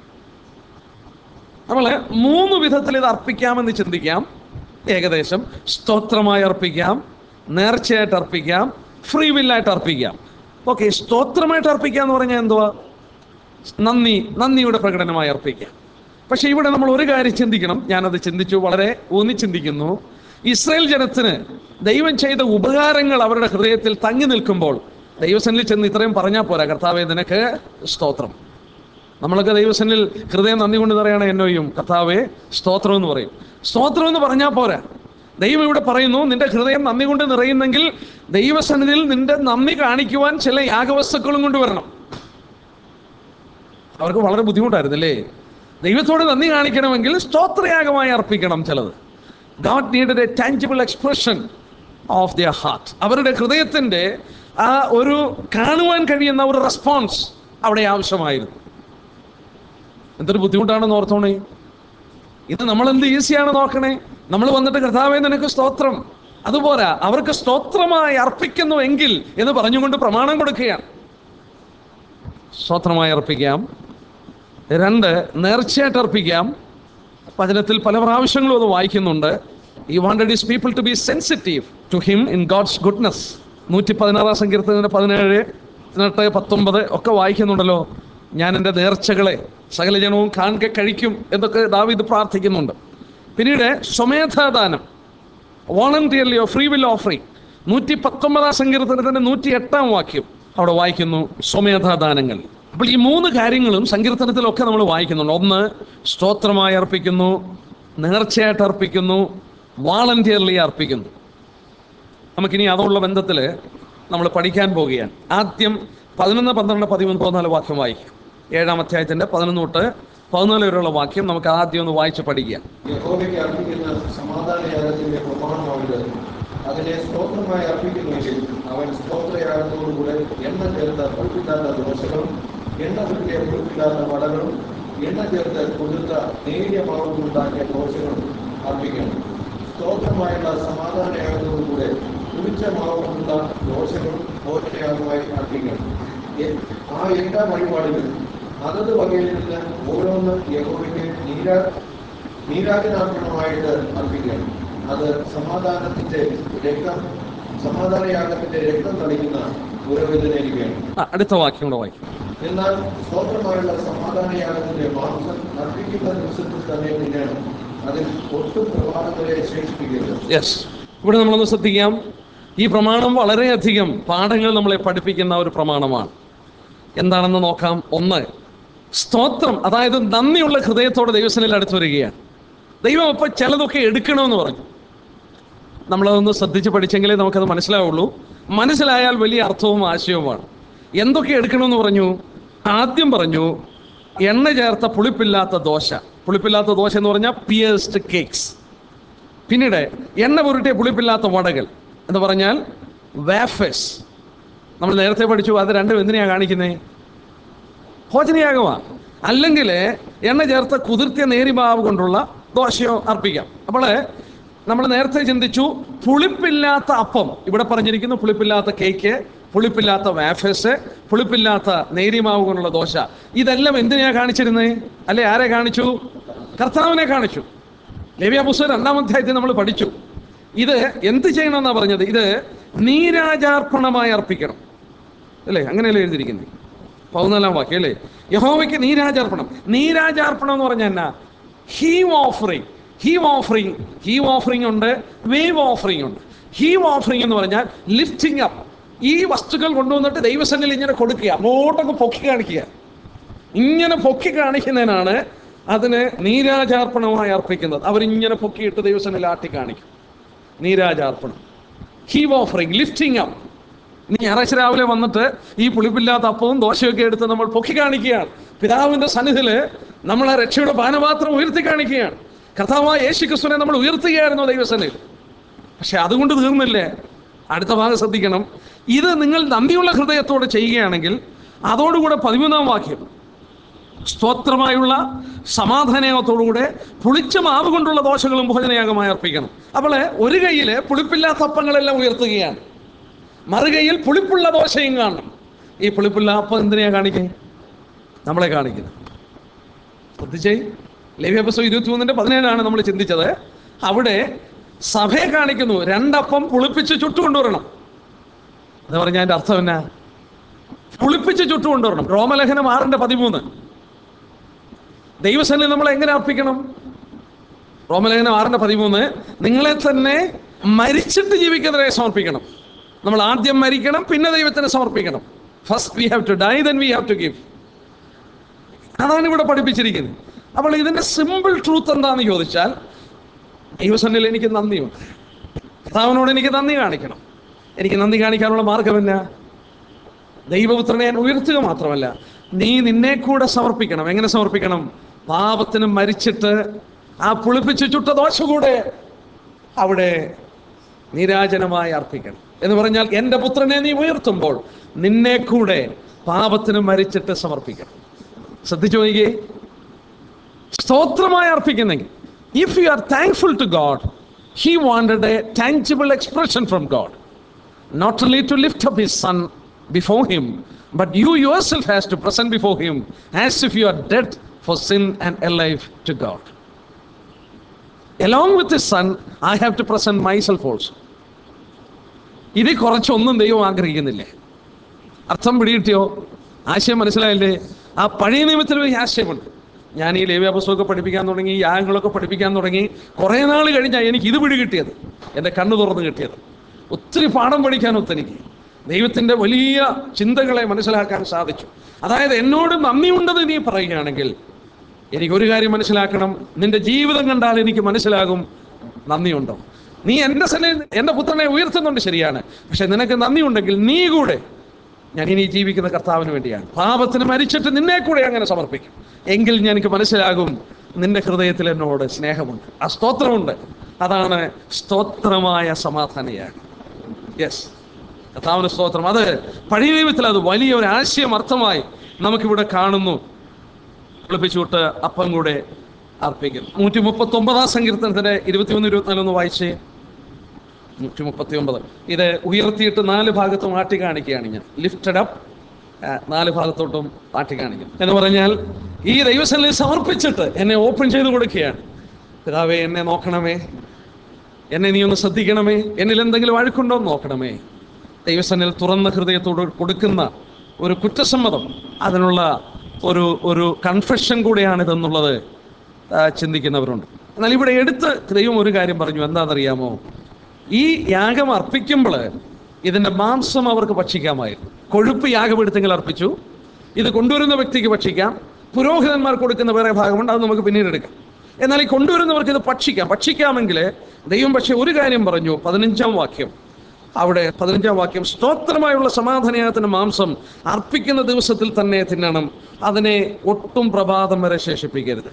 നമ്മൾ മൂന്ന് വിധത്തിൽ ഇത് അർപ്പിക്കാമെന്ന് ചിന്തിക്കാം ഏകദേശം സ്തോത്രമായി അർപ്പിക്കാം നേർച്ചയായിട്ട് അർപ്പിക്കാം ഫ്രീ വില്ലായിട്ട് അർപ്പിക്കാം ഓക്കെ സ്തോത്രമായിട്ട് അർപ്പിക്കുക എന്ന് പറഞ്ഞാൽ എന്തുവാ നന്ദി നന്ദിയുടെ പ്രകടനമായി അർപ്പിക്കാം പക്ഷെ ഇവിടെ നമ്മൾ ഒരു കാര്യം ചിന്തിക്കണം ഞാനത് ചിന്തിച്ചു വളരെ ഊന്നി ചിന്തിക്കുന്നു ഇസ്രായേൽ ജനത്തിന് ദൈവം ചെയ്ത ഉപകാരങ്ങൾ അവരുടെ ഹൃദയത്തിൽ തങ്ങി നിൽക്കുമ്പോൾ ദൈവസനിൽ ചെന്ന് ഇത്രയും പറഞ്ഞാൽ പോരാ കർത്താവെ നിനക്ക് സ്തോത്രം നമ്മളൊക്കെ ദൈവസനിൽ ഹൃദയം നന്ദി കൊണ്ട് നിറയണ എന്നോയും കർത്താവെ സ്തോത്രം എന്ന് പറയും സ്തോത്രം എന്ന് പറഞ്ഞാൽ പോരാ ദൈവം ഇവിടെ പറയുന്നു നിന്റെ ഹൃദയം നന്ദി കൊണ്ട് നിറയുന്നെങ്കിൽ ദൈവസന്നിധിയിൽ നിന്റെ നന്ദി കാണിക്കുവാൻ ചില യാഗവസ്തുക്കളും കൊണ്ടുവരണം അവർക്ക് വളരെ ബുദ്ധിമുട്ടായിരുന്നല്ലേ ദൈവത്തോട് നന്ദി കാണിക്കണമെങ്കിൽ സ്തോത്രയാഗമായി അർപ്പിക്കണം ചിലത് God needed a tangible expression of their heart അവരുടെ ഹൃദയത്തിൻ്റെ ആ ഒരു കാണുവാൻ കഴിയുന്ന ഒരു റെസ്പോൺസ് അവിടെ ആവശ്യമായിരുന്നു എന്തൊരു ബുദ്ധിമുട്ടാണെന്ന് ഓർത്തോണേ ഇത് നമ്മൾ എന്ത് ഈസിയാണ് നോക്കണേ നമ്മൾ വന്നിട്ട് കർത്താവേ നിനക്ക് സ്തോത്രം അതുപോരാ അവർക്ക് സ്തോത്രമായി അർപ്പിക്കുന്നു എങ്കിൽ എന്ന് പറഞ്ഞുകൊണ്ട് പ്രമാണം കൊടുക്കുകയാണ് സ്തോത്രമായി അർപ്പിക്കാം രണ്ട് നേർച്ചയായിട്ട് അർപ്പിക്കാം വചനത്തിൽ പല പ്രാവശ്യങ്ങളും അത് വായിക്കുന്നുണ്ട് ഈ wanted is people to be sensitive to him in God's goodness നൂറ്റി പതിനാറാം സങ്കീർത്തനത്തിന്റെ പതിനേഴ് പതിനെട്ട് പത്തൊമ്പത് ഒക്കെ വായിക്കുന്നുണ്ടല്ലോ ഞാൻ എൻ്റെ നേർച്ചകളെ സകല ജനവും കാണെ കഴിക്കും എന്നൊക്കെ ദാവീദ് പ്രാർത്ഥിക്കുന്നുണ്ട് പിന്നീട് സ്വമേധാദാനം വോളണ്ടിയർലി ഫ്രീ വിൽ ഓഫറിംഗ് നൂറ്റി പത്തൊമ്പതാം സങ്കീർത്തനത്തിന്റെ നൂറ്റി എട്ടാം വാക്യം അവിടെ വായിക്കുന്നു സ്വമേധാദാനങ്ങൾ അപ്പോൾ ഈ മൂന്ന് കാര്യങ്ങളും സങ്കീർത്തനത്തിലൊക്കെ നമ്മൾ വായിക്കുന്നുണ്ട് ഒന്ന് സ്തോത്രമായി അർപ്പിക്കുന്നു നേർച്ചയായിട്ട് അർപ്പിക്കുന്നു വാളണ്ടിയർലി അർപ്പിക്കുന്നു നമുക്കിനി അതുള്ള ബന്ധത്തിൽ നമ്മൾ പഠിക്കാൻ പോവുകയാണ് ആദ്യം പതിനൊന്ന് പന്ത്രണ്ട് പതിമൂന്ന് പതിനാല് വാക്യം വായിക്കും ഏഴാം അധ്യായത്തിൻ്റെ പതിനൊന്ന് തൊട്ട് പതിനാല് വരെയുള്ള വാക്യം നമുക്ക് ആദ്യം ഒന്ന് വായിച്ച് പഠിക്കാം യഹോവയ്ക്ക് അർപ്പിക്കുന്ന സമാധാനയാഗത്തിന്റെ പ്രമാണമാണിത് അതിനെ സ്തോത്രമായി അർപ്പിക്കുന്നുവെങ്കിൽ അവൻ സ്തോത്രയാഗത്തോടുകൂടെ എണ്ണ ചേർത്ത പുളിപ്പില്ലാത്ത ദോശകളും എണ്ണ പുറ്റിയ പുളിപ്പില്ലാത്ത വടകളും എണ്ണ ചേർത്ത് കുതിർത്ത നേരിയ മാവ് ഉണ്ടാക്കിയ ദോശകളും അർപ്പിക്കണം സ്തോത്രമായുള്ള സമാധാനയാഗത്തോടുകൂടെ പുളിച്ച മാവ് കൊണ്ടുള്ള ദോശകളും ഭോജനയാഗമായി അർപ്പിക്കണം എ- ആ എല്ലാ വഴിപാടുകളും അതത് വകയിൽ നിന്ന് ഓരോന്ന് യഹോവയ്ക്ക് നീരാ നീരാജനാർപ്പണമായിട്ട് അർപ്പിക്കണം അത് സമാധാനത്തിന്റെ രക്തം സമാധാനയാഗത്തിന്റെ രക്തം തളിക്കുന്ന പുരോഹിതനായിരിക്കണം ആ, അടുത്ത വാക്യം കൂടെ വായിക്കും എന്നാൽ സ്വതന്ത്രമായുള്ള സമാധാനയാഗത്തിന്റെ മാംസം അർപ്പിക്കുന്ന ദിവസത്തിൽ തന്നെ തിന്നണം അതിൽ ഒട്ടും പ്രഭാതം വരെ ശേഷിപ്പിക്കരുത് യെസ് ഇവിടെ നമ്മളൊന്ന് ശ്രദ്ധിക്കാം ഈ പ്രമാണം വളരെയധികം പാഠങ്ങൾ നമ്മളെ പഠിപ്പിക്കുന്ന ഒരു പ്രമാണമാണ് എന്താണെന്ന് നോക്കാം ഒന്ന് സ്തോത്രം അതായത് നന്ദിയുള്ള ഹൃദയത്തോടെ ദൈവസനിൽ അടുത്ത് വരികയാണ് ദൈവം അപ്പോൾ ചിലതൊക്കെ എടുക്കണമെന്ന് പറഞ്ഞു നമ്മളതൊന്ന് ശ്രദ്ധിച്ച് പഠിച്ചെങ്കിലേ നമുക്കത് മനസ്സിലാവുള്ളൂ മനസ്സിലായാൽ വലിയ അർത്ഥവും ആശയവുമാണ് എന്തൊക്കെ എടുക്കണമെന്ന് പറഞ്ഞു ആദ്യം പറഞ്ഞു എണ്ണ ചേർത്ത പുളിപ്പില്ലാത്ത ദോശ പുളിപ്പില്ലാത്ത ദോശ എന്ന് പറഞ്ഞാൽ പിയേഴ്സ്ഡ് കേക്ക്സ് പിന്നീട് എണ്ണ പുരട്ടിയ പുളിപ്പില്ലാത്ത വടകൾ എന്ന് പറഞ്ഞാൽ വാഫേഴ്സ് നമ്മൾ നേരത്തെ പഠിച്ചു അത് രണ്ടും എന്തിനാണ് കാണിക്കുന്നത് ഭോജനയാഗമാ അല്ലെങ്കിൽ എണ്ണ ചേർത്ത കുതിർത്തിയ നേരിമാവ് കൊണ്ടുള്ള ദോശയോ അർപ്പിക്കാം അപ്പോൾ നമ്മൾ നേരത്തെ ചിന്തിച്ചു പുളിപ്പില്ലാത്ത അപ്പം ഇവിടെ പറഞ്ഞിരിക്കുന്നു പുളിപ്പില്ലാത്ത കേക്ക് പുളിപ്പില്ലാത്ത വാഫേഴ്സ് പുളിപ്പില്ലാത്ത നേരിമാവ് കൊണ്ടുള്ള ദോശ ഇതെല്ലാം എന്തിനാ കാണിച്ചിരുന്നത് അല്ലെ ആരെ കാണിച്ചു കർത്താവിനെ കാണിച്ചു ലേവ്യ പുസ്തകം രണ്ടാം അധ്യായത്തിൽ നമ്മൾ പഠിച്ചു ഇത് എന്ത് ചെയ്യണമെന്നാണ് പറഞ്ഞത് ഇത് നീരാജാർപ്പണമായി അർപ്പിക്കണം അല്ലേ അങ്ങനെയല്ലേ എഴുതിയിരിക്കുന്നത് പതിനാലാം വാക്യം അല്ലേ യഹോവയ്ക്ക് നീരാജാർപ്പണം നീരാജാർപ്പണം എന്ന് പറഞ്ഞാൽ എന്നാ heave offering heave offering heave offering ഉണ്ട് വേവ് ഓഫറിങ് ഉണ്ട് ഹീവ് ഓഫറിങ് എന്ന് പറഞ്ഞാൽ ലിഫ്റ്റിംഗ് അപ്പ് ഈ വസ്തുക്കൾ കൊണ്ടുവന്നിട്ട് ദൈവസന്നിൽ ഇങ്ങനെ കൊടുക്കുക അങ്ങോട്ടൊക്കെ പൊക്കി കാണിക്കുക ഇങ്ങനെ പൊക്കി കാണിക്കുന്നതിനാണ് അതിന് നീരാജാർപ്പണമായി അർപ്പിക്കുന്നത് അവരിങ്ങനെ പൊക്കിയിട്ട് ദൈവസന്നിൽ ആട്ടി കാണിക്കും നീരാജാർപ്പണം ഹീവ് ഓഫറിങ് ലിഫ്റ്റിംഗ് അപ്പ് നീ ഞായറാഴ്ച രാവിലെ വന്നിട്ട് ഈ പുളിപ്പില്ലാത്ത അപ്പവും ദോശയൊക്കെ എടുത്ത് നമ്മൾ പൊക്കി കാണിക്കുകയാണ് പിതാവിന്റെ സന്നിധിയില് നമ്മൾ ആ രക്ഷയുടെ പാനപാത്രം ഉയർത്തി കാണിക്കുകയാണ് കർത്താവായ യേശു ക്രിസ്തുവിനെ നമ്മൾ ഉയർത്തുകയായിരുന്നു ദൈവസന്നിധിയിൽ പക്ഷെ അതുകൊണ്ട് തീർന്നില്ലേ അടുത്ത ഭാഗം ശ്രദ്ധിക്കണം ഇത് നിങ്ങൾ നന്ദിയുള്ള ഹൃദയത്തോടെ ചെയ്യുകയാണെങ്കിൽ അതോടുകൂടെ പതിമൂന്നാം വാക്യം സ്തോത്രമായുള്ള സമാധാനത്തോടുകൂടെ പുളിച്ച മാവ് കൊണ്ടുള്ള ദോഷങ്ങളും ഭോജനയാഗമായി അർപ്പിക്കണം അപ്പോൾ ഒരു കയ്യിൽ പുളിപ്പില്ലാത്ത അപ്പങ്ങളെല്ലാം ഉയർത്തുകയാണ് മറുകൈയിൽ പുളിപ്പുള്ള ദോശയും കാണണം ഈ പുളിപ്പുള്ള അപ്പം എന്തിനാ കാണിക്കുന്നത് നമ്മളെ കാണിക്കുന്നത് ശ്രദ്ധിച്ചേ ലേവ്യപുസ്തകം ഇരുപത്തി മൂന്നിന്റെ പതിനേഴാണ് നമ്മൾ ചിന്തിച്ചത് അവിടെ സഭയെ കാണിക്കുന്നു രണ്ടപ്പം പുളിപ്പിച്ച് ചുട്ടുകൊണ്ടുവരണം എന്ന് പറഞ്ഞാൽ അതിന്റെ അർത്ഥം എന്നാ പുളിപ്പിച്ച് ചുട്ടുകൊണ്ടുവരണം റോമലേഖനം ആറിന്റെ പതിമൂന്ന് ദൈവസന്നിധി നമ്മൾ എങ്ങനെ അർപ്പിക്കണം റോമലേഖനം ആറിന്റെ പതിമൂന്ന് നിങ്ങളെ തന്നെ മരിച്ചിട്ട് ജീവിക്കുന്നവരെ സമർപ്പിക്കണം നമ്മൾ ആദ്യം മരിക്കണം പിന്നെ ദൈവത്തിന് സമർപ്പിക്കണം first we have to die then we have to give അതാണ് ഇവിടെ പഠിപ്പിച്ചിരിക്കുന്നത് അപ്പോൾ ഇതിന്റെ സിമ്പിൾ ട്രൂത്ത് എന്താണെന്ന് ചോദിച്ചാൽ ദൈവസന്നിധിയിൽ എനിക്ക് നന്ദിയുണ്ട് കർത്താവിനോട് എനിക്ക് നന്ദി കാണിക്കണം എനിക്ക് നന്ദി കാണിക്കാനുള്ള മാർഗം എന്നാ ദൈവപുത്രനെ ഞാൻ ഉയർത്തുക മാത്രമല്ല നീ നിന്നെ കൂടെ സമർപ്പിക്കണം എങ്ങനെ സമർപ്പിക്കണം പാപത്തിന് മരിച്ചിട്ട് ആ പുളിപ്പിച്ച് ചുട്ട ദോശ കൂടെ അവിടെ നിരാജനമായി അർപ്പിക്കണം എന്ന് പറഞ്ഞാൽ എൻ്റെ പുത്രനെ നീ ഉയർത്തുമ്പോൾ നിന്നെ കൂടെ പാപത്തിന് മരിച്ചിട്ട് സമർപ്പിക്കണം ശ്രദ്ധിച്ചു നോക്കിയേ സ്തോത്രമായി അർപ്പിക്കുന്നെങ്കിൽ if you are thankful to God he wanted a tangible expression from God not only to lift up his son before him, but you yourself has to present before him as if you are dead for sin and alive to God. Along with his son, I have to present myself also. ഇതിൽ കുറച്ചൊന്നും ദൈവം ആഗ്രഹിക്കുന്നില്ലേ അർത്ഥം പിടികിട്ടിയോ ആശയം മനസ്സിലായില്ലേ ആ പഴയ നിയമത്തിൽ ഒരു ആശയമുണ്ട് ഞാൻ ഈ ലേവ്യ പുസ്തകമൊക്കെ പഠിപ്പിക്കാൻ തുടങ്ങി യാഗങ്ങളൊക്കെ പഠിപ്പിക്കാൻ തുടങ്ങി കുറേ നാൾ കഴിഞ്ഞാൽ എനിക്ക് ഇത് പിടി കിട്ടിയത് എൻ്റെ കണ്ണ് തുറന്ന് കിട്ടിയത് ഒത്തിരി പാഠം പഠിക്കാൻ ഒത്തെനിക്ക് ദൈവത്തിൻ്റെ വലിയ ചിന്തകളെ മനസ്സിലാക്കാൻ സാധിച്ചു അതായത് എന്നോട് നന്ദിയുണ്ടെന്ന് നീ പറയുകയാണെങ്കിൽ എനിക്കൊരു കാര്യം മനസ്സിലാക്കണം നിന്റെ ജീവിതം കണ്ടാൽ എനിക്ക് മനസ്സിലാകും നന്ദിയുണ്ടോ നീ എൻ്റെ സന്നിധിയിൽ എൻ്റെ പുത്രനെ ഉയർത്തുന്നുണ്ട് ശരിയാണ് പക്ഷെ നിനക്ക് നന്ദിയുണ്ടെങ്കിൽ നീ കൂടെ ഞാൻ ഇനി ജീവിക്കുന്ന കർത്താവിന് വേണ്ടിയാണ് പാപത്തിന് മരിച്ചിട്ട് നിന്നെ കൂടെ അങ്ങനെ സമർപ്പിക്കും എങ്കിൽ ഞാൻ എനിക്ക് മനസ്സിലാകും നിന്റെ ഹൃദയത്തിൽ എന്നോട് സ്നേഹമുണ്ട് ആ സ്തോത്രമുണ്ട് അതാണ് സ്തോത്രമായ സമാധാനയാഗം യെസ് കർത്താവിന് സ്തോത്രം അത് പഴയ നിയമത്തിൽ അത് വലിയ ഒരു ആശയം അർത്ഥമായി നമുക്കിവിടെ കാണുന്നു വിളിപ്പിച്ചുവിട്ട് അപ്പം കൂടെ അർപ്പിക്കും നൂറ്റി മുപ്പത്തി ഒമ്പതാം സങ്കീർത്തനത്തിന്റെ ഇരുപത്തിമൂന്ന് ഇരുപത്തിനാലൊന്ന് വായിച്ചേ നൂറ്റി മുപ്പത്തി ഒമ്പത് ഇത് ഉയർത്തിയിട്ട് നാല് ഭാഗത്തും ആട്ടി കാണിക്കുകയാണ് ഞാൻ ലിഫ്റ്റഡ് അപ്പ് നാല് ഭാഗത്തോട്ടും ആട്ടി കാണിക്കും എന്ന് പറഞ്ഞാൽ ഈ ദൈവസനിൽ സമർപ്പിച്ചിട്ട് എന്നെ ഓപ്പൺ ചെയ്ത് കൊടുക്കുകയാണ് പിതാവേ എന്നെ നോക്കണമേ എന്നെ നീ ഒന്ന് ശ്രദ്ധിക്കണമേ എന്നിൽ എന്തെങ്കിലും അഴുക്കുണ്ടോ എന്ന് നോക്കണമേ ദൈവസനിൽ തുറന്ന ഹൃദയത്തോട് കൊടുക്കുന്ന ഒരു കുറ്റസമ്മതം അതിനുള്ള ഒരു ഒരു കൺഫെഷൻ കൂടെയാണിതെന്നുള്ളത് ആ, ചിന്തിക്കുന്നവരുണ്ട് എന്നാൽ ഇവിടെ എടുത്ത് ദൈവം ഒരു കാര്യം പറഞ്ഞു എന്താണെന്നറിയാമോ ഈ യാഗം അർപ്പിക്കുമ്പോൾ ഇതിൻ്റെ മാംസം അവർക്ക് ഭക്ഷിക്കാമായിരുന്നു കൊഴുപ്പ് യാഗമെടുത്തെങ്കിൽ അർപ്പിച്ചു ഇത് കൊണ്ടുവരുന്ന വ്യക്തിക്ക് ഭക്ഷിക്കാം പുരോഹിതന്മാർ കൊടുക്കുന്ന വേറെ ഭാഗമുണ്ട് അത് നമുക്ക് പിന്നീട് എടുക്കാം എന്നാൽ ഈ കൊണ്ടുവരുന്നവർക്ക് ഇത് ഭക്ഷിക്കാം ഭക്ഷിക്കാമെങ്കിൽ ദൈവം പക്ഷേ ഒരു കാര്യം പറഞ്ഞു പതിനഞ്ചാം വാക്യം അവിടെ പതിനഞ്ചാം വാക്യം സ്തോത്രമായുള്ള സമാധാനയാഗത്തിന്റെ മാംസം അർപ്പിക്കുന്ന ദിവസത്തിൽ തന്നെ തിന്നണം അതിനെ ഒട്ടും പ്രഭാതം വരെ ശേഷിപ്പിക്കരുത്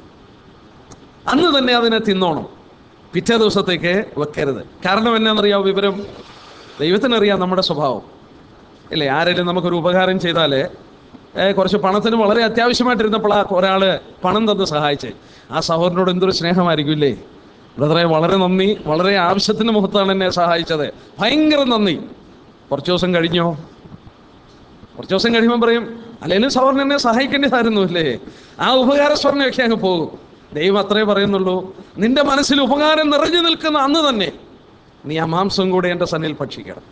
അന്ന് തന്നെ അതിനെ തിന്നോണം പിറ്റേ ദിവസത്തേക്ക് വെക്കരുത് കാരണം എന്നാണെന്നറിയാമോ വിവരം ദൈവത്തിനറിയാം നമ്മുടെ സ്വഭാവം ഇല്ലേ ആരെങ്കിലും നമുക്കൊരു ഉപകാരം ചെയ്താൽ കുറച്ച് പണത്തിന് വളരെ അത്യാവശ്യമായിട്ടിരുന്നപ്പോൾ ആ ഒരാൾ പണം തന്ന് സഹായിച്ചേ ആ സഹോദരനോട് എന്തൊരു സ്നേഹമായിരിക്കും ഇല്ലേ ബ്രദറെ വളരെ നന്ദി വളരെ ആവശ്യത്തിന് മുഖത്താണ് എന്നെ സഹായിച്ചത് ഭയങ്കര നന്ദി കുറച്ച് ദിവസം കഴിഞ്ഞോ കുറച്ച് ദിവസം കഴിയുമ്പോൾ പറയും അല്ലെങ്കിലും സഹോദരൻ എന്നെ സഹായിക്കേണ്ടതായിരുന്നു അല്ലേ ആ ഉപകാര സ്വർണ്ണയൊക്കെ അങ്ങ് പോകും ദൈവം അത്രേ പറയുന്നുള്ളൂ നിന്റെ മനസ്സിൽ ഉപകാരം നിറഞ്ഞു നിൽക്കുന്ന അന്ന് തന്നെ നീ ആ മാംസം കൂടെ എൻ്റെ സന്നിൽ ഭക്ഷിക്കണം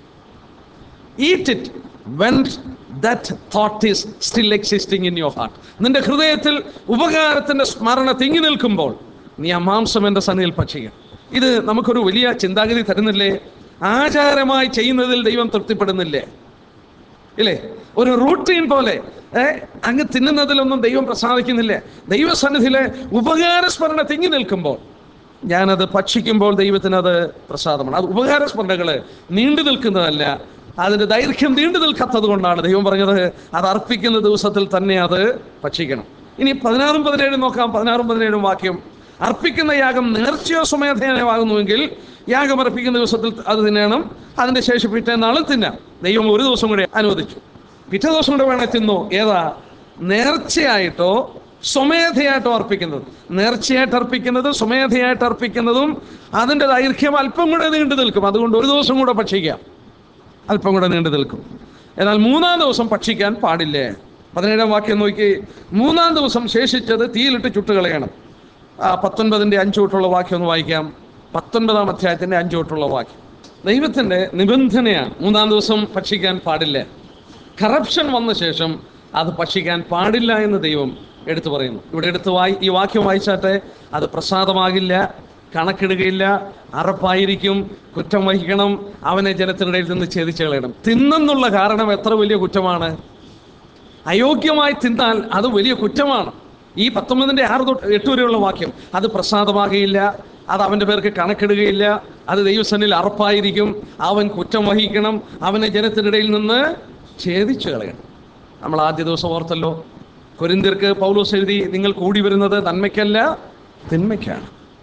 eat it when that thought is still existing in your heart നിന്റെ ഹൃദയത്തിൽ ഉപകാരത്തിന്റെ സ്മരണ തിങ്ങി നിൽക്കുമ്പോൾ നീ ആ മാംസം എൻ്റെ സന്നിധിയിൽ ഭക്ഷിക്കണം ഇത് നമുക്കൊരു വലിയ ചിന്താഗതി തരുന്നില്ലേ ആചാരമായി ചെയ്യുന്നതിൽ ദൈവം തൃപ്തിപ്പെടുന്നില്ലേ ഇല്ലേ ഒരു റൂട്ടീൻ പോലെ ഏ അങ്ങ് തിന്നുന്നതിലൊന്നും ദൈവം പ്രസാദിക്കുന്നില്ല ദൈവസന്നിധിയിലെ ഉപകാരസ്മരണ തിങ്ങി നിൽക്കുമ്പോൾ ഞാനത് ഭക്ഷിക്കുമ്പോൾ ദൈവത്തിന് അത് പ്രസാദമാണ് അത് ഉപകാരസ്മരണകൾ നീണ്ടു നിൽക്കുന്നതല്ല അതിൻ്റെ ദൈർഘ്യം നീണ്ടു നിൽക്കാത്തത് കൊണ്ടാണ് ദൈവം പറഞ്ഞത് അത് അർപ്പിക്കുന്ന ദിവസത്തിൽ തന്നെ അത് ഭക്ഷിക്കണം ഇനി പതിനാറും പതിനേഴും നോക്കാം പതിനാറും പതിനേഴും വാക്യം അർപ്പിക്കുന്ന യാഗം നേർച്ചയോ സ്വമേധയാകുന്നുവെങ്കിൽ യാഗം അർപ്പിക്കുന്ന ദിവസത്തിൽ അത് തിന്നണം അതിൻ്റെ ശേഷം പിറ്റേന്നാളും തിന്നാം ദൈവം ഒരു ദിവസം കൂടെ അനുവദിച്ചു പിറ്റേ ദിവസം കൂടെ വേണേ തിന്നോ ഏതാ നേർച്ചയായിട്ടോ സ്വമേധയായിട്ടോ അർപ്പിക്കുന്നത് നേർച്ചയായിട്ട് അർപ്പിക്കുന്നത് സ്വമേധയായിട്ട് അർപ്പിക്കുന്നതും അതിൻ്റെ ദൈർഘ്യം അല്പം കൂടെ നീണ്ടു നിൽക്കും അതുകൊണ്ട് ഒരു ദിവസം കൂടെ ഭക്ഷിക്കാം അല്പം കൂടെ നീണ്ടു നിൽക്കും എന്നാൽ മൂന്നാം ദിവസം ഭക്ഷിക്കാൻ പാടില്ലേ പതിനേഴാം വാക്യം നോക്കി മൂന്നാം ദിവസം ശേഷിച്ചത് തീയിലിട്ട് ചുട്ടുകളയണം ആ പത്തൊൻപതിൻ്റെ അഞ്ചു തൊട്ടുള്ള വാക്യം ഒന്ന് വായിക്കാം പത്തൊൻപതാം അധ്യായത്തിൻ്റെ അഞ്ചു തൊട്ടുള്ള വാക്യം ദൈവത്തിൻ്റെ നിബന്ധനയാണ് മൂന്നാം ദിവസം ഭക്ഷിക്കാൻ പാടില്ല കറപ്ഷൻ വന്ന ശേഷം അത് ഭക്ഷിക്കാൻ പാടില്ല എന്ന് ദൈവം എടുത്തു പറയുന്നു ഇവിടെ എടുത്ത് വായി ഈ വാക്യം വായിച്ചാട്ടെ അത് പ്രസാദമാകില്ല കണക്കിടുകയില്ല അറപ്പായിരിക്കും കുറ്റം വഹിക്കണം അവനെ ജനത്തിനിടയിൽ നിന്ന് ഛേദിച്ചു കളയണം തിന്നെന്നുള്ള കാരണം എത്ര വലിയ കുറ്റമാണ് അയോഗ്യമായി തിന്നാൽ അത് വലിയ കുറ്റമാണ് ഈ പത്തൊമ്പതിൻ്റെ ആറ് തൊട്ട് എട്ട് വരെയുള്ള വാക്യം അത് പ്രസാദമാകുകയില്ല അത് അവൻ്റെ പേർക്ക് കണക്കിടുകയില്ല അത് ദൈവസന്നിൽ അറപ്പായിരിക്കും അവൻ കുറ്റം വഹിക്കണം അവനെ ജനത്തിനിടയിൽ നിന്ന് ഛേദിച്ചു കളയണം നമ്മൾ ആദ്യ ദിവസം ഓർത്തല്ലോ കൊരിന്തിർക്ക് പൗലോസ് എഴുതി നിങ്ങൾ കൂടി വരുന്നത് നന്മയ്ക്കല്ല തിന്മയ്ക്കാണ്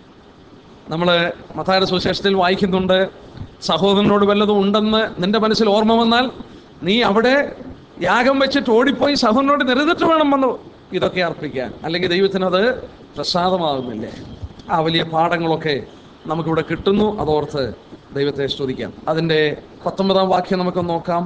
നമ്മൾ മത്തായുടെ സുവിശേഷത്തിൽ വായിക്കുന്നുണ്ട് സഹോദരനോട് വല്ലതും ഉണ്ടെന്ന് നിന്റെ മനസ്സിൽ ഓർമ്മ വന്നാൽ നീ അവിടെ യാഗം വെച്ചിട്ട് ഓടിപ്പോയി സഹോദരനോട് നിരന്നിട്ട് വേണം വന്ന് ഇതൊക്കെ അർപ്പിക്കാൻ അല്ലെങ്കിൽ ദൈവത്തിനത് പ്രസാദമാകുന്നില്ലേ ആ വലിയ പാഠങ്ങളൊക്കെ നമുക്കിവിടെ കിട്ടുന്നു അതോർത്ത് ദൈവത്തെ സ്തുതിക്കാം അതിൻ്റെ പത്തൊമ്പതാം വാക്യം നമുക്കൊന്ന് നോക്കാം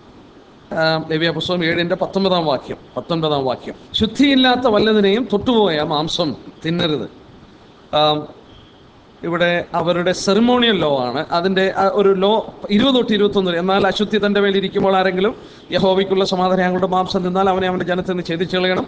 ലവ്യ പുസ്തകം ഏഴിൻ്റെ പത്തൊമ്പതാം വാക്യം പത്തൊൻപതാം വാക്യം ശുദ്ധിയില്ലാത്ത വല്ലതിനെയും തൊട്ടുപോയ മാംസം തിന്നരുത് ആം, ഇവിടെ അവരുടെ സെറിമോണിയൽ ലോ ആണ് അതിൻ്റെ ആ ഒരു ലോ ഇരുപത് തൊട്ട് ഇരുപത്തൊന്ന് വരെ എന്നാൽ അശുദ്ധി തൻ്റെ മേലിരിക്കുമ്പോൾ ആരെങ്കിലും യഹോവയ്ക്കുള്ള സമാധാനം ഞങ്ങളുടെ മാംസം നിന്നാൽ അവനെ അവൻ്റെ ജനത്തിൽ നിന്ന് ഛേദിച്ചു കളയണം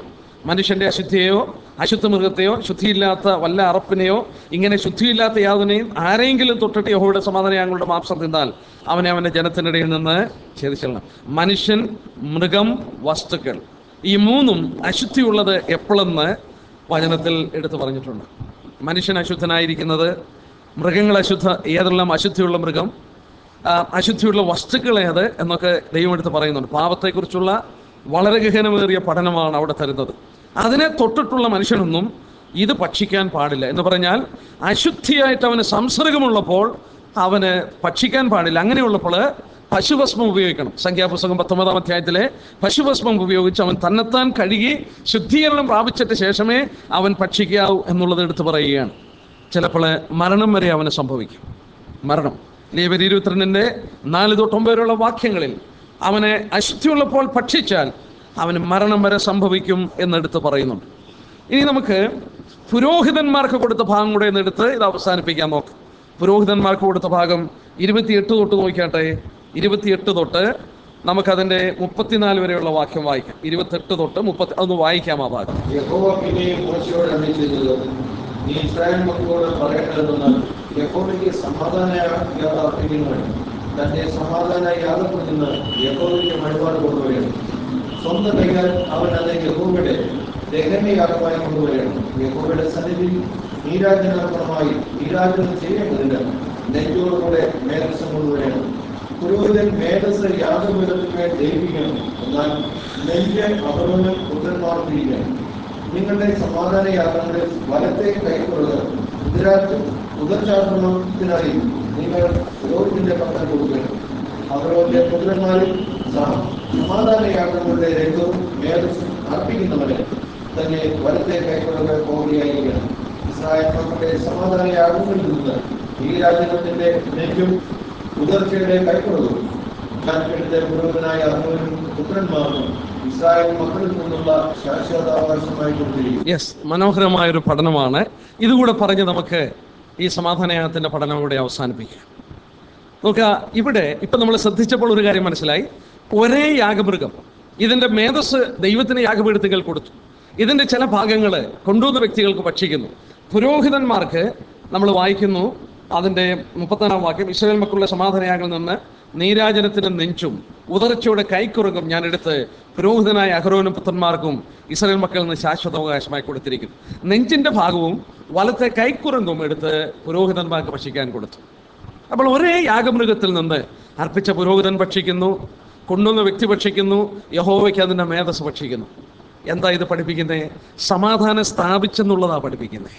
മനുഷ്യന്റെ അശുദ്ധിയെയോ അശുദ്ധ മൃഗത്തെയോ ശുദ്ധിയില്ലാത്ത വല്ല അറപ്പിനെയോ ഇങ്ങനെ ശുദ്ധിയില്ലാത്ത യാതൊനെയും ആരെങ്കിലും തൊട്ടിട്ട് യഹോയുടെ സമാധാനയാങ്ങളുടെ മാംസം തിന്നാൽ അവനെ അവന്റെ ജനത്തിനിടയിൽ നിന്ന് ഛേദിച്ചെല്ലാം മനുഷ്യൻ മൃഗം വസ്തുക്കൾ ഈ മൂന്നും അശുദ്ധിയുള്ളത് എപ്പോഴെന്ന് വചനത്തിൽ എടുത്തു പറഞ്ഞിട്ടുണ്ട് മനുഷ്യൻ അശുദ്ധനായിരിക്കുന്നത് മൃഗങ്ങൾ അശുദ്ധ ഏതെല്ലാം അശുദ്ധിയുള്ള മൃഗം ആ, അശുദ്ധിയുള്ള വസ്തുക്കൾ ഏത് എന്നൊക്കെ ദൈവം എടുത്ത് പറയുന്നുണ്ട് പാപത്തെക്കുറിച്ചുള്ള വളരെ ഗഹനമേറിയ പഠനമാണ് അവിടെ തരുന്നത് അതിനെ തൊട്ടിട്ടുള്ള മനുഷ്യനൊന്നും ഇത് ഭക്ഷിക്കാൻ പാടില്ല എന്ന് പറഞ്ഞാൽ അശുദ്ധിയായിട്ട് അവന് സംസർഗമുള്ളപ്പോൾ അവന് ഭക്ഷിക്കാൻ പാടില്ല അങ്ങനെയുള്ളപ്പോൾ പശുഭസ്മം ഉപയോഗിക്കണം സംഖ്യാപുസ്തകം പത്തൊമ്പതാം അധ്യായത്തിലെ പശുഭസ്മം ഉപയോഗിച്ച് അവൻ തന്നെത്താൻ കഴുകി ശുദ്ധീകരണം പ്രാപിച്ചിട്ട് ശേഷമേ അവൻ ഭക്ഷിക്കാവൂ എന്നുള്ളത് എടുത്തു പറയുകയാണ് ചിലപ്പോൾ മരണം വരെ അവന് സംഭവിക്കും മരണം ലേവരി ഇരുപത്തിരണ്ടിൻ്റെ നാല് തൊട്ട് ഒമ്പത് വരെയുള്ള വാക്യങ്ങളിൽ അവനെ അശുദ്ധിയുള്ളപ്പോൾ ഭക്ഷിച്ചാൽ അവന് മരണം വരെ സംഭവിക്കും എന്നെടുത്ത് പറയുന്നുണ്ട് ഇനി നമുക്ക് പുരോഹിതന്മാർക്ക് കൊടുത്ത ഭാഗം കൂടെ ഒന്ന് എടുത്ത് ഇത് അവസാനിപ്പിക്കാൻ നോക്കാം പുരോഹിതന്മാർക്ക് കൊടുത്ത ഭാഗം ഇരുപത്തിയെട്ട് തൊട്ട് നോക്കിയാട്ടെ ഇരുപത്തിയെട്ട് തൊട്ട് നമുക്കതിൻ്റെ മുപ്പത്തിനാല് വരെയുള്ള വാക്യം വായിക്കാം ഇരുപത്തെട്ട് തൊട്ട് മുപ്പത്തി അതൊന്ന് വായിക്കാം ആ ഭാഗം യഹോവ പിന്നെയും മോശയോട് അരുളി ചെയ്തത് നീ ഇസ്രായേൽ മക്കളോട് പറയേണ്ടതെന്ന് യഹോവയ്ക്ക് സമാധാന യാഗം അർപ്പിക്കുന്നവൻ തന്റെ സമാധാന യാഗത്തിൽ നിന്ന് യഹോവയ്ക്ക് വഴിപാട് കൊണ്ടുവരണം സ്വന്തം കൈകാൽ അവൻ അത് യഹോവയുടെ ദഹനയാഗമായി കൊണ്ടുവരണം യഹോവയുടെ സന്നിധി നീരാജനാർപ്പണമായി നീരാജനം ചെയ്യേണ്ടതിന് നെഞ്ചോടുകൂടെ മേധസ് കൊണ്ടുവരണം പുരോഹിതൻ മേധസ് യാഗപീഠത്തിന്മേൽ ദൈവിക്കണം എന്നാൽ നെഞ്ച് അവനവനും പുത്രന്മാർക്കിരിക്കണം നിങ്ങളുടെ സമാധാന യാത്രകളിൽ വലത്തെ കൈക്കൊള്ളുക കുതിരാറ്റ് കുതിർച്ചാർപ്പണത്തിനായി നിങ്ങൾ പുരോഹിതന്റെ പക്കൽ കൊടുക്കണം അവരവന്റെ പുത്രന്മാരിൽ സഹ- സമാധാന യാത്രകളുടെ രംഗവും മേധസ്സും അർപ്പിക്കുന്നവരെ തന്നെ വലത്തെ കൈക്കൊള്ളുക പോവുകയായിരിക്കണം ഇസ്രായേൽ മക്കളുടെ സമാധാന യാഗങ്ങളിൽ നിന്ന് ഈ രാജ്യത്തിന്റെ നെഞ്ചും ഉദർച്ചയുടെ കൈക്കൊള്ളും ഞാനെടുത്ത പുരോഹിതനായ അഹ്റോനും പുത്രന്മാർക്കും ഇസ്രായേൽ മക്കളിൽ നിന്നുള്ള ശാശ്വതാവകാശമായി കൊണ്ടിരിക്കും യെസ് മനോഹരമായ ഒരു പഠനമാണ് ഇതുകൂടെ പറഞ്ഞ് നമുക്ക് ഈ സമാധാനയാഗത്തിൻ്റെ പഠനം കൂടെ അവസാനിപ്പിക്കാം നോക്കുക ഇവിടെ ഇപ്പം നമ്മൾ ശ്രദ്ധിച്ചപ്പോൾ ഒരു കാര്യം മനസ്സിലായി ഒരേ യാഗമൃഗം ഇതിൻ്റെ മേധസ് ദൈവത്തിന് യാഗപീഠത്തുകൾ കൊടുത്തു ഇതിൻ്റെ ചില ഭാഗങ്ങൾ കൊണ്ടുവന്ന വ്യക്തികൾക്ക് ഭക്ഷിക്കുന്നു പുരോഹിതന്മാർക്ക് നമ്മൾ വായിക്കുന്നു അതിൻ്റെ മുപ്പത്താറാം വാക്യം ഇസ്രായേൽ മക്കളുടെ സമാധാനയാഗിൽ നിന്ന് നീരാജനത്തിന് നെഞ്ചും ഉദർച്ചയുടെ കൈക്കുറങ്ങും ഞാൻ എടുത്ത് പുരോഹിതനായ അഹരോനും പുത്രന്മാർക്കും ഇസ്രായേൽ മക്കളിൽ നിന്ന് ശാശ്വതാവകാശമായി കൊടുത്തിരിക്കുന്നു നെഞ്ചിൻ്റെ ഭാഗവും വലത്തെ കൈക്കുറങ്ങും എടുത്ത് പുരോഹിതന്മാർക്ക് ഭക്ഷിക്കാൻ കൊടുത്തു അപ്പോൾ ഒരേ യാഗമൃഗത്തിൽ നിന്ന് അർപ്പിച്ച പുരോഹിതൻ ഭക്ഷിക്കുന്നു കൊണ്ടുവന്ന വ്യക്തി ഭക്ഷിക്കുന്നു യഹോവയ്ക്ക് അതിൻ്റെ മേധസ് ഭക്ഷിക്കുന്നു എന്താ ഇത് പഠിപ്പിക്കുന്നത് സമാധാനം സ്ഥാപിച്ചെന്നുള്ളതാ പഠിപ്പിക്കുന്നത്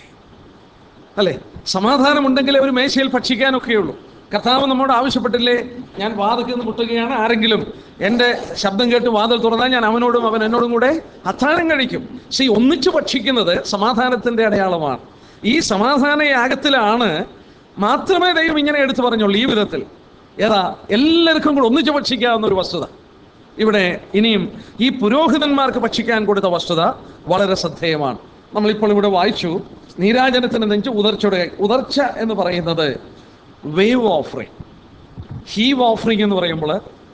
അല്ലേ സമാധാനമുണ്ടെങ്കിലേ ഒരു മേശയിൽ ഭക്ഷിക്കാനൊക്കെയുള്ളൂ കർത്താവ് നമ്മോട് ആവശ്യപ്പെട്ടില്ലേ ഞാൻ വാതിൽ നിന്ന് മുട്ടുകയാണ് ആരെങ്കിലും എൻ്റെ ശബ്ദം കേട്ട് വാതിൽ തുറന്നാൽ ഞാൻ അവനോടും അവൻ എന്നോടും കൂടെ അത്താഴം കഴിക്കും പക്ഷേ ഈ ഒന്നിച്ചു ഭക്ഷിക്കുന്നത് സമാധാനത്തിൻ്റെ അടയാളമാണ് ഈ സമാധാന യാഗത്തിലാണ് മാത്രമേ ദൈവം ഇങ്ങനെ എടുത്തു പറഞ്ഞുള്ളൂ ഈ വിധത്തിൽ ഏതാ എല്ലാവർക്കും കൂടെ ഒന്നിച്ചു ഭക്ഷിക്കാവുന്ന ഒരു വസ്തുത ഇവിടെ ഇനിയും ഈ പുരോഹിതന്മാർക്ക് ഭക്ഷിക്കാൻ കൊടുത്ത വസ്തുത വളരെ ശ്രദ്ധേയമാണ് നമ്മളിപ്പോൾ ഇവിടെ വായിച്ചു നീരാജനത്തിന് നെഞ്ച് ഉദർച്ചയുടെ ഉദർച്ച എന്ന് പറയുന്നത് വേവ് ഓഫറിങ് ഹീവ് ഓഫറിങ് എന്ന് പറയുമ്പോൾ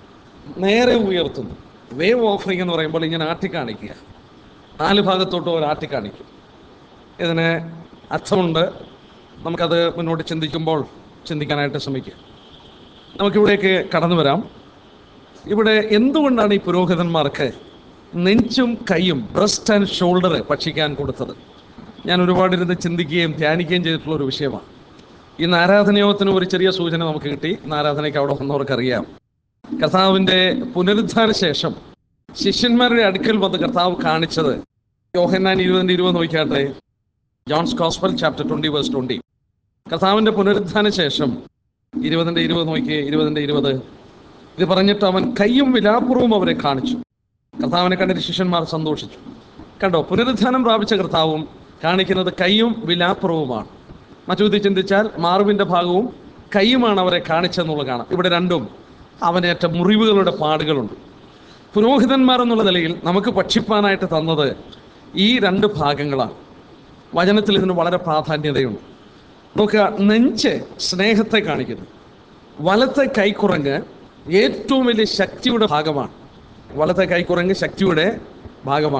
നേരെ ഉയർത്തുന്നു വേവ് ഓഫറിങ് എന്ന് പറയുമ്പോൾ ഇങ്ങനെ ആട്ടിക്കാണിക്കുക നാല് ഭാഗത്തോട്ടും ഒരു ആട്ടിക്കാണിക്കും ഇതിന് അർത്ഥമുണ്ട് നമുക്കത് മുന്നോട്ട് ചിന്തിക്കുമ്പോൾ ചിന്തിക്കാനായിട്ട് ശ്രമിക്കുക നമുക്കിവിടേക്ക് കടന്നു വരാം ഇവിടെ എന്തുകൊണ്ടാണ് ഈ പുരോഹിതന്മാർക്ക് നെഞ്ചും കൈയും ബ്രസ്റ്റ് ആൻഡ് ഷോൾഡർ ഭക്ഷിക്കാൻ കൊടുത്തത് ഞാൻ ഒരുപാട് ഇരുന്ന് ചിന്തിക്കുകയും ധ്യാനിക്കുകയും ചെയ്തിട്ടുള്ള ഒരു വിഷയമാണ് ഇന്ന് ആരാധനയോഗത്തിന് ഒരു ചെറിയ സൂചന നമുക്ക് കിട്ടി ഇന്ന് ആരാധനയ്ക്ക് അവിടെ വന്നവർക്കറിയാം കർത്താവിൻ്റെ പുനരുദ്ധാന ശേഷം ശിഷ്യന്മാരുടെ അടുക്കൽ വന്ന് കർത്താവ് കാണിച്ചത് യോഹന്നാൻ ഇരുപതിൻ്റെ ഇരുപത് നോക്കിയാട്ടെ John's gospel chapter twenty verse twenty കർത്താവിൻ്റെ പുനരുദ്ധാന ശേഷം ഇരുപതിൻ്റെ ഇരുപത് നോക്കിയേ ഇരുപതിൻ്റെ ഇരുപത് ഇത് പറഞ്ഞിട്ട് അവൻ കൈയും വിലാപ്പുറവും അവരെ കാണിച്ചു കർത്താവിനെ കണ്ടിട്ട് ശിഷ്യന്മാർ സന്തോഷിച്ചു കണ്ടോ പുനരുദ്ധാനം പ്രാപിച്ച കർത്താവും കാണിക്കുന്നത് കൈയും വിലാപ്പുറവുമാണ് മറ്റു വിധത്തിൽ ചിന്തിച്ചാൽ മാർവിൻ്റെ ഭാഗവും കൈയുമാണ് അവരെ കാണിച്ചെന്നുള്ളത് കാണാം ഇവിടെ രണ്ടും അവനേറ്റ മുറിവുകളുടെ പാടുകളുണ്ട് പുരോഹിതന്മാർ എന്നുള്ള നിലയിൽ നമുക്ക് ഭക്ഷിപ്പാനായിട്ട് തന്നത് ഈ രണ്ട് ഭാഗങ്ങളാണ് വചനത്തിൽ ഇതിന് വളരെ പ്രാധാന്യതയുണ്ട് നോക്കുക നെഞ്ച് സ്നേഹത്തെ കാണിക്കുന്നു വലത്തെ കൈക്കുറങ്ങ് ഏറ്റവും വലിയ ശക്തിയുടെ ഭാഗമാണ് വലത്തെ കൈക്കുറങ്ങ് ശക്തിയുടെ ഭാഗമാണ്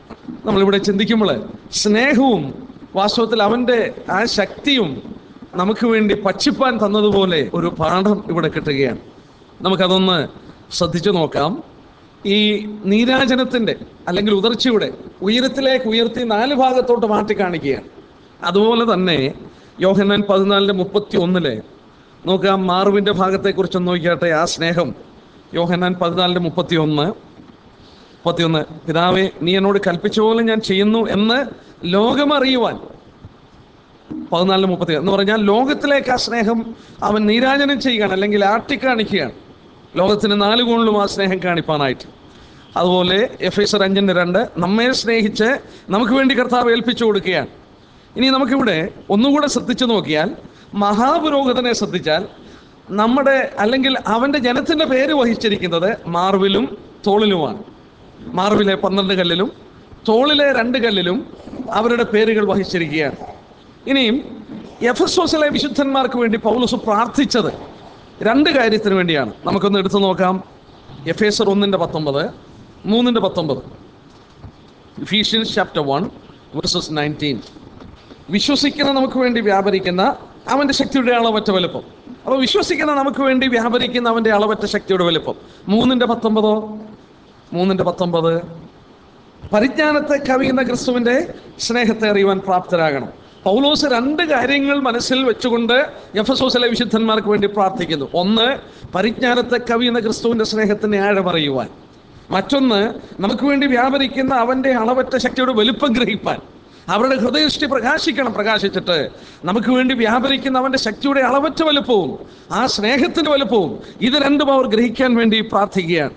നമ്മളിവിടെ ചിന്തിക്കുമ്പോൾ സ്നേഹവും വാസ്തവത്തിൽ അവൻ്റെ ആ ശക്തിയും നമുക്ക് വേണ്ടി പച്ചിപ്പാൻ തന്നതുപോലെ ഒരു പാഠം ഇവിടെ കിട്ടുകയാണ് നമുക്കതൊന്ന് ശ്രദ്ധിച്ചു നോക്കാം ഈ നീരാജനത്തിൻ്റെ അല്ലെങ്കിൽ ഉദർച്ചയുടെ ഉയരത്തിലേക്ക് ഉയർത്തി നാല് ഭാഗത്തോട്ട് മാറ്റി കാണിക്കുകയാണ് അതുപോലെ തന്നെ യോഹന്നാൻ പതിനാലിൻ്റെ മുപ്പത്തി ഒന്നിലെ നോക്കാം മാറുവിൻ്റെ ഭാഗത്തെക്കുറിച്ച് നോക്കിയാട്ടെ ആ സ്നേഹം യോഹന്നാൻ പതിനാലിൻ്റെ മുപ്പത്തി ഒന്ന് മുപ്പത്തിയൊന്ന് പിതാവെ നീ എന്നോട് കൽപ്പിച്ച പോലെ ഞാൻ ചെയ്യുന്നു എന്ന് ലോകമറിയുവാൻ പതിനാലിന് മുപ്പത്തി എന്ന് പറഞ്ഞാൽ ലോകത്തിലേക്ക് ആ സ്നേഹം അവൻ നീരാജനം ചെയ്യുകയാണ് അല്ലെങ്കിൽ ആട്ടിക്കാണിക്കുകയാണ് ലോകത്തിന് നാല് കോണിലും ആ സ്നേഹം കാണിപ്പാനായിട്ട് അതുപോലെ എഫ് എസ് അഞ്ചിൻ്റെ രണ്ട് നമ്മെ സ്നേഹിച്ച് നമുക്ക് വേണ്ടി കർത്താവ് ഏൽപ്പിച്ചു കൊടുക്കുകയാണ് ഇനി നമുക്കിവിടെ ഒന്നുകൂടെ ശ്രദ്ധിച്ചു നോക്കിയാൽ മഹാപുരോഹിതനെ ശ്രദ്ധിച്ചാൽ നമ്മുടെ അല്ലെങ്കിൽ അവൻ്റെ ജനത്തിൻ്റെ പേര് വഹിച്ചിരിക്കുന്നത് മാർവിലും തോളിലുമാണ് മാർവിലെ പന്ത്രണ്ട് കല്ലിലും തോളിലെ രണ്ട് കല്ലിലും അവരുടെ പേരുകൾ വഹിച്ചിരിക്കുകയാണ് ഇനിയും എഫ് എസ് ഓസിലെ വിശുദ്ധന്മാർക്ക് വേണ്ടി പൗലോസ് പ്രാർത്ഥിച്ചത് രണ്ട് കാര്യത്തിന് വേണ്ടിയാണ് നമുക്കൊന്ന് എടുത്തു നോക്കാം എഫ് എസ് ഒന്നിൻ്റെ പത്തൊമ്പത് മൂന്നിൻ്റെ പത്തൊമ്പത് Ephesians chapter one verses nineteen വിശ്വസിക്കുന്ന നമുക്ക് വേണ്ടി വ്യാപരിക്കുന്ന അവൻ്റെ ശക്തിയുടെ അളവറ്റ വലുപ്പം അപ്പോൾ വിശ്വസിക്കുന്ന നമുക്ക് വേണ്ടി വ്യാപരിക്കുന്ന അവൻ്റെ അളവറ്റ ശക്തിയുടെ വലുപ്പം മൂന്നിൻ്റെ പത്തൊമ്പതോ മൂന്നിൻ്റെ പത്തൊമ്പത് പരിജ്ഞാനത്തെ കവിയുന്ന ക്രിസ്തുവിൻ്റെ സ്നേഹത്തെ അറിയുവാൻ പ്രാപ്തരാകണം പൗലോസ് രണ്ട് കാര്യങ്ങൾ മനസ്സിൽ വെച്ചുകൊണ്ട് എഫസോസിലെ വിശുദ്ധന്മാർക്ക് വേണ്ടി പ്രാർത്ഥിക്കുന്നു ഒന്ന് പരിജ്ഞാനത്തെ കവിയുന്ന ക്രിസ്തുവിൻ്റെ സ്നേഹത്തിൻ്റെ ആഴമറിയുവാൻ മറ്റൊന്ന് നമുക്ക് വേണ്ടി വ്യാപരിക്കുന്ന അവൻ്റെ അളവറ്റ ശക്തിയുടെ വലുപ്പം ഗ്രഹിപ്പാൻ അവരുടെ ഹൃദയദൃഷ്ടി പ്രകാശിക്കണം പ്രകാശിച്ചിട്ട് നമുക്ക് വേണ്ടി വ്യാപരിക്കുന്ന അവൻ്റെ ശക്തിയുടെ അളവറ്റ വലുപ്പവും ആ സ്നേഹത്തിൻ്റെ വലുപ്പവും ഇത് രണ്ടും അവർ ഗ്രഹിക്കാൻ വേണ്ടി പ്രാർത്ഥിക്കുകയാണ്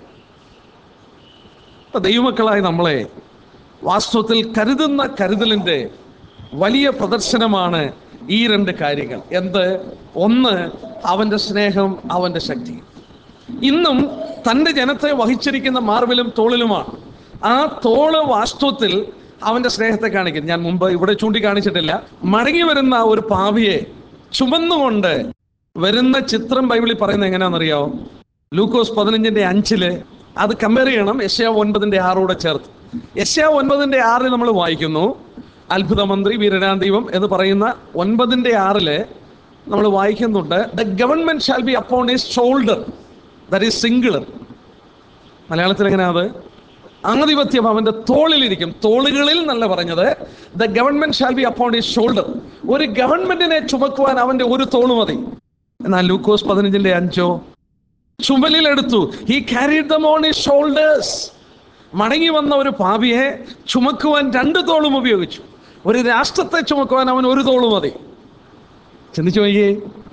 ഇപ്പൊ ദൈവമക്കളായി നമ്മളെ വാസ്തവത്തിൽ കരുതുന്ന കരുതലിൻ്റെ വലിയ പ്രദർശനമാണ് ഈ രണ്ട് കാര്യങ്ങൾ എന്ത് ഒന്ന് അവൻ്റെ സ്നേഹം അവൻ്റെ ശക്തി ഇന്നും തൻ്റെ ജനത്തെ വഹിച്ചിരിക്കുന്ന മാർവിലും തോളിലുമാണ് ആ തോള് വാസ്തവത്തിൽ അവൻ്റെ സ്നേഹത്തെ കാണിക്കും ഞാൻ മുമ്പ് ഇവിടെ ചൂണ്ടിക്കാണിച്ചിട്ടില്ല മടങ്ങി വരുന്ന ഒരു പാവിയെ ചുമന്നുകൊണ്ട് വരുന്ന ചിത്രം ബൈബിളിൽ പറയുന്നത് എങ്ങനെയാണെന്നറിയാമോ ലൂക്കോസ് പതിനഞ്ചിന്റെ അഞ്ചില് അത് കമ്പയർ ചെയ്യണം യശ്യാ ഒൻപതിന്റെ ആറോടെ ചേർത്ത് യശ്യാ ഒൻപതിന്റെ ആറിൽ നമ്മൾ വായിക്കുന്നു അത്ഭുത മന്ത്രി വീരരാന്തീപം എന്ന് പറയുന്ന ഒൻപതിന്റെ ആറില് നമ്മൾ വായിക്കുന്നുണ്ട് the government shall be upon his shoulder that is singular മലയാളത്തിൽ എങ്ങനെയാ അത് ആധിപത്യം അവന്റെ തോളിലിരിക്കും തോളുകളിൽ എന്നല്ല പറഞ്ഞത് the government shall be upon his shoulder ഒരു ഗവൺമെന്റിനെ ചുമക്കുവാൻ അവന്റെ ഒരു തോള് മതി എന്നാൽ ലൂക്കോസ് പതിനഞ്ചിന്റെ അഞ്ചോ ചുമലിലെടുത്തു he carried them on his shoulders മടങ്ങി വന്ന ഒരു പാപിയെ ചുമക്കുവാൻ രണ്ട് തോളും ഉപയോഗിച്ചു ഒരു രാഷ്ട്രത്തെ ചുമക്കുവാൻ അവൻ ഒരു തോള് മതി ചിന്തിച്ചു നോക്കിയേ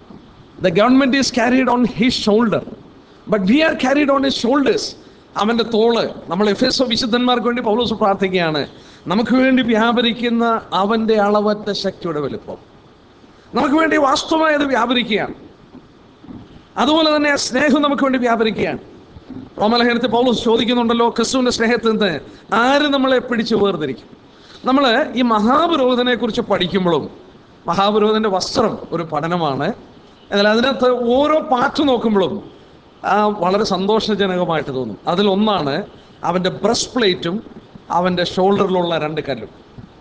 the government is carried on his shoulder but we are carried on his shoulders അവൻ്റെ തോള് നമ്മൾ എഫ് എസ് വിശുദ്ധന്മാർക്ക് വേണ്ടി പൗലോസ് പ്രാർത്ഥിക്കുകയാണ് നമുക്ക് വേണ്ടി വ്യാപരിക്കുന്ന അവൻ്റെ അളവറ്റ ശക്തിയുടെ വലുപ്പം നമുക്ക് വേണ്ടി വാസ്തവമായത് വ്യാപരിക്കുകയാണ് അതുപോലെ തന്നെ ആ സ്നേഹം നമുക്ക് വേണ്ടി വ്യാപരിക്കുകയാണ് റോമലേഖനത്തിൽ പൗലോസ് ചോദിക്കുന്നുണ്ടല്ലോ ക്രിസ്തുവിന്റെ സ്നേഹത്തിൽ നിന്ന് ആര് നമ്മളെ പിടിച്ചു വേർതിരിക്കും നമ്മൾ ഈ മഹാപുരോഹിതനെ കുറിച്ച് പഠിക്കുമ്പോഴും മഹാപുരോഹിതന്റെ വസ്ത്രം ഒരു പഠനമാണ് എന്നാൽ അതിനകത്ത് ഓരോ പാറ്റ് നോക്കുമ്പോഴും ആ, വളരെ സന്തോഷജനകമായിട്ട് തോന്നും അതിലൊന്നാണ് അവൻ്റെ ബ്രസ്റ്റ് പ്ലേറ്റും അവൻ്റെ ഷോൾഡറിലുള്ള രണ്ട് കല്ലും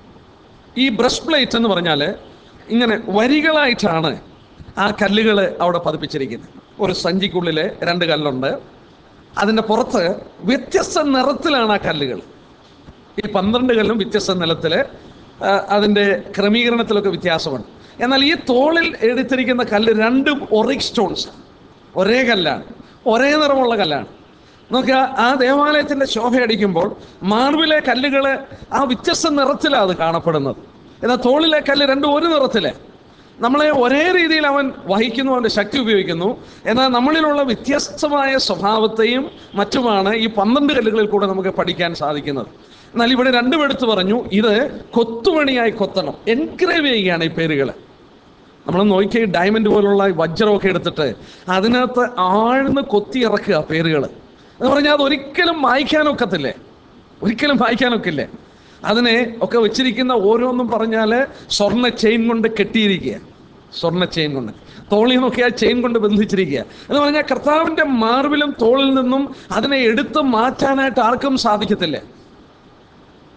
ഈ ബ്രസ്റ്റ് പ്ലേറ്റ് എന്ന് പറഞ്ഞാൽ ഇങ്ങനെ വരികളായിട്ടാണ് ആ കല്ലുകൾ അവിടെ പതിപ്പിച്ചിരിക്കുന്നത് ഒരു സഞ്ചിക്കുള്ളിൽ രണ്ട് കല്ലുണ്ട് അതിൻ്റെ പുറത്ത് വ്യത്യസ്ത നിറത്തിലാണ് ആ കല്ലുകൾ ഈ പന്ത്രണ്ട് കല്ലും വ്യത്യസ്ത നിലത്തിൽ അതിൻ്റെ ക്രമീകരണത്തിലൊക്കെ വ്യത്യാസമുണ്ട് എന്നാൽ ഈ തോളിൽ എടുത്തിരിക്കുന്ന കല്ല് രണ്ടും ഒറിക് സ്റ്റോൺസ് ഒരേ കല്ലാണ് ഒരേ നിറമുള്ള കല്ലാണ് നോക്കുക ആ ദേവാലയത്തിൻ്റെ ശോഭയടിക്കുമ്പോൾ മാർബിലെ കല്ലുകൾ ആ വ്യത്യസ്ത നിറത്തിലാണ് അത് കാണപ്പെടുന്നത് എന്നാൽ തോളിലെ കല്ല് രണ്ടും ഒരു നിറത്തിലെ നമ്മളെ ഒരേ രീതിയിൽ അവൻ വഹിക്കുന്നു അവൻ്റെ ശക്തി ഉപയോഗിക്കുന്നു എന്നാൽ നമ്മളിലുള്ള വ്യത്യസ്തമായ സ്വഭാവത്തെയും മറ്റുമാണ് ഈ പന്ത്രണ്ട് കല്ലുകളിൽ കൂടെ നമുക്ക് പഠിക്കാൻ സാധിക്കുന്നത് എന്നാൽ ഇവിടെ രണ്ടും എടുത്തു പറഞ്ഞു ഇത് കൊത്തുപണിയായി കൊത്തണം എൻഗ്രേവ് ചെയ്യുകയാണ് ഈ പേരുകൾ നമ്മൾ നോക്കി ഡയമണ്ട് പോലുള്ള ഈ വജ്രമൊക്കെ എടുത്തിട്ട് അതിനകത്ത് ആഴ്ന്ന് കൊത്തി ഇറക്കുക പേരുകൾ എന്ന് പറഞ്ഞാൽ അത് ഒരിക്കലും വായിക്കാനൊക്കത്തില്ലേ ഒരിക്കലും വായിക്കാനൊക്കില്ലേ അതിനെ ഒക്കെ വെച്ചിരിക്കുന്ന ഓരോന്നും പറഞ്ഞാൽ സ്വർണ്ണ ചെയിൻ കൊണ്ട് കെട്ടിയിരിക്കുക സ്വർണ്ണ ചെയിൻ കൊണ്ട് തോളിൽ നിന്നൊക്കെ ആ ചെയിൻ കൊണ്ട് ബന്ധിച്ചിരിക്കുക എന്ന് പറഞ്ഞാൽ കർത്താവിൻ്റെ മാർവിലും തോളിൽ നിന്നും അതിനെ എടുത്ത് മാറ്റാനായിട്ട് ആർക്കും സാധിക്കത്തില്ല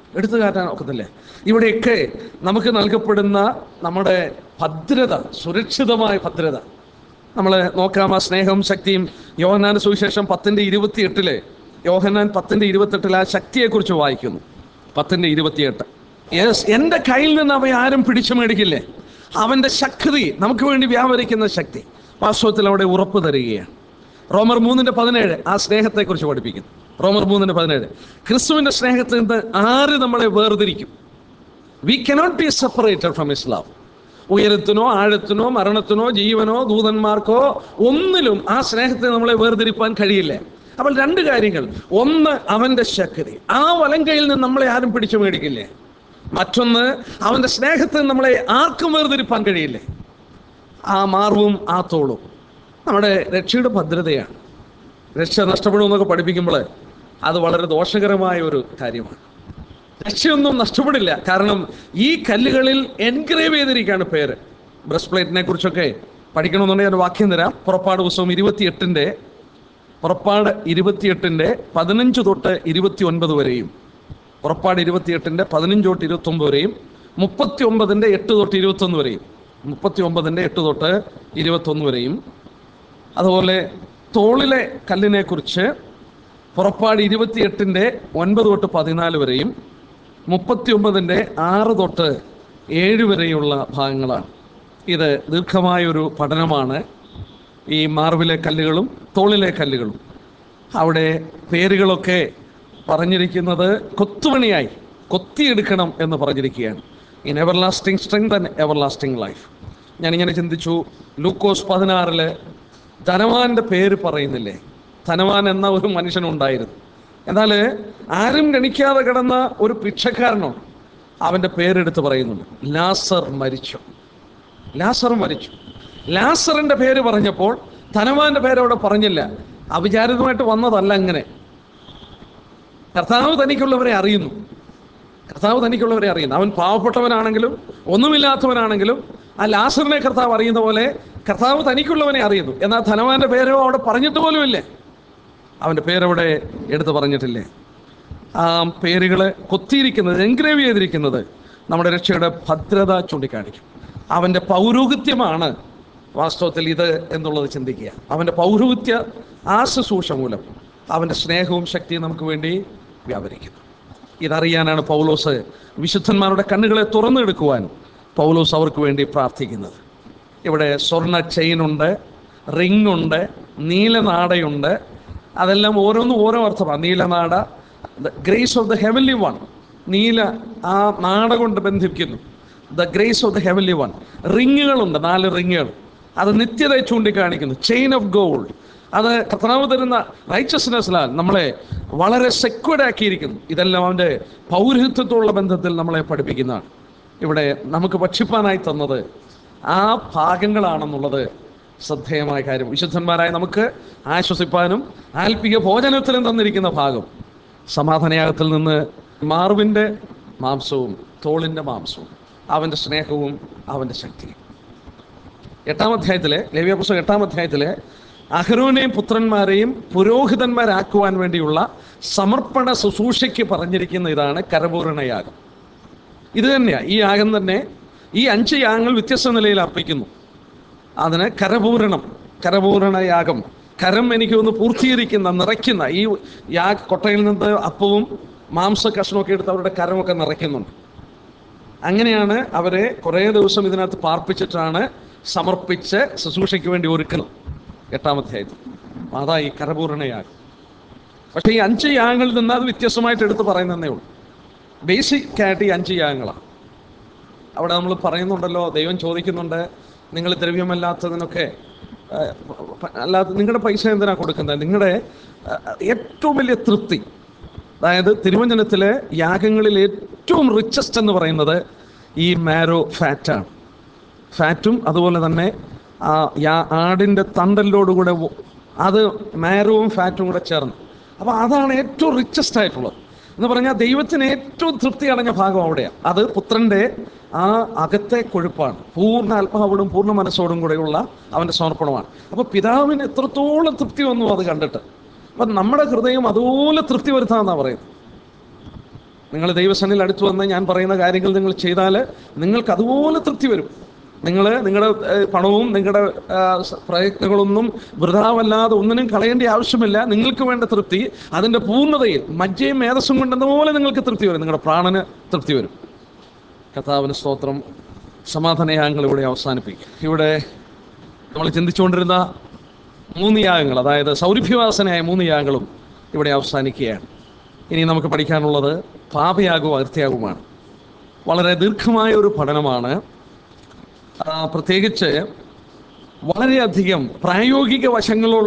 എടുത്തു കാട്ടാൻ ഒക്കത്തില്ലേ ഇവിടെയൊക്കെ നമുക്ക് നൽകപ്പെടുന്ന നമ്മുടെ ഭദ്രത സുരക്ഷിതമായ ഭദ്രത നമ്മൾ നോക്കാം ആ സ്നേഹം ശക്തിയും യോഹന്നാൻ സുവിശേഷം പത്തിൻ്റെ ഇരുപത്തിയെട്ടിലെ യോഹന്നാൻ പത്തിൻ്റെ ഇരുപത്തെട്ടിൽ ആ ശക്തിയെക്കുറിച്ച് വായിക്കുന്നു പത്തിൻ്റെ ഇരുപത്തിയെട്ട് യെസ് എൻ്റെ കയ്യിൽ നിന്ന് അവയെ ആരും പിടിച്ചു മേടിക്കില്ലേ അവൻ്റെ ശക്തി നമുക്ക് വേണ്ടി വ്യാപരിക്കുന്ന ശക്തി വാസ്തവത്തിൽ അവിടെ ഉറപ്പ് തരികയാണ് റോമർ മൂന്നിൻ്റെ പതിനേഴ് ആ സ്നേഹത്തെക്കുറിച്ച് പഠിപ്പിക്കുന്നു റോമർ മൂന്നിൻ്റെ പതിനേഴ് ക്രിസ്തുവിൻ്റെ സ്നേഹത്തിൽ നിന്ന് ആര് നമ്മളെ വേർതിരിക്കും we cannot be separated from Islam ഉയരത്തിനോ ആഴത്തിനോ മരണത്തിനോ ജീവനോ ദൂതന്മാർക്കോ ഒന്നിലും ആ സ്നേഹത്തെ നമ്മളെ വേർതിരിപ്പാൻ കഴിയില്ല അപ്പോൾ രണ്ട് കാര്യങ്ങൾ ഒന്ന് അവന്റെ ശക്തി ആ വലങ്കയിൽ നിന്ന് നമ്മളെ ആരും പിടിച്ചു മേടിക്കില്ലേ മറ്റൊന്ന് അവന്റെ സ്നേഹത്തിൽ നമ്മളെ ആർക്കും വേർതിരിപ്പാൻ കഴിയില്ലേ ആ മാർവും ആ തോളും നമ്മുടെ രക്ഷയുടെ ഭദ്രതയാണ് രക്ഷ നഷ്ടപ്പെടുമെന്നൊക്കെ പഠിപ്പിക്കുമ്പോൾ അത് വളരെ ദോഷകരമായ ഒരു കാര്യമാണ് രക്ഷയൊന്നും നഷ്ടപ്പെടില്ല കാരണം ഈ കല്ലുകളിൽ എൻഗ്രേവ് ചെയ്തിരിക്കുകയാണ് പേര് ബ്രസ്റ്റ് പ്ലേറ്റിനെ കുറിച്ചൊക്കെ പഠിക്കണമെന്നുണ്ടെങ്കിൽ ഞാൻ വാക്യം തരാം പുറപ്പാട് പുസ്തകം ഇരുപത്തിയെട്ടിൻ്റെ പുറപ്പാട് ഇരുപത്തിയെട്ടിൻ്റെ പതിനഞ്ച് തൊട്ട് ഇരുപത്തി ഒൻപത് വരെയും പുറപ്പാട് ഇരുപത്തിയെട്ടിൻ്റെ പതിനഞ്ച് തൊട്ട് ഇരുപത്തൊമ്പത് വരെയും മുപ്പത്തി ഒമ്പതിൻ്റെ എട്ട് തൊട്ട് ഇരുപത്തൊന്ന് വരെയും മുപ്പത്തി ഒമ്പതിൻ്റെ എട്ട് തൊട്ട് ഇരുപത്തൊന്ന് വരെയും അതുപോലെ തോളിലെ കല്ലിനെ കുറിച്ച് പുറപ്പാട് ഇരുപത്തിയെട്ടിൻ്റെ ഒൻപത് തൊട്ട് പതിനാല് വരെയും മുപ്പത്തി ഒമ്പതിൻ്റെ ആറ് തൊട്ട് ഏഴ് വരെയുള്ള ഭാഗങ്ങളാണ് ഇത് ദീർഘമായൊരു പഠനമാണ് ഈ മാർവിലെ കല്ലുകളും തോളിലെ കല്ലുകളും അവിടെ പേരുകളൊക്കെ പറഞ്ഞിരിക്കുന്നത് കൊത്തുപണിയായി കൊത്തിയെടുക്കണം എന്ന് പറഞ്ഞിരിക്കുകയാണ് in everlasting strength and everlasting life ഞാനിങ്ങനെ ചിന്തിച്ചു ലൂക്കോസ് പതിനാറില് ധനവാന്റെ പേര് പറയുന്നില്ലേ ധനവാൻ എന്ന ഒരു മനുഷ്യനുണ്ടായിരുന്നു എന്നാൽ ആരും ഗണിക്കാതെ കിടന്ന ഒരു ഭിക്ഷക്കാരനുണ്ട് അവൻ്റെ പേരെടുത്ത് പറയുന്നുണ്ട് ലാസർ മരിച്ചു ലാസർ മരിച്ചു ലാസറിന്റെ പേര് പറഞ്ഞപ്പോൾ ധനവാന്റെ പേര് അവിടെ പറഞ്ഞില്ല അവിചാരിതമായിട്ട് വന്നതല്ല അങ്ങനെ കർത്താവ് തനിക്കുള്ളവരെ അറിയുന്നു കർത്താവ് തനിക്കുള്ളവരെ അറിയുന്നു അവൻ പാവപ്പെട്ടവനാണെങ്കിലും ഒന്നുമില്ലാത്തവനാണെങ്കിലും ആ ലാസറിനെ കർത്താവ് അറിയുന്ന പോലെ കർത്താവ് തനിക്കുള്ളവനെ അറിയുന്നു എന്നാൽ ധനവാന്റെ പേരോ അവിടെ പറഞ്ഞിട്ട് പോലുമില്ലേ അവൻ്റെ പേരവിടെ എടുത്തു പറഞ്ഞിട്ടില്ലേ ആ പേരുകൾ കൊത്തിയിരിക്കുന്നത് എൻഗ്രേവ് ചെയ്തിരിക്കുന്നത് നമ്മുടെ രക്ഷയുടെ ഭദ്രത ചൂണ്ടിക്കാണിക്കും അവൻ്റെ പൗരോഹിത്യമാണ് വാസ്തവത്തിൽ ഇത് എന്നുള്ളത് ചിന്തിക്കുക അവൻ്റെ പൗരോഹിത്യ ആ ശുശ്രൂഷ മൂലം അവൻ്റെ സ്നേഹവും ശക്തിയും നമുക്ക് വേണ്ടി വ്യാപരിക്കുന്നു ഇതറിയാനാണ് പൗലോസ് വിശുദ്ധന്മാരുടെ കണ്ണുകളെ തുറന്നെടുക്കുവാൻ പൗലോസ് അവർക്ക് വേണ്ടി പ്രാർത്ഥിക്കുന്നത് ഇവിടെ സ്വർണ്ണ ചെയിനുണ്ട് റിംഗ് ഉണ്ട് നീലനാടയുണ്ട് അതെല്ലാം ഓരോന്നും ഓരോ അർത്ഥമാണ് നീലനാട grace of the heavenly one നീല ആ നാട കൊണ്ട് ബന്ധിപ്പിക്കുന്നു the grace of the heavenly one റിങ്ങുകളുണ്ട് നാല് റിങ്ങുകൾ അത് നിത്യതയെ ചൂണ്ടിക്കാണിക്കുന്നു ചെയിൻ ഓഫ് ഗോൾഡ് അത് കർത്താവ് തരുന്ന റൈച്ചസ്നെസ്സിലാൽ നമ്മളെ വളരെ സെക്യൂർഡ് ആക്കിയിരിക്കുന്നു ഇതെല്ലാം അവൻ്റെ പൗരഹിത്വത്തോടുള്ള ബന്ധത്തിൽ നമ്മളെ പഠിപ്പിക്കുന്നതാണ് ഇവിടെ നമുക്ക് ഭക്ഷിപ്പാനായി തന്നത് ആ ഭാഗങ്ങളാണെന്നുള്ളത് ശ്രദ്ധേയമായ കാര്യം വിശുദ്ധന്മാരായ നമുക്ക് ആശ്വസിപ്പാനും ആൽപ്പിക ഭോജനത്തിലും തന്നിരിക്കുന്ന ഭാഗം സമാധാനയാഗത്തിൽ നിന്ന് മാർവിൻ്റെ മാംസവും തോളിൻ്റെ മാംസവും അവൻ്റെ സ്നേഹവും അവൻ്റെ ശക്തിയും എട്ടാം അധ്യായത്തിലെ ലേവ്യ പുസ്തകം എട്ടാം അധ്യായത്തിലെ അഹരോനെയും പുത്രന്മാരെയും പുരോഹിതന്മാരാക്കുവാൻ വേണ്ടിയുള്ള സമർപ്പണ ശുശ്രൂഷയ്ക്ക് പറഞ്ഞിരിക്കുന്ന ഇതാണ് കരപൂരണയാഗം ഇത് തന്നെയാണ് ഈ യാഗം തന്നെ ഈ അഞ്ച് യാഗങ്ങൾ വ്യത്യസ്ത നിലയിൽ അർപ്പിക്കുന്നു അതിന് കരപൂരണം കരപൂരണ യാഗം കരം എനിക്ക് ഒന്ന് പൂർത്തീകരിക്കുന്ന നിറയ്ക്കുന്ന ഈ യാ കൊട്ടയിൽ നിന്ന് അപ്പവും മാംസ കഷ്ണമൊക്കെ എടുത്ത് അവരുടെ കരമൊക്കെ നിറയ്ക്കുന്നുണ്ട് അങ്ങനെയാണ് അവരെ കുറേ ദിവസം ഇതിനകത്ത് പാർപ്പിച്ചിട്ടാണ് സമർപ്പിച്ച് ശുശ്രൂഷയ്ക്ക് വേണ്ടി ഒരുക്കുന്നത് എട്ടാം അധ്യായത്തിൽ അതാ ഈ കരപൂരണയാഗം പക്ഷേ ഈ അഞ്ച് യാഗങ്ങളിൽ നിന്ന് അത് വ്യത്യസ്തമായിട്ട് എടുത്ത് പറയുന്നതേ ഉള്ളൂ ബേസിക് ആയിട്ട് ഈ അഞ്ച് യാഗങ്ങളാണ് അവിടെ നമ്മൾ പറയുന്നുണ്ടല്ലോ ദൈവം ചോദിക്കുന്നുണ്ട് നിങ്ങൾ ദ്രവ്യമല്ലാത്തതിനൊക്കെ ആ, പ- അല്ലാത്ത നിങ്ങളുടെ പൈസ എന്തിനാ കൊടുക്കുന്നത് നിങ്ങളുടെ ആ, ഏറ്റവും വലിയ തൃപ്തി അതായത് തിരുവചനത്തിലെ യാഗങ്ങളിൽ ഏറ്റവും റിച്ചസ്റ്റ് എന്ന് പറയുന്നത് ഈ മാരോ ഫാറ്റാണ് ഫാറ്റും അതുപോലെ തന്നെ ആ യാ- ആടിൻ്റെ തണ്ടലിലോടുകൂടെ വ- അത് മാരവും ഫാറ്റും കൂടെ ചേർന്ന് അപ്പോൾ അതാണ് ഏറ്റവും റിച്ചസ്റ്റ് ആയിട്ടുള്ളത് എന്ന് പറഞ്ഞാൽ ദൈവത്തിന് ഏറ്റവും തൃപ്തി അടഞ്ഞ ഭാഗം അവിടെയാണ് അത് പുത്രൻ്റെ ആ അകത്തെ കൊഴുപ്പാണ് പൂർണ്ണ ആത്മാവോടും പൂർണ്ണ മനസ്സോടും കൂടെയുള്ള അവൻ്റെ സമർപ്പണമാണ് അപ്പോൾ പിതാവിന് എത്രത്തോളം തൃപ്തി വന്നു അത് കണ്ടിട്ട് അപ്പം നമ്മുടെ ഹൃദയം അതുപോലെ തൃപ്തി വരുത്താമെന്നാണ് പറയുന്നത് നിങ്ങൾ ദൈവസന്നിൽ അടുത്ത് വന്ന് ഞാൻ പറയുന്ന കാര്യങ്ങൾ നിങ്ങൾ ചെയ്താൽ നിങ്ങൾക്ക് അതുപോലെ തൃപ്തി വരും നിങ്ങൾ നിങ്ങളുടെ ഏഹ്, പണവും നിങ്ങളുടെ ആ, സ- പ്രയത്നങ്ങളൊന്നും വൃഥാവല്ലാതെ ഒന്നിനും കളയേണ്ട ആവശ്യമില്ല നിങ്ങൾക്ക് വേണ്ട തൃപ്തി അതിൻ്റെ പൂർണ്ണതയിൽ മജ്ജയും മേധസ്സും കൊണ്ടെന്ന പോലെ നിങ്ങൾക്ക് തൃപ്തി വരും നിങ്ങളുടെ പ്രാണന് തൃപ്തി വരും കഥാവിന് സ്തോത്രം സമാധാനയാഗങ്ങൾ ഇവിടെ അവസാനിപ്പിക്കും ഇവിടെ നമ്മൾ ചിന്തിച്ചുകൊണ്ടിരുന്ന മൂന്ന് യാഗങ്ങൾ അതായത് സൗരഭ്യവാസനായ മൂന്ന് യാഗങ്ങളും ഇവിടെ അവസാനിക്കുകയാണ് ഇനി നമുക്ക് പഠിക്കാനുള്ളത് പാപയാഗവും അകൃത്യാഗവുമാണ് വളരെ ദീർഘമായ ഒരു പഠനമാണ് ആ, പ്രത്യേകിച്ച് വളരെയധികം പ്രായോഗിക വശങ്ങളുള്ള